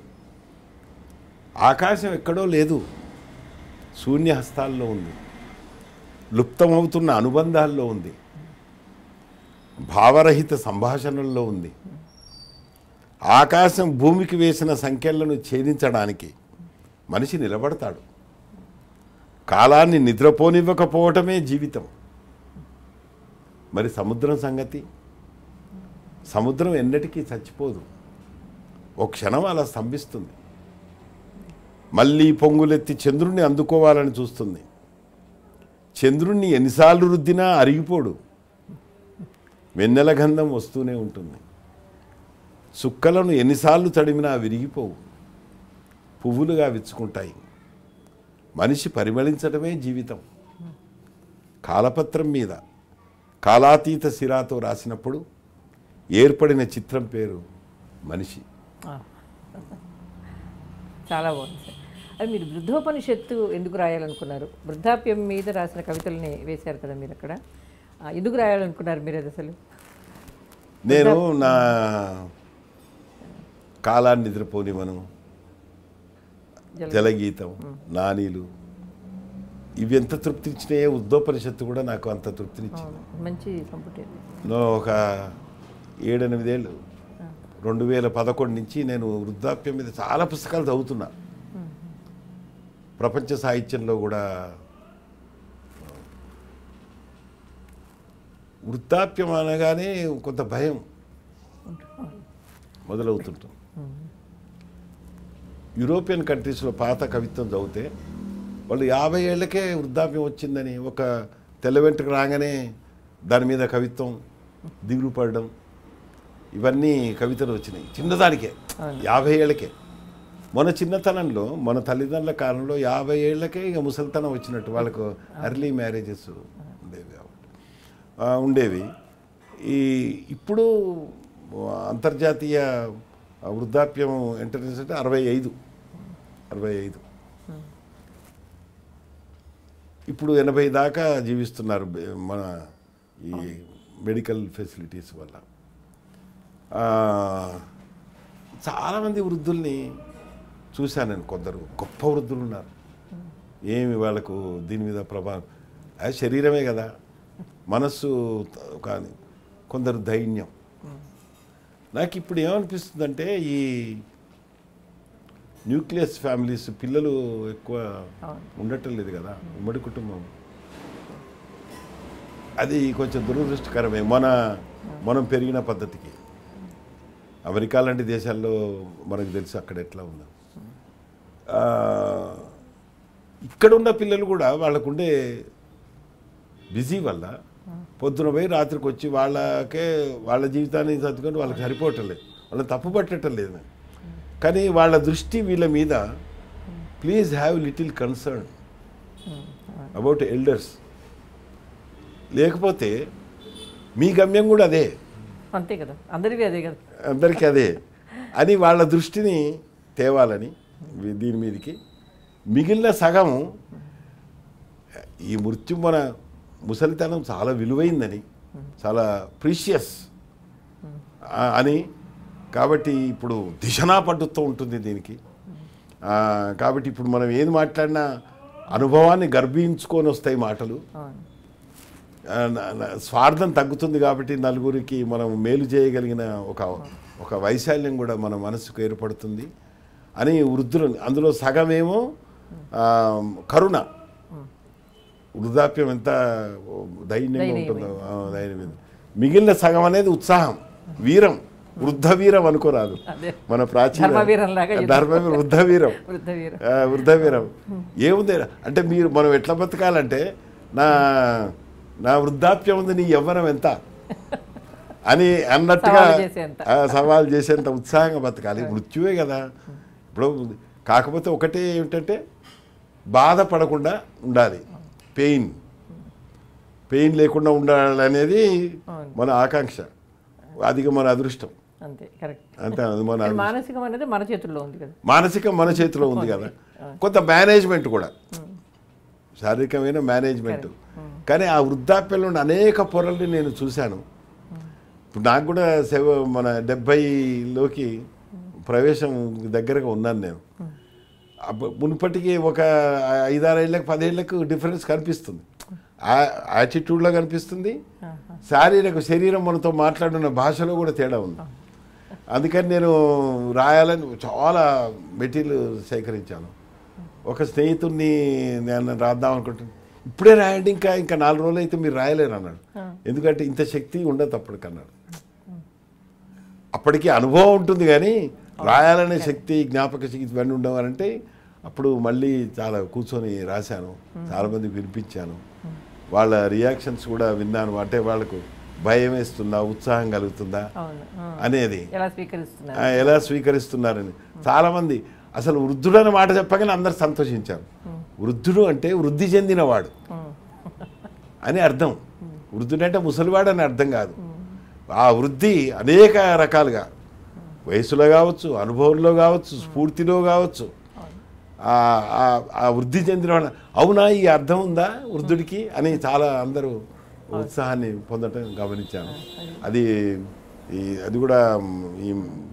Speaker 2: ఆకాశం ఎక్కడో లేదు శూన్య హస్తాల్లో ఉంది లుప్తమవుతున్న అనుబంధాల్లో ఉంది భావరహిత సంభాషణల్లో ఉంది ఆకాశం భూమికి వేసిన సంఖ్యలను ఛేదించడానికి మనిషి నిలబడతాడు కాలాన్ని నిద్రపోనివ్వకపోవటమే జీవితం మరి సముద్రం సంగతి సముద్రం ఎన్నటికీ చచ్చిపోదు ఓ క్షణం అలా స్తంభిస్తుంది మళ్ళీ పొంగులెత్తి చంద్రుణ్ణి అందుకోవాలని చూస్తుంది చంద్రుణ్ణి ఎన్నిసార్లు రుద్దినా అరిగిపోడు వెన్నెల గంధం వస్తూనే ఉంటుంది సుక్కలను ఎన్నిసార్లు తడిమినా విరిగిపోవు పువ్వులుగా విచ్చుకుంటాయి మనిషి పరిమళించడమే జీవితం కాలపత్రం మీద కాలాతీత సిరాతో రాసినప్పుడు ఏర్పడిన చిత్రం పేరు మనిషి
Speaker 1: ఆ. చాలా బాగుంది సార్ అది మీరు వృద్ధోపనిషత్తు ఎందుకు రాయాలనుకున్నారు వృద్ధాప్యం మీద రాసిన కవితల్ని వేశారు కదా మీరు అక్కడ ఆ, ఎందుకు రాయాలనుకున్నారు మీరు అది అసలు
Speaker 2: నేను నా కాలాన్ని నిద్రపోనివను
Speaker 1: జల-
Speaker 2: జలగీతం నానీలు ఇవి ఎంత తృప్తినిచ్చినాయో ఉద్దోపనిషత్తు కూడా నాకు అంత తృప్తినిచ్చింది
Speaker 1: అవును, మంచి సంపుటి అది.
Speaker 2: నేను ఒక ఏడెనిమిదేళ్ళు రెండు వేల పదకొండు నుంచి నేను వృద్ధాప్యం మీద చాలా పుస్తకాలు చదువుతున్నా ప్రపంచ సాహిత్యంలో కూడా వృద్ధాప్యం అనగానే కొంత భయం మొదలవుతుంటుంది యూరోపియన్ కంట్రీస్లో పాత కవిత్వం చదివితే వాళ్ళు యాభై ఏళ్ళకే వృద్ధాప్యం వచ్చిందని ఒక తెల్ల వెంట్రుక రాగానే దాని మీద కవిత్వం దిగులు పడడం ఇవన్నీ కవితలు వచ్చినాయి చిన్నదానికే
Speaker 1: అవును.
Speaker 2: యాభై ఏళ్ళకే మన చిన్నతనంలో మన తల్లిదండ్రుల కాలంలో యాభై ఏళ్ళకే ఇక ముసలితనం వచ్చినట్టు వాళ్ళకు అర్లీ మ్యారేజెస్ ఉండేవి కాబట్టి ఆ, ఉండేవి ఈ ఇప్పుడు అంతర్జాతీయ వృద్ధాప్యం ఎంటర్నెస్ అంటే అరవై ఐదు అరవై ఐదు ఇప్పుడు ఎనభై దాకా జీవిస్తున్నారు బె- మన ఈ మెడికల్ ఫెసిలిటీస్ వల్ల ఆ, చాలామంది వృద్ధుల్ని చూశాను నేను కొందరు గొప్ప వృద్ధులు ఉన్నారు ఏమి వాళ్ళకు దీని మీద ప్రభావం అది శరీరమే కదా మనస్సు త- కానీ కొందరు దైన్యం నాకు ఇప్పుడు ఏమనిపిస్తుందంటే ఈ న్యూక్లియస్ ఫ్యామిలీస్ పిల్లలు ఎక్కువ
Speaker 1: అవును.
Speaker 2: ఉండటం లేదు కదా ఉమ్మడి కుటుంబం అది కొంచెం దురదృష్టకరమే మన మనం పెరిగిన పద్ధతికి అమెరికా లాంటి దేశాల్లో మనకు తెలుసు అక్కడ ఎట్లా ఉందో ఆ, ఇక్కడ ఉన్న పిల్లలు కూడా వాళ్ళకుండే బిజీ వల్ల పొద్దున పోయి రాత్రికి వచ్చి వాళ్ళకే వాళ్ళ జీవితాన్ని చదువుకొని వాళ్ళకి సరిపోవటం లేదు వాళ్ళని తప్పు పట్టడం లేదు కానీ వాళ్ళ దృష్టి వీళ్ళ మీద please have little concern about elders లేకపోతే మీ గమ్యం కూడా అదే
Speaker 1: అంతే కదా అందరివి అదే కదా
Speaker 2: అందరికీ అదే అని వాళ్ళ దృష్టిని తేవాలని వీ- దీని మీదకి మిగిలిన సగం ఈ మృత్యు మన ముసలితనం చాలా విలువైందని చాలా ప్రీషియస్ అని కాబట్టి ఇప్పుడు దిశనా పట్టుతూ ఉంటుంది దీనికి ఆ, కాబట్టి ఇప్పుడు మనం ఏది మాట్లాడినా అనుభవాన్ని గర్భించుకొని వస్తాయి మాటలు
Speaker 1: అవును
Speaker 2: ఆ, న- న- స్వార్థం తగ్గుతుంది కాబట్టి నలుగురికి మనం మేలు చేయగలిగిన ఒక ఒక వైశాల్యం కూడా మన మనసుకు ఏర్పడుతుంది అని వృద్ధులు అందులో సగమేమో ఆ, కరుణ వృద్ధాప్యం ఎంత దైన్యంగా
Speaker 1: దయనీయమే.
Speaker 2: ఉంటుందో ఆ, దైన్యం మిగిలిన సగం అనేది ఉత్సాహం వీరం వృద్ధ వీరం అనుకోరాదు
Speaker 1: అదే
Speaker 2: మన ప్రాచీన
Speaker 1: ధర్మవీరంలాగా యుద్ధం.
Speaker 2: ధర్మ వృద్ధ వీరం
Speaker 1: వృద్ధ వీరు
Speaker 2: ఆ, వృద్ధ వీరం ఏముంది అంటే మీరు మనం ఎట్లా బతకాలంటే నా నా వృద్ధాప్యం ఉంది నీ యవ్వనం ఎంత అని అన్నట్టుగా
Speaker 1: సవాలు చేసేంత.
Speaker 2: ఆ, సవాల్ చేసేంత ఉత్సాహంగా బతకాలి మృత్యువే కదా ఇప్పుడు కాకపోతే ఒకటే ఏమిటంటే బాధపడకుండా ఉండాలి పెయిన్ పెయిన్ లేకుండా ఉండాలనేది
Speaker 1: అవును.
Speaker 2: మన ఆకాంక్ష అది మన అదృష్టం
Speaker 1: అంతే కరెక్ట్
Speaker 2: అంతే అది మన
Speaker 1: కానీ మానసికం అనేది మన చేతుల్లో ఉంది కదా
Speaker 2: మానసిక మన చేతిలో ఉంది కదా కొంత మేనేజ్మెంట్ కూడా శారీరకమైన మేనేజ్మెంట్ కానీ ఆ వృద్ధాప్యంలో ఉన్న అనేక పొరల్ని నేను చూశాను ఇప్పుడు నాకు కూడా సెవ మన డెబ్బైలోకి ప్రవేశం దగ్గరగా ఉన్నాను నేను అప్ప- మునుపటికి ఒక ఐదారేళ్ళకి పదేళ్లకు డిఫరెన్స్ కనిపిస్తుంది యాటిట్యూడ్లో కనిపిస్తుంది శారీరక శరీరం మనతో మాట్లాడిన భాషలో కూడా తేడా ఉంది అందుకని నేను రాయాలని చాలా మెటీరియల్ సేకరించాను ఒక స్నేహితుడిని నేను రాద్దాం అనుకుంటున్నాను ఇప్పుడే రాయండి ఇంకా ఇంకా నాలుగు రోజులు అయితే మీరు రాయలేరు అన్నాడు ఎందుకంటే ఇంత శక్తి ఉండదు అప్పటికన్నాడు అప్పటికి అనుభవం ఉంటుంది కానీ రాయాలనే శక్తి జ్ఞాపక శక్తి ఇవన్నీ ఉండవాలంటే అప్పుడు మళ్ళీ చాలా కూర్చొని రాశాను చాలామంది వినిపించాను వాళ్ళ రియాక్షన్స్ కూడా విన్నాను అంటే వాళ్ళకు భయం వేస్తుందా ఉత్సాహం కలుగుతుందా
Speaker 1: అవును ఆ.
Speaker 2: అనేది
Speaker 1: ఎలా స్వీకరిస్తున్నారు
Speaker 2: ఆ, ఎలా స్వీకరిస్తున్నారని చాలామంది అసలు వృద్ధుడు అనే మాట చెప్పగానే అందరు సంతోషించారు వృద్ధుడు అంటే వృద్ధి చెందినవాడు
Speaker 1: ఉమ్.
Speaker 2: అని అర్థం వృద్ధుడు అంటే ముసలివాడు అని అర్థం కాదు ఆ వృద్ధి అనేక రకాలుగా వయసులో కావచ్చు అనుభవంలో కావచ్చు స్ఫూర్తిలో కావచ్చు ఆ- ఆ- ఆ వృద్ధి చెందిన వాళ్ళ అవునా ఈ అర్థం ఉందా వృద్ధుడికి అని చాలా అందరూ ఉత్సాహాన్ని పొందటం గమనించాను అది ఈ అది కూడా మ్, ఈ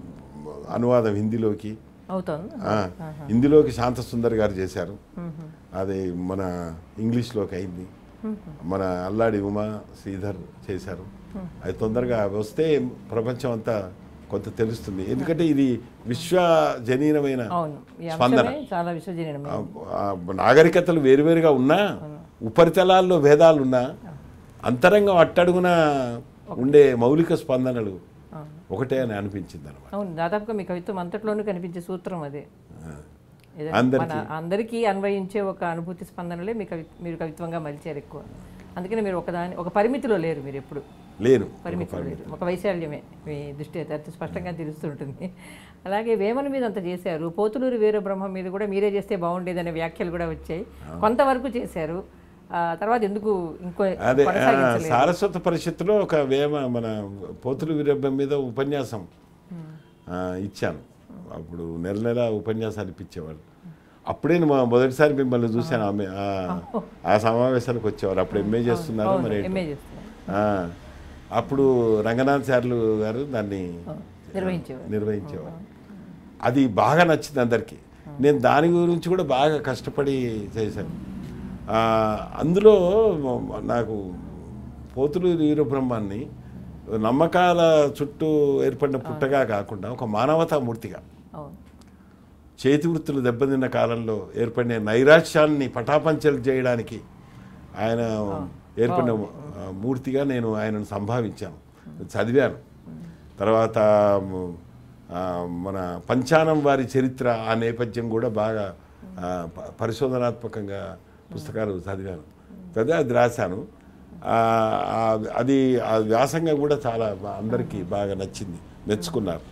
Speaker 2: అనువాదం హిందీలోకి
Speaker 1: అవుతుంది
Speaker 2: ఆ, హిందీలోకి శాంత సుందర్ గారు చేశారు అది మన ఇంగ్లీష్లోకి అయింది మన అల్లాడి ఉమా శ్రీధర్ చేశారు అది తొందరగా వస్తే ప్రపంచం అంతా కొంత తెలుస్తుంది ఎందుకంటే ఇది విశ్వజనీనమైన
Speaker 1: అవును ఈ
Speaker 2: స్పందన
Speaker 1: అంశమే చాలా విశ్వజనీయమే
Speaker 2: ఆ, నాగరికతలు వేరువేరుగా ఉన్నా ఉపరితలాల్లో భేదాలు ఉన్నా అంతరంగం అట్టడుగున ఉండే మౌలిక స్పందనలు ఒకటే అని అనిపించింది అనమాట
Speaker 1: అవును దాదాపుగా మీ కవిత్వం అంతట్లోనూ కనిపించే సూత్రం అదే ఏదైనా
Speaker 2: అందరికీ.
Speaker 1: మన అందరికీ అన్వయించే ఒక అనుభూతి స్పందనలే మీ కవి మీరు కవిత్వంగా మలిచారు ఎక్కువ అందుకని మీరు ఒకదాని ఒక పరిమితిలో లేరు మీరు ఎప్పుడు
Speaker 2: లేను
Speaker 1: పరిమితిలో లేరు ఒక వైశాల్యమే మీ దృష్టి అయితే అతి స్పష్టంగా తెలుస్తుంటుంది అలాగే వేమన మీద అంత చేశారు పోతులూరు వీరబ్రహ్మ మీద కూడా మీరే చేస్తే బాగుండేదనే వ్యాఖ్యలు కూడా వచ్చాయి కొంతవరకు చేశారు ఆ తర్వాత ఎందుకు ఇంకో
Speaker 2: అదే ఆ,
Speaker 1: కొనసాగించలేదు
Speaker 2: సారస్వత పరిషత్తులో ఒక వేమ మన పోతులు వీరబ్బం మీద ఉపన్యాసం ఆ, ఇచ్చాను అప్పుడు నెల నెల ఉపన్యాసాలు ఇప్పించేవాళ్ళు అప్పుడే నేను మా- మొదటిసారి మిమ్మల్ని చూశాను ఆమె ఆ- ఆ సమావేశానికి వచ్చేవారు అప్పుడు ఎంఏ చేస్తున్నారు మరి ఏంటో.
Speaker 1: ఎంఏ చేస్తున్నారు
Speaker 2: ఆ, అప్పుడు రంగనాథ్ చార్లు గారు దాన్ని
Speaker 1: నిర్వహించేవారు
Speaker 2: నిర్వహించేవారు అది బాగా నచ్చింది అందరికీ నేను దాని గురించి కూడా బాగా కష్టపడి చేశాను ఆ, అందులో నాకు పోతులు వీరబ్రహ్మాన్ని నమ్మకాల చుట్టూ ఏర్పడిన పుట్టగా కాకుండా ఒక మానవతా మూర్తిగా
Speaker 1: అవును
Speaker 2: చేతి వృత్తులు దెబ్బతిన్న కాలంలో ఏర్పడిన నైరాశ్యాన్ని పటాపంచలు చేయడానికి ఆయన ఏర్పడిన ఆ, మూర్తిగా నేను ఆయనను సంభావించాను చదివాను తర్వాత మ్, ఆ, మన పంచానం వారి చరిత్ర ఆ నేపథ్యం కూడా బాగా ఆ, ప- పరిశోధనాత్మకంగా పుస్తకాలు చదివాను చదివి అది రాశాను ఆ, ఆ, అది ఆ వ్యాసంగా కూడా చాలా బా- అందరికీ బాగా నచ్చింది మెచ్చుకున్నారు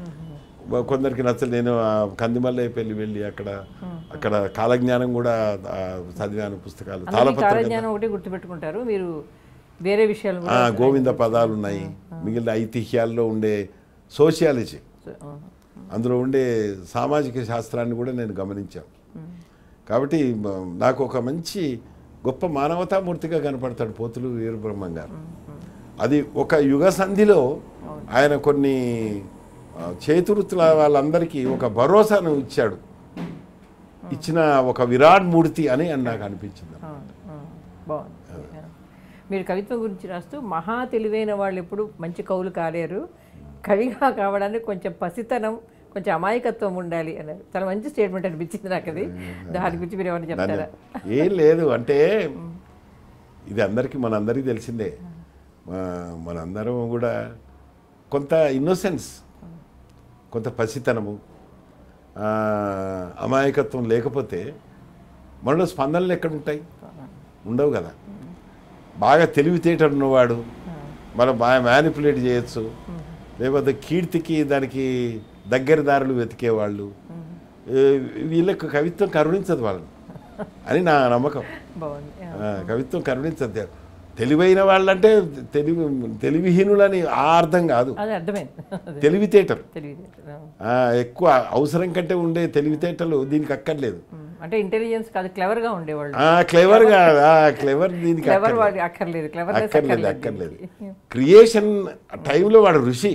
Speaker 2: బ- కొందరికి నచ్చలేదు నేను ఆ కందిమల్లయ్యపల్లి వెళ్ళి అక్కడ అక్కడ కాలజ్ఞానం కూడా ఆ, చదివాను పుస్తకాలు
Speaker 1: అందరికీ
Speaker 2: తాళపత్ర
Speaker 1: కాలజ్ఞానం ఒకటి గుర్తుపెట్టుకుంటారు మీరు వేరే విషయాలు
Speaker 2: ఆ,
Speaker 1: కూడా
Speaker 2: గోవింద పదాలు ఉన్నాయి మిగిలిన ఐతిహ్యాల్లో ఉండే సోషియాలజీ
Speaker 1: అవును.
Speaker 2: అందులో ఉండే సామాజిక శాస్త్రాన్ని కూడా నేను గమనించాను కాబట్టి మ- నాకు ఒక మంచి గొప్ప మానవతామూర్తిగా కనపడతాడు పోతులు వీరబ్రహ్మం గారు అది ఒక యుగ సంధిలో ఆయన కొన్ని ఆ, చేతివృత్తుల వాళ్ళందరికీ ఒక భరోసాను ఇచ్చాడు ఇచ్చిన ఒక విరాట్ మూర్తి అని అని నాకు అనిపించింది
Speaker 1: అవును, అవును. బాగుంది మీరు కవిత్వం గురించి రాస్తూ మహా తెలివైన వాళ్ళు ఎప్పుడు మంచి కవులు కాలేరు కవిగా కావడానికి కొంచెం పసితనం కొంచెం అమాయకత్వం ఉండాలి అన్నారు చాలా మంచి స్టేట్మెంట్ అనిపించింది నాకు అది దాని గురించి మీరు ఏమైనా చెప్తారా
Speaker 2: ఏం లేదు అంటే ఇది అందరికీ మనందరికీ తెలిసిందే మా- మనందరం కూడా కొంత ఇన్నోసెన్స్ కొంత పసితనము ఆ, అమాయకత్వం లేకపోతే మనలో స్పందనలు ఎక్కడ ఉంటాయి ఉండవు కదా బాగా తెలివితేటలు ఉన్నవాడు మనం బాగా మ్యానిపులేట్ చేయొచ్చు లేకపోతే కీర్తికి దానికి దగ్గర దారులు వెతికేవాళ్ళు ఏ, వీళ్ళకు కవిత్వం కరుణించదు వాళ్ళని అని నా నమ్మకం
Speaker 1: బాగుంది
Speaker 2: ఆ, కవిత్వం కరుణించదు తెలివైన వాళ్ళంటే తెలివి తెలివిహీనులని ఆ అర్థం కాదు
Speaker 1: అది అర్థమైంది అదే
Speaker 2: తెలివితేటలు
Speaker 1: తెలియదు
Speaker 2: ఆ, ఎక్కువ అవసరం కంటే ఉండే తెలివితేటలు దీనికి అక్కర్లేదు
Speaker 1: అంటే ఇంటెలిజెన్స్ కాదు క్లవర్గా ఉండేవాళ్ళు
Speaker 2: ఆ క్లెవర్గా క్లెవర్ దీనికి
Speaker 1: క్లవర్
Speaker 2: అక్కర్లేదు.
Speaker 1: వాడి అక్కర్లేదు క్లవర్నెస్
Speaker 2: అక్కర్లేదు అక్కర్లేదు క్రియేషన్ టైంలో వాడు ఋషి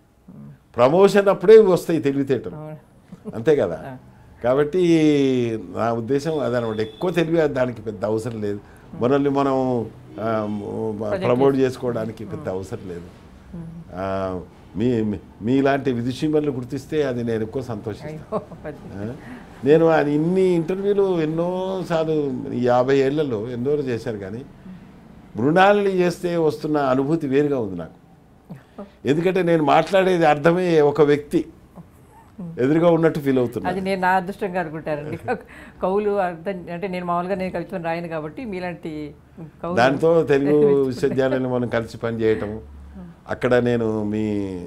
Speaker 2: ప్రమోషన్ అప్పుడే వస్తాయి తెలివితేటలు అంతే కదా కాబట్టి నా ఉద్దేశం అదనమాట ఎక్కువ తెలివి దానికి పెద్ద అవసరం లేదు మనల్ని మనం ఆ, ప్రమోట్ చేసుకోవడానికి పెద్ద అవసరం లేదు ఆ, మీ మీ- మీలాంటి విదుషీమల్ని గుర్తిస్తే అది నేను ఎక్కువ సంతోషిస్తాను ఆ? నేను ఆయన ఇన్ని ఇంటర్వ్యూలు ఎన్నోసార్లు ఈ యాభై ఏళ్లలో ఎన్నో చేశాను కానీ మృణాలని చేస్తే వస్తున్న అనుభూతి వేరుగా ఉంది నాకు ఎందుకంటే నేను మాట్లాడేది అర్థమే ఒక వ్యక్తి ఎదురుగా ఉన్నట్టు ఫీల్ అవుతున్నా
Speaker 1: అది నేను నా అదృష్టంగా అనుకుంటానండి కవులు అర్థం అంటే నేను మామూలుగా నేను కవిత్వం రాయను కాబట్టి మీలాంటి కవులు
Speaker 2: దాంతో తెలుగు విశ్వవిద్యాలయంలో మనం కలిసి పనిచేయటం అక్కడ నేను మీ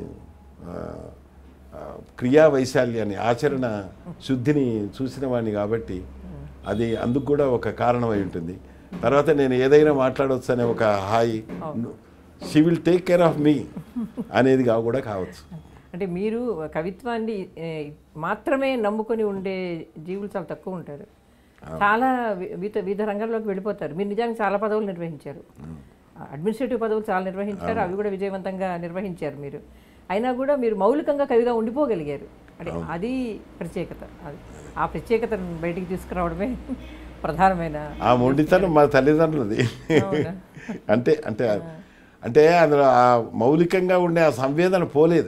Speaker 2: ఆ, ఆ, క్రియా వైశాల్యాన్ని ఆచరణ శుద్ధిని చూసిన వాడిని కాబట్టి అది అందుకు కూడా ఒక కారణం అయి ఉంటుంది తర్వాత నేను ఏదైనా మాట్లాడవచ్చు అనే ఒక హాయి she will take care of me అనేది కా- కూడా కావచ్చు
Speaker 1: అంటే మీరు కవిత్వాన్ని ఏ, మాత్రమే నమ్ముకొని ఉండే జీవులు చాలా తక్కువ ఉంటారు చాలా వి- వివిధ వివిధ రంగాల్లోకి వెళ్ళిపోతారు మీరు నిజానికి చాలా పదవులు నిర్వహించారు అడ్మినిస్ట్రేటివ్ పదవులు చాలా నిర్వహించారు అవి కూడా విజయవంతంగా నిర్వహించారు మీరు అయినా కూడా మీరు మౌలికంగా కవిగా ఉండిపోగలిగారు అంటే అది ప్రత్యేకత అది ఆ ప్రత్యేకతను బయటికి తీసుకురావడమే ప్రధానమైన
Speaker 2: ఆ మొండితనం మా తల్లిదండ్రులది అంటే అంటే అంటే అందులో ఆ మౌలికంగా ఉండే ఆ సంవేదన పోలేదు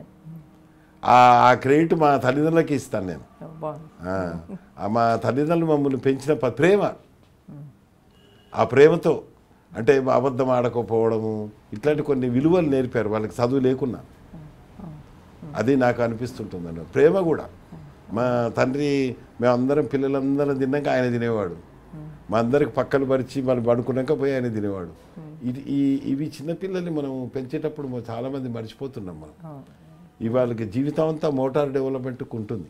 Speaker 2: ఆ ఆ క్రెడిట్ మా తల్లిదండ్రులకి ఇస్తాను నేను
Speaker 1: బాగుంది
Speaker 2: ఆ, ఆ మా తల్లిదండ్రులు మమ్మల్ని పెంచిన ప- ప్రేమ ఆ ప్రేమతో అంటే అబద్ధం ఆడకపోవడము ఇట్లాంటి కొన్ని విలువలు నేర్పారు వాళ్ళకి చదువు లేకున్నా అది నాకు అనిపిస్తుంటుందండి ప్రేమ కూడా మా తండ్రి మేమందరం పిల్లలందరం తిన్నాక ఆయన తినేవాడు మా అందరికి పక్కలు పరిచి మనం పడుకున్నాక పోయి ఆయన తినేవాడు ఇది ఈ ఇవి చిన్నపిల్లల్ని మనం పెంచేటప్పుడు మనం చాలామంది మర్చిపోతున్నాం మనం ఇవాళకి జీవితం అంతా మోటార్ డెవలప్మెంట్కి ఉంటుంది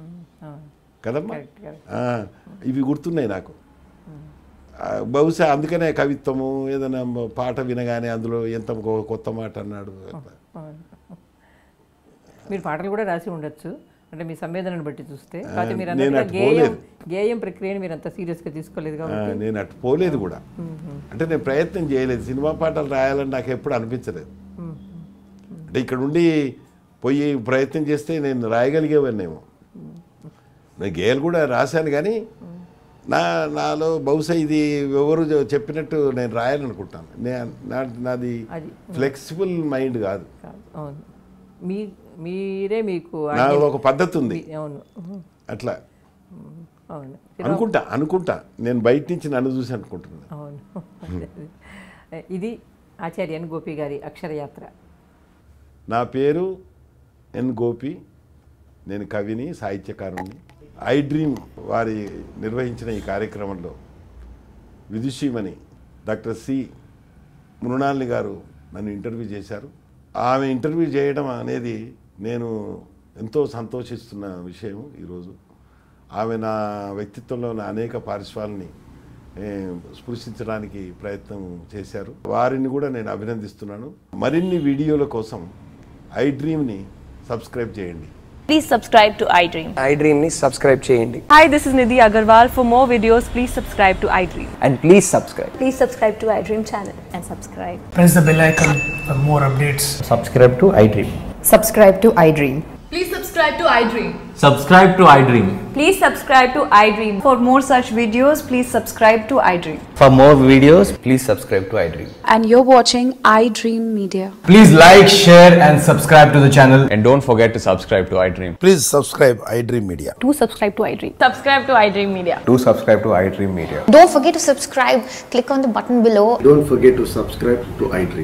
Speaker 2: కదమ్మా
Speaker 1: కరెక్ట్ కరెక్ట్
Speaker 2: ఆ, ఇవి గుర్తున్నాయి నాకు ఆ, బహుశా అందుకనే కవిత్వము ఏదైనా పాట వినగానే అందులో ఎంత కొ- కొత్త మాట అన్నాడు అట్లా.
Speaker 1: అవును. మీరు పాటలు కూడా రాసి ఉండొచ్చు అంటే మీ సంవేదనను బట్టి చూస్తే కాకపోతే మీరు
Speaker 2: నేను
Speaker 1: అన్నట్టుగా
Speaker 2: అటు
Speaker 1: గేయం
Speaker 2: పోలేదు.
Speaker 1: గేయం ప్రక్రియని మీరు అంత సీరియస్గా తీసుకోలేదు
Speaker 2: ఆ,
Speaker 1: కాబట్టి
Speaker 2: నేను అటు పోలేదు కూడా అంటే నేను ప్రయత్నం చేయలేదు సినిమా పాటలు రాయాలని నాకు ఎప్పుడు అనిపించలేదు అంటే ఇక్కడ ఉండి పోయి ప్రయత్నం చేస్తే నేను రాయగలిగేవాడినేమో నేను గేయాలు కూడా రాశాను కానీ నా నాలో బహుశా ఇది ఎవరు చె- చెప్పినట్టు నేను రాయాలనుకుంటాను నే- నా- నాది
Speaker 1: అది
Speaker 2: ఫ్లెక్సిబుల్ మైండ్ కాదు
Speaker 1: కాదు అవును మీ మీరే మీకు
Speaker 2: నా ఒక పద్ధతి ఉంది
Speaker 1: మీ- అవును
Speaker 2: అట్లా
Speaker 1: అవును
Speaker 2: అనుకుంటా అనుకుంటా నేను బయట నుంచి నన్ను చూసి అనుకుంటున్నాను
Speaker 1: అవును ఇది ఆచార్య ఎన్ గోపి గారి అక్షరయాత్ర
Speaker 2: నా పేరు ఎన్ గోపి నేను కవిని సాహిత్యకారుణ్ణి ఐ డ్రీమ్ వారి నిర్వహించిన ఈ కార్యక్రమంలో విదుషీమణి డాక్టర్ సి మృణాలిని గారు నన్ను ఇంటర్వ్యూ చేశారు ఆమె ఇంటర్వ్యూ చేయడం అనేది నేను ఎంతో సంతోషిస్తున్న విషయం ఈరోజు ఆమె నా వ్యక్తిత్వంలో ఉన్న అనేక పార్శ్వాలని ఏ, స్పృశించడానికి ప్రయత్నం చేశారు వారిని కూడా నేను అభినందిస్తున్నాను మరిన్ని వీడియోల కోసం ఐ డ్రీమ్ని సబ్స్క్రైబ్ చేయండి
Speaker 3: Please subscribe to iDream.
Speaker 4: ఐ డ్రీమ్ని సబ్స్క్రైబ్ చేయండి
Speaker 5: Hi, this is Nidhi Agarwal. For more videos, please subscribe to iDream.
Speaker 4: And please subscribe
Speaker 6: Please subscribe to iDream channel and subscribe.
Speaker 7: press the bell icon for more updates.
Speaker 8: subscribe to iDream.
Speaker 9: subscribe to iDream.
Speaker 7: Please subscribe to iDream.
Speaker 8: Subscribe to iDream.
Speaker 5: Please subscribe to iDream. For more such videos, please subscribe to iDream.
Speaker 4: For more videos, please subscribe to iDream.
Speaker 6: And you're watching iDream Media.
Speaker 8: Please like, share, and subscribe to the channel.
Speaker 9: And don't forget to subscribe to iDream.
Speaker 10: Please subscribe iDream Media.
Speaker 6: Do subscribe to iDream.
Speaker 3: Subscribe to iDream Media.
Speaker 9: Do subscribe to iDream Media.
Speaker 11: Don't forget to subscribe. Click on the button below.
Speaker 10: Don't forget to subscribe to iDream.